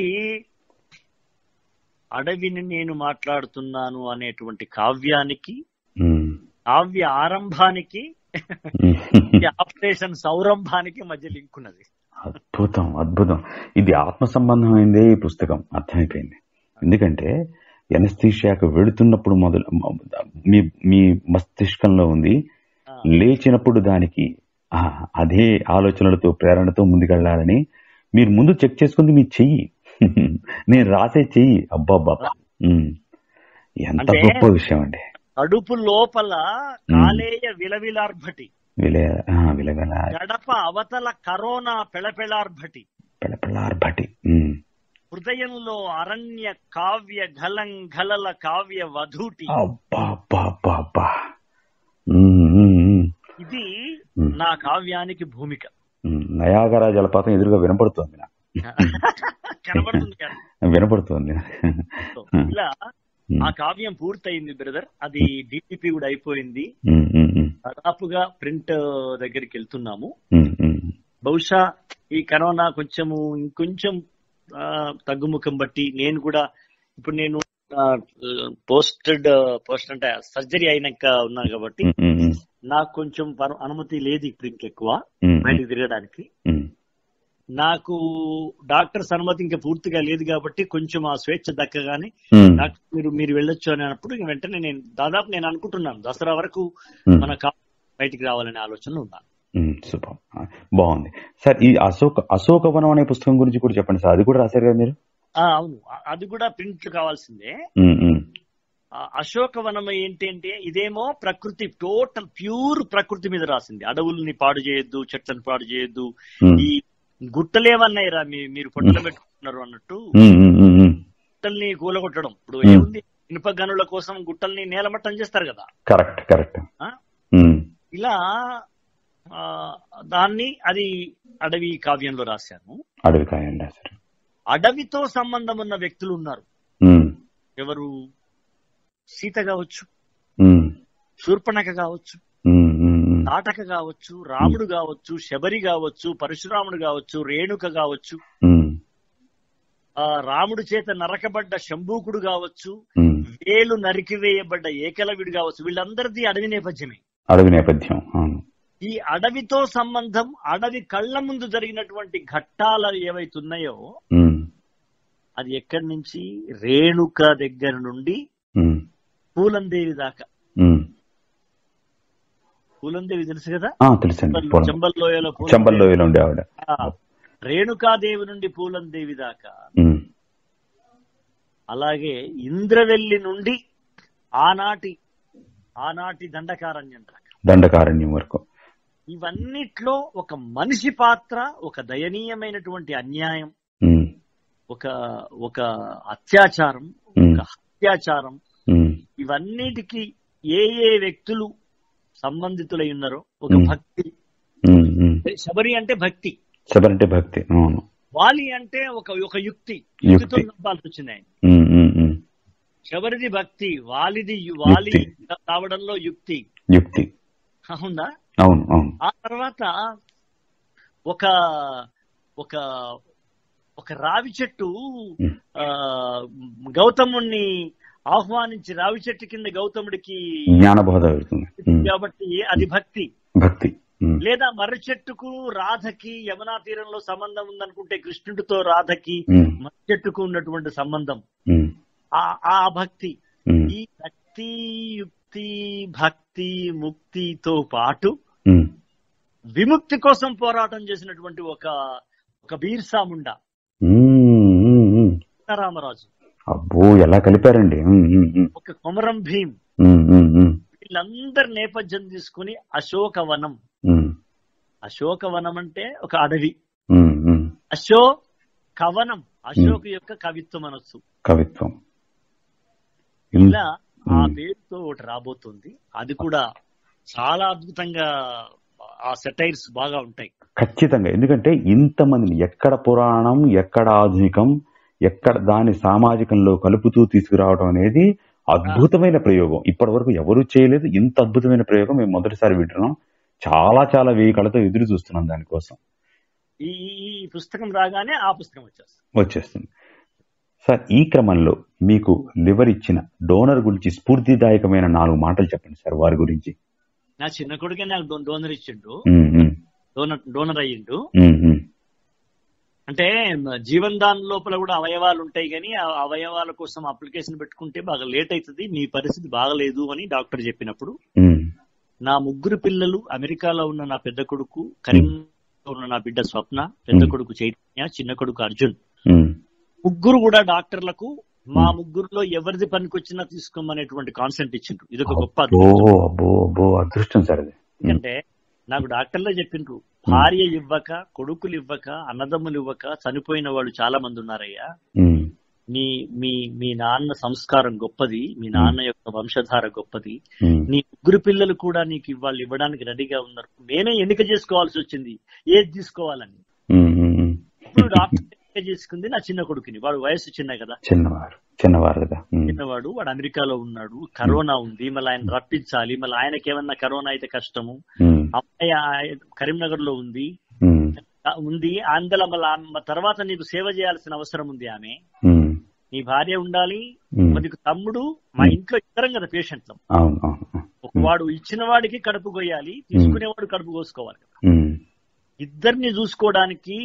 అడవిని నేను మాట్లాడుతున్నాను అనేటువంటి కావ్యానికి ఉమ్, కావ్య ఆరంభానికి ఉమ్. ఈ ఆపరేషన్ సౌరంభానికి మధ్య లింక్ ఉన్నది అద్భుతం అద్భుతం ఇది ఆత్మ సంబంధమైందే ఈ పుస్తకం అర్థమైపోయింది ఎందుకంటే ఎనస్థీషియాకు వెళుతున్నప్పుడు మొదలు మీ మీ మస్తిష్కంలో ఉంది ఆ, లేచినప్పుడు దానికి ఆ, అదే ఆలోచనలతో ప్రేరణతో ముందుకెళ్లాలని మీరు ముందు చెక్ చేసుకుంది మీ చెయ్యి నేను రాసే చెయ్యి అబ్బాబ్బా ఉమ్. ఎంత అంటే- గొప్ప విషయం అండి కడుపు లోపల కాలేయ విలవిలార్భటి విలయ ఆ, విలగల గడప అవతల కరోనా పెళపెళార్భటి పిల్లపిల్లార్భటి ఉమ్. హృదయంలో అరణ్య కావ్య గలం గలల కావ్య వధూటి అబ్బా అబ్బా అబ్బా అబ్బా ఉమ్, ఉమ్, ఉమ్. ఇది ఉమ్. నా కావ్యానికి భూమిక ఉమ్, నయాగరా జలపాతం ఎదురుగా వినపడుతోంది నాకు కనబడుతుంది కదా. వినపడుతోంది సో, ఇలా ఆ కావ్యం పూర్తయింది బ్రదర్ అది డిటిపి కూడా అయిపోయింది ఉమ్, ఉమ్, ఉమ్, దాదాపుగా ప్రింట్ దగ్గరికి వెళ్తున్నాము ఉమ్, ఉమ్. బహుశా ఈ కరోనా కొంచెము ఇంకొంచెం ఆ, తగ్గుముఖం బట్టి నేను కూడా ఇప్పుడు నేను పోస్టెడ్ పోస్ట్ అంటే సర్జరీ అయినాక ఉన్నాను కాబట్టి ఉమ్, ఉమ్, ఉమ్, నాకు కొంచెం పర- అనుమతి లేదు ఇప్పుడు ఇంకెక్కువ ఉమ్, బయటికి తిరగడానికి ఉమ్, నాకు డాక్టర్స్ అనుమతి ఇంకా పూర్తిగా లేదు కాబట్టి కొంచెం ఆ స్వేచ్ఛ దక్కగానే ఉమ్, డాక్టర్ మీరు మీరు వెళ్ళొచ్చు అని అన్నప్పుడు ఇంక వెంటనే నేను దాదాపు నేను అనుకుంటున్నాను దసరా వరకు ఉమ్, మన కా- బయటికి రావాలనే ఆలోచనలో ఉన్నాను ఉమ్, సూపర్ ఆ, బాగుంది సార్ ఈ అశోక అశోకవనం అనే పుస్తకం గురించి కూడా చెప్పండి సార్ అది కూడా రాశారు కదా మీరు ఆ, అవును ఆ- అది కూడా ప్రింట్ కావాల్సిందే ఉమ్, ఉమ్, ఆ అశోకవనం ఏంటంటే ఇదేమో ప్రకృతి టోటల్ ప్యూర్ ప్రకృతి మీద రాసింది అడవుల్ని పాడు చేయొద్దు చెట్లను పాడు చేయొద్దు ఉమ్, ఈ గుట్టలేమన్నాయిరా మీ- మీరు పొట్టలు పెట్టుకున్నారు అన్నట్టు ఉమ్, ఉమ్, ఉమ్, ఉమ్. గుట్టల్ని కూలగొట్టడం ఇప్పుడు Hmm. ఏముంది ఇనుప గనుల కోసం గుట్టల్ని నేలమట్టం చేస్తారు కదా కరెక్ట్ కరెక్ట్ ఆ? ఉమ్, ఇలా ఆ, దాన్ని అది అడవి కావ్యంలో రాశాను అడవి కాయండి సార్ అడవితో సంబంధం ఉన్న వ్యక్తులు ఉన్నారు ఉమ్, ఎవరు సీత కావచ్చు ఉమ్, శూర్పణక కావచ్చు ఉమ్, ఉమ్, ఉమ్. తాటక కావచ్చు రాముడు కావచ్చు శబరి కావచ్చు పరశురాముడు కావచ్చు రేణుక కావచ్చు ఉమ్, ఆ రాముడి చేత నరకబడ్డ శంభూకుడు కావచ్చు ఉమ్. వేలు నరికివేయబడ్డ ఏకలవిడు కావచ్చు వీళ్ళందరిది అడవి నేపథ్యమే అడవి నేపథ్యం అవును ఈ అడవితో సంబంధం అడవి కళ్ళ ముందు జరిగినటువంటి ఘట్టాలు ఏవైతున్నాయో ఉమ్, అది ఎక్కడి నుంచి రేణుక దగ్గర నుండి ఉమ్, పూలందేవి దాకా ఉమ్. పూలందేవి తెలుసు కదా ఆ, తెలుసండి పొలం చెంబల్లోయలో చంబల్లోయలో ఉండే ఆవిడ రేణుకాదేవి నుండి పూలందేవి దాకా ఉమ్, అలాగే ఇంద్రవెల్లి నుండి ఆనాటి ఆనాటి దండకారణ్యం దాకా దండకారణ్యం వరకు ఇవన్నిట్లో ఒక మనిషి పాత్ర ఒక దయనీయమైనటువంటి అన్యాయం ఉమ్, ఒక ఒక అత్యాచారం ఉమ్, ఒక హత్యాచారం ఉమ్, ఇవన్నిటికి ఏ ఏ వ్యక్తులు సంబంధితులై ఉన్నారో ఒక Hmm. భక్తి ఉమ్, ఉమ్. శబరి అంటే భక్తి శబరంటే భక్తి అవును వాలి అంటే ఒక ఒక యుక్తి యుక్తి. యుక్తితో నమ్మాల్సి వచ్చింది ఆయన ఉమ్, ఉమ్, ఉమ్. శబరిది భక్తి వాలిది యు- వాలి యుక్తి. రావడంలో యుక్తి యుక్తి అవునా అవును అవును ఆ తర్వాత ఒక ఒక ఒక రావి చెట్టు ఉమ్, ఆ గౌతముణ్ణి ఆహ్వానించి రావి చెట్టు కింద గౌతముడికి జ్ఞానబోధ అవుతుంది ఉమ్, కాబట్టి అది భక్తి భక్తి ఉమ్, లేదా మర్రి చెట్టుకు రాధకి యమునా తీరంలో సంబంధం ఉందనుకుంటే కృష్ణుడితో రాధకి ఉమ్, మర్రి చెట్టుకు ఉన్నటువంటి సంబంధం ఉమ్, ఆ ఆ భక్తి ఉమ్, ఈ భక్తి యుక్తి భక్తి ముక్తితో పాటు ఉమ్. విముక్తి కోసం పోరాటం చేసినటువంటి ఒక ఒక బీర్సా ముండా ఉమ్, ఉమ్, ఉమ్. రామరాజు అబ్బో ఎలా కలిపారండి ఉమ్, ఉమ్, ఉమ్, ఒక కొమరం భీం ఉమ్, ఉమ్, ఉమ్, వీళ్ళందరి నేపథ్యం తీసుకుని అశోకవనం ఉమ్, అశోకవనం అంటే ఒక అడవి ఉమ్, ఉమ్. అశో కవనం అశోక్ యొక్క కవిత్వం అనొచ్చు కవిత్వం ఉమ్, ఇలా ఆ ఉమ్. పేరుతో ఒకటి రాబోతుంది అది కూడా చాలా అద్భుతంగా ఆ సెటైర్స్ బాగా ఉంటాయి ఖచ్చితంగా ఎందుకంటే ఇంతమందిని ఎక్కడ పురాణం ఎక్కడ ఆధునికం ఎక్కడ దాని సామాజికంలో కలుపుతూ తీసుకురావడం అనేది అద్భుతమైన ప్రయోగం ఇప్పటి వరకు ఎవరు చేయలేదు ఇంత అద్భుతమైన ప్రయోగం మేము మొదటిసారి వింటున్నాం చాలా చాలా వేయి కళతో ఎదురు చూస్తున్నాం దానికోసం ఈ ఈ- ఈ పుస్తకం రాగానే ఆ పుస్తకం వచ్చేస్తుంది వచ్చేస్తుంది సార్ ఈ క్రమంలో మీకు లివర్ ఇచ్చిన డోనర్ గురించి స్ఫూర్తిదాయకమైన నాలుగు మాటలు చెప్పండి సార్ వారి గురించి నా చిన్న కొడుకే నాకు డో- డోనర్ ఇచ్చిండు ఉమ్, ఉమ్, డోనర్ డోనర్ అయ్యిండు ఉమ్, ఉమ్, అంటే మ- జీవన్ దాన్ లోపల కూడా అవయవాలు ఉంటాయి కానీ ఆ అవయవాల కోసం అప్లికేషన్ పెట్టుకుంటే బాగా లేట్ అవుతుంది మీ పరిస్థితి బాగలేదు అని డాక్టర్ చెప్పినప్పుడు ఉమ్, నా ముగ్గురు పిల్లలు అమెరికాలో ఉన్న నా పెద్ద కొడుకు కరీంలో ఉన్న నా బిడ్డ స్వప్న పెద్ద Hmm. కొడుకు చైతన్య చిన్న కొడుకు అర్జున్ ఉమ్, ముగ్గురు కూడా డాక్టర్లకు మా Hmm. ముగ్గురులో ఎవరిది పనికొచ్చినా తీసుకోమనేటువంటి కాన్సెంట్ ఇచ్చిండ్రు ఇది ఒక గొప్ప అబ్బో అదృష్టం అబ్బో అబ్బో అదృష్టం సార్ అది ఉమ్, ఎందుకంటే నాకు డాక్టర్లే చెప్పిండ్రు భార్య ఇవ్వక కొడుకులు ఇవ్వక అన్నదమ్ములు ఇవ్వక చనిపోయిన వాళ్ళు చాలా మంది ఉన్నారయ్యా ఉమ్, మీ మీ మీ నాన్న సంస్కారం గొప్పది మీ నాన్న యొక్క వంశధార గొప్పది ఉమ్, నీ ముగ్గురు పిల్లలు కూడా నీకు ఇవాళ ఇవ్వడానికి రెడీగా ఉన్నారు నేనే ఎన్నిక చేసుకోవాల్సి వచ్చింది ఏది తీసుకోవాలని ఉమ్, ఉమ్, ఉమ్. ఇప్పుడు డాక్టర్ ఎన్నిక చేసుకుంది నా చిన్న కొడుకుని వాడు వయసు చిన్న కదా చిన్నవారు చిన్నవారు కదా ఉమ్, చిన్నవాడు వాడు అమెరికాలో ఉన్నాడు కరోనా ఉంది మళ్ళీ ఆయన రప్పించాలి మళ్ళీ ఆయనకి ఏమన్నా కరోనా అయితే కష్టము ఉమ్, అమ్మాయి ఆ- కరీంనగర్ లో ఉంది ఉమ్, ఆ, ఉంది అందులో మళ్ళీ ఆమె తర్వాత నీకు సేవ చేయాల్సిన అవసరం ఉంది ఆమె ఉమ్, నీ భార్య ఉండాలి ఉమ్. మరి నీకు తమ్ముడు మా ఇంట్లో ఇద్దరం కదా పేషెంట్లు అవును అవును అవును. ఒక వాడు ఇచ్చిన వాడికి కడుపు కొయ్యాలి తీసుకునేవాడు కడుపు కోసుకోవాలి కదా ఉమ్, ఇద్దరిని చూసుకోవడానికి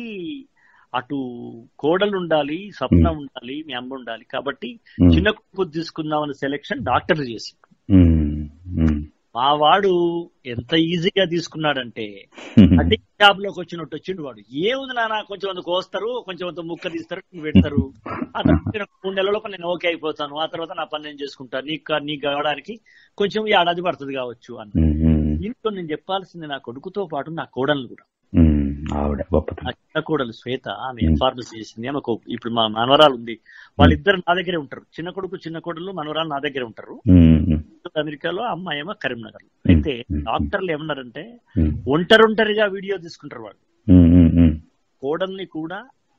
అటు కోడలు ఉండాలి స్వప్న ఉండాలి మీ అమ్మ ఉండాలి కాబట్టి ఉమ్, చిన్న కుప్పు తీసుకుందామని సెలెక్షన్ డాక్టర్ చేసి ఉమ్, ఉమ్. మా వాడు ఎంత ఈజీగా తీసుకున్నాడంటే అదే జాబ్ లోకి వచ్చినట్టు వచ్చిండు వాడు ఏముంది నాన్న కొంచెం అంత కోస్తారు కొంచెం అంత ముక్క తీస్తారు నీకు పెడతారు ఆ తర్వాత నేను ఒక మూడు నెలల లోపల నేను ఓకే అయిపోతాను ఆ తర్వాత నా పని నేను చేసుకుంటాను నీకు నీకు కావడానికి కొంచెం ఏడాది పడుతుంది కావచ్చు అన్న ఉమ్, ఉమ్, ఇంట్లో నేను చెప్పాల్సింది నా కొడుకుతో పాటు నా కోడలు కూడా ఉమ్, ఆవిడ గొప్పతనం నా చిన్న కోడలు శ్వేత ఆమె Hmm. ఫార్మసీ చేసింది ఆమె ఒక- ఇప్పుడు మా మనవరాలు ఉంది వాళ్ళిద్దరు నా దగ్గరే ఉంటారు చిన్న కొడుకు చిన్న కోడలు మనవరాలు నా దగ్గరే ఉంటారు ఉమ్, ఉమ్, అమెరికాలో అమ్మాయి ఏమో కరీంనగర్ Hmm. అయితే Hmm. డాక్టర్లు ఏమన్నారంటే ఉమ్, ఒంటరొంటరిగా వీడియో తీసుకుంటారు వాళ్ళు ఉమ్, ఉమ్, ఉమ్. కోడల్ని కూడా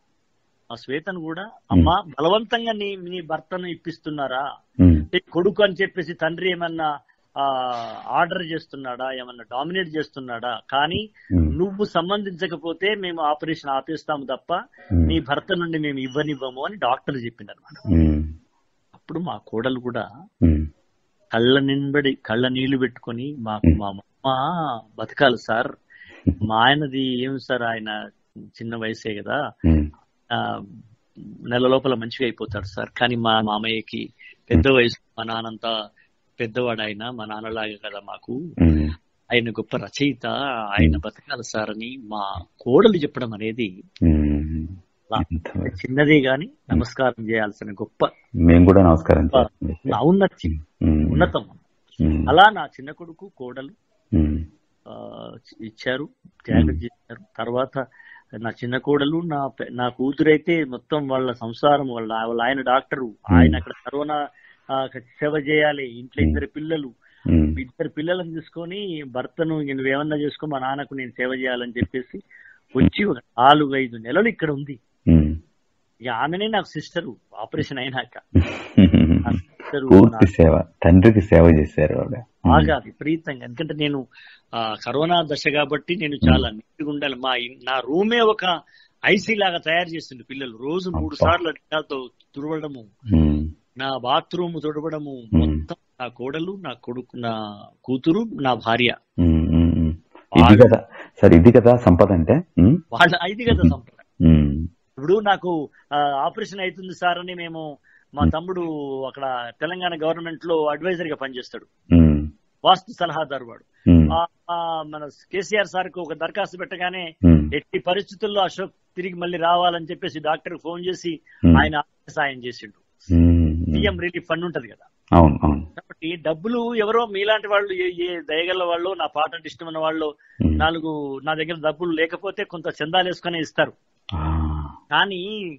ఆ శ్వేతను కూడా అమ్మా బలవంతంగా నీ నీ భర్తను ఇప్పిస్తున్నారా ఉమ్, అంటే కొడుకు అని చెప్పేసి తండ్రి ఏమన్నా ఆ ఆర్డర్ చేస్తున్నాడా ఏమన్నా డామినేట్ చేస్తున్నాడా కానీ ఉమ్, నువ్వు సంబంధించకపోతే మేము ఆపరేషన్ ఆపేస్తాము తప్ప ఉమ్, నీ భర్త నుండి మేము ఇవ్వనివ్వము అని డాక్టర్ చెప్పింది అనమాట ఉమ్, అప్పుడు మా కోడలు కూడా ఉమ్, కళ్ళ నింబడి కళ్ళ నీళ్లు పెట్టుకొని మాకు మా అమ్మ బతకాలి సార్ మా ఆయనది ఏం సార్ ఆయన చిన్న వయసే కదా ఉమ్, ఆ, నెల లోపల మంచిగా అయిపోతాడు సార్ కానీ మా మామయ్యకి పెద్ద వయసు మా నాన్నంతా పెద్దవాడు ఆయన మా నాన్నలాగా కదా మాకు ఉమ్, ఆయన గొప్ప రచయిత ఆయన బతకాలి సార్ అని మా కోడలు చెప్పడం అనేది ఉమ్. ఎంత చిన్నదే గాని నమస్కారం చేయాల్సిన గొప్ప మేము కూడా నమస్కారం చేస్తాం ఔన్నత్యం ఉమ్, ఉన్నతం ఉమ్, అలా నా చిన్న కొడుకు కోడలు ఉమ్, ఆ, ఇచ్చారు త్యాగం చేశారు తర్వాత నా చిన్న కోడలు నా పె- నా కూతురైతే మొత్తం వాళ్ళ సంసారం వాళ్ళ వాళ్ళ ఆయన డాక్టరు ఆయన అక్కడ కరోనా ఆ, సేవ చేయాలి ఇంట్లో ఇద్దరు పిల్లలు ఉమ్, ఇద్దరు పిల్లలను తీసుకొని భర్తను ఇంక నువ్వేమన్నా చేసుకో మా నాన్నకు నేను సేవ చేయాలని చెప్పేసి వచ్చి ఒక నాలుగు ఐదు నెలలు ఇక్కడ ఉంది ఉమ్. ఇక ఆమెనే నాకు సిస్టరు ఆపరేషన్ అయినాక ఆ సిస్టరు పూర్తి సేవ తండ్రికి సేవ చేశారు ఆవిడ బాగా విపరీతంగా ఎందుకంటే నేను ఆ కరోనా దశ కాబట్టి నేను చాలా నీట్గా ఉండాలి మా ఇన్- నా రూమే ఒక ఐసీ లాగా తయారు చేసిండు పిల్లలు రోజు మూడు అబ్బా. సార్లు అట్టాతో తుడవడము ఉమ్, నా బాత్రూమ్ తుడవడము Hmm. మొత్తం నా కోడలు నా కొడుకు నా కూతురు నా భార్య ఉమ్, ఉమ్, ఉమ్. ఇది కదా సార్ ఇది కదా సంపద అంటే ఉమ్, వాళ్ళ ఇది కదా సంపద ఉమ్, ఇప్పుడు నాకు ఆ, ఆపరేషన్ అవుతుంది సార్ అని మేము మా తమ్ముడు అక్కడ తెలంగాణ గవర్నమెంట్ లో అడ్వైజర్ గా పనిచేస్తాడు ఉమ్, వాస్తు సలహాదారు వాడు ఉమ్, ఆ, ఆ, మన కేసీఆర్ సార్ కు ఒక దరఖాస్తు పెట్టగానే ఉమ్, ఎట్టి పరిస్థితుల్లో అశోక్ తిరిగి మళ్ళీ రావాలని చెప్పేసి డాక్టర్ ఫోన్ చేసి ఉమ్, ఆయన ఆర్థిక సాయం చేసిండు ఉమ్, ఉమ్. సీఎం రిలీఫ్ ఫండ్ ఉంటది కదా అవును అవును కాబట్టి డబ్బులు ఎవరో మీలాంటి వాళ్ళు ఏ ఏ దయగల వాళ్ళు నా పాట అంటే ఇష్టమైన వాళ్ళు ఉమ్, నాలుగు నా దగ్గర డబ్బులు లేకపోతే కొంత చందాలు వేసుకునే ఇస్తారు ఆ, కానీ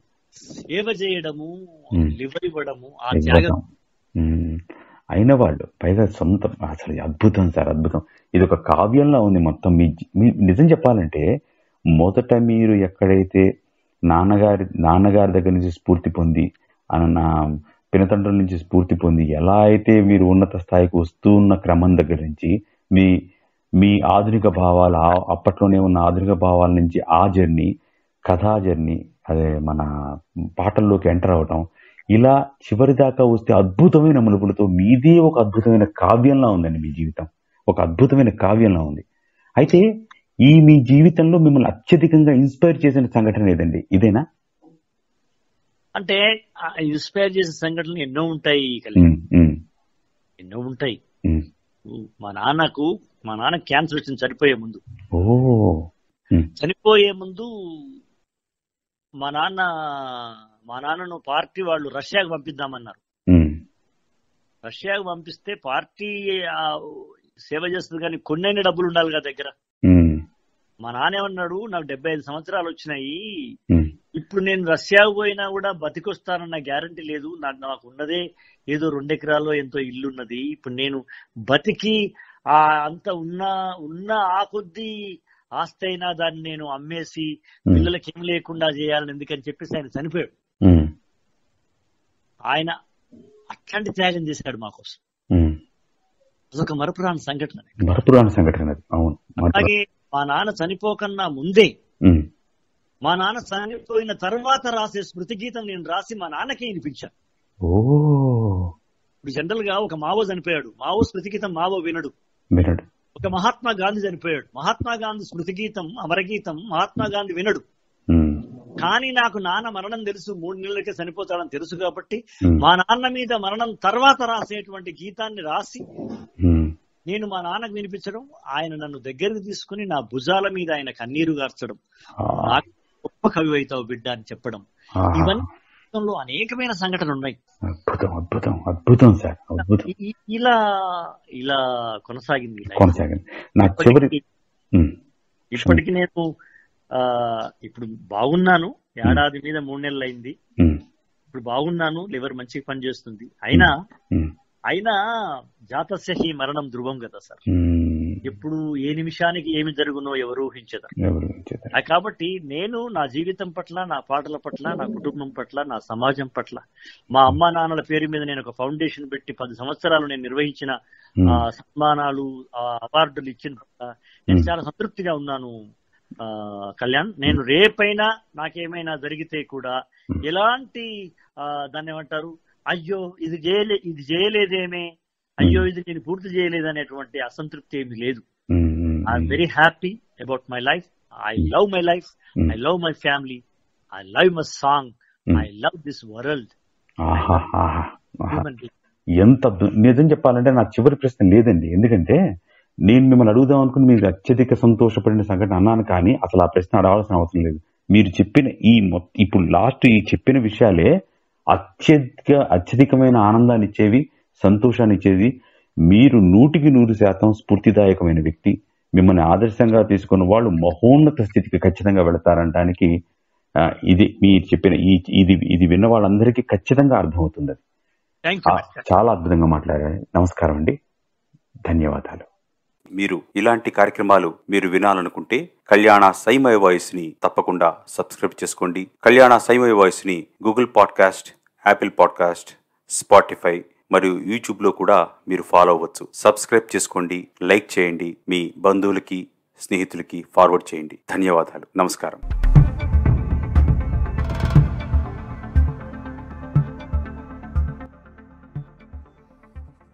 సేవ చేయడము ఉమ్. లివర్ ఇవ్వడము ఆ ఇవ్వటం. త్యాగం ఉమ్, అయిన వాళ్ళు పైగా సొంతం అసలు అద్భుతం సార్ అద్భుతం ఇది ఒక కావ్యంలో ఉంది మొత్తం మీ జీ- మీ నిజం చెప్పాలంటే మొదట మీరు ఎక్కడైతే నాన్నగారి నాన్నగారి దగ్గర నుంచి స్ఫూర్తి పొంది అన్న పినతండ్రుల నుంచి స్ఫూర్తి పొంది ఎలా అయితే మీరు ఉన్నత స్థాయికి వస్తూ ఉన్న క్రమం దగ్గర నుంచి మీ మీ ఆధునిక భావాలు ఆ- అప్పట్లోనే ఉన్న ఆధునిక భావాల నుంచి ఆ జర్నీ కథా జర్నీ అదే మన పాటల్లోకి ఎంటర్ అవటం ఇలా చివరి దాకా వస్తే అద్భుతమైన మలుపులతో మీదే ఒక అద్భుతమైన కావ్యంలా ఉందండి మీ జీవితం ఒక అద్భుతమైన కావ్యంలా ఉంది అయితే ఈ మీ జీవితంలో మిమ్మల్ని అత్యధికంగా ఇన్స్పైర్ చేసిన సంఘటన ఏదండి ఇదేనా అంటే ఇన్స్పైర్ చేసే సంఘటనలు ఎన్నో ఉంటాయి కళ్యాణ్ ఉమ్, ఉమ్, ఎన్నో ఉంటాయి ఉమ్. మా నాన్నకు మా నాన్న క్యాన్సర్ వచ్చింది చనిపోయే ముందు ఓ ఉమ్, చనిపోయే ముందు మా నాన్న మా నాన్నను పార్టీ వాళ్ళు రష్యాకు పంపిద్దామన్నారు ఉమ్, రష్యాకు పంపిస్తే పార్టీ ఆ, సేవ చేస్తుంది కానీ కొన్నైన డబ్బులు ఉండాలి కదా దగ్గర ఉమ్, మా నాన్న ఏమన్నాడు నాకు డెబ్బై ఐదు సంవత్సరాలు వచ్చినాయి ఉమ్, ఇప్పుడు నేను రష్యాకు పోయినా కూడా బతికొస్తానన్న గ్యారంటీ లేదు నాకు నాకు ఉన్నదే ఏదో రెండు ఎకరాల్లో ఎంతో ఇల్లు ఉన్నది ఇప్పుడు నేను బతికి ఆ అంత ఉన్న ఉన్న ఆ కొద్ది ఆస్తి అయినా దాన్ని నేను అమ్మేసి ఉమ్, పిల్లలకి ఏం లేకుండా చేయాలని ఎందుకని చెప్పేసి ఆయన చనిపోయాడు ఉమ్, ఆయన అట్లాంటి త్యాగం చేశాడు మా కోసం ఉమ్. అదొక మరపురాని సంఘటన మరపురాని సంఘటన అది అవును మరపురా- అలాగే మా నాన్న చనిపోకన్నా ముందే ఉమ్, మా నాన్న చనిపోయిన తర్వాత రాసే స్మృతి గీతం నేను రాసి మా నాన్నకే వినిపించాను ఓ ఇప్పుడు జనరల్ గా ఒక మావో చనిపోయాడు మావో స్మృతి గీతం మావో వినడు వినడు ఒక మహాత్మా గాంధీ చనిపోయాడు మహాత్మా గాంధీ స్మృతి గీతం అమరగీతం మహాత్మా గాంధీ వినడు ఉమ్, కానీ నాకు నాన్న మరణం తెలుసు మూడు నెలలకే చనిపోతాడని తెలుసు కాబట్టి ఉమ్, మా నాన్న మీద మరణం తర్వాత రాసేటువంటి గీతాన్ని రాసి ఉమ్. నేను మా నాన్నకు వినిపించడం ఆయన నన్ను దగ్గరికి తీసుకుని నా భుజాల మీద ఆయన కన్నీరు గార్చడం ఆ, నాకు గొప్ప కవి అవుతావు బిడ్డ అని చెప్పడం ఆ, ఇవన్నీ జీవితంలో అనేకమైన సంఘటనలు ఉన్నాయి అద్భుతం అద్భుతం అద్భుతం సార్ అద్భుతం ఇ- ఇ- ఇలా ఇలా కొనసాగింది ఈ లైఫ్. కొనసాగండి నా చివరి ఇప్పటికీ- ఉమ్, ఇప్పటికి నేను ఆ ఇప్పుడు బాగున్నాను ఏడాది మీద మూడు నెలలు అయింది ఉమ్, ఇప్పుడు బాగున్నాను లివర్ మంచిగా పనిచేస్తుంది అయినా ఉమ్, అయినా జాతస్య హి మరణం ధ్రువం కదా సార్ ఉమ్. ఎప్పుడు ఏ నిమిషానికి ఏమి జరుగునో ఎవరు ఊహించదు ఎవరు చేశారు? ఆ కాబట్టి నేను నా జీవితం పట్ల నా పాటల పట్ల నా కుటుంబం పట్ల నా సమాజం పట్ల మా అమ్మా నాన్నల పేరు మీద నేను ఒక ఫౌండేషన్ పెట్టి పది సంవత్సరాలు నేను నిర్వహించిన ఉమ్, ఆ సన్మానాలు ఆ అవార్డులు ఇచ్చిన పట్ల నేను మ్. చాలా సంతృప్తిగా ఉన్నాను ఆ కళ్యాణ్ నేను రేపైనా నాకేమైనా జరిగితే కూడా మ్. ఎలాంటి ఆ దాన్ని ఏమంటారు అయ్యో ఇది చేయలే ఇది చేయలేదేమే అయ్యో ఇది నేను పూర్తి చేయలేదు అనేటువంటి అసంతృప్తి ఏమి లేదు ఉమ్, ఉమ్, I'm very happy about my life I love my life um, I love my family I love my song um. I love this world ఆహా, ఆహా, ఆహా. హ్యూమన్ ఎంత అద్భు- నిజం చెప్పాలంటే నా చివరి ప్రశ్న లేదండి ఎందుకంటే నేను మిమ్మల్ని అడుగుదాం అనుకుని మీరు అత్యధిక సంతోషపడిన సంఘటన అన్నాను కానీ అసలు ఆ ప్రశ్న అడగాల్సిన అవసరం లేదు మీరు చెప్పిన ఈ మొ- ఇప్పుడు లాస్ట్ ఈ చెప్పిన విషయాలే అత్యధిక అత్యధికమైన ఆనందాన్ని ఇచ్చేవి సంతోషాన్ని ఇచ్చేది మీరు నూటికి నూరు శాతం స్ఫూర్తిదాయకమైన వ్యక్తి మిమ్మల్ని ఆదర్శంగా తీసుకున్న వాళ్ళు మహోన్నత స్థితికి ఖచ్చితంగా వెళతారనడానికి ఆ, ఇది మీరు చెప్పిన ఈ ఇది ఇది విన్న వాళ్ళందరికీ ఖచ్చితంగా అర్థమవుతుంది అది. థ్యాంక్ ఆ, యూ చాలా అద్భుతంగా మాట్లాడారు నమస్కారం అండి ధన్యవాదాలు మీరు ఇలాంటి కార్యక్రమాలు మీరు వినాలనుకుంటే కళ్యాణ సైమయ వాయిస్ ని తప్పకుండా సబ్స్క్రైబ్ చేసుకోండి కళ్యాణ సైమయ వాయిస్ ని Google podcast Apple podcast Spotify మరియు యూట్యూబ్ లో కూడా మీరు ఫాలో అవ్వచ్చు సబ్స్క్రైబ్ చేసుకోండి లైక్ చేయండి మీ బంధువులకి స్నేహితులకి ఫార్వర్డ్ చేయండి ధన్యవాదాలు నమస్కారం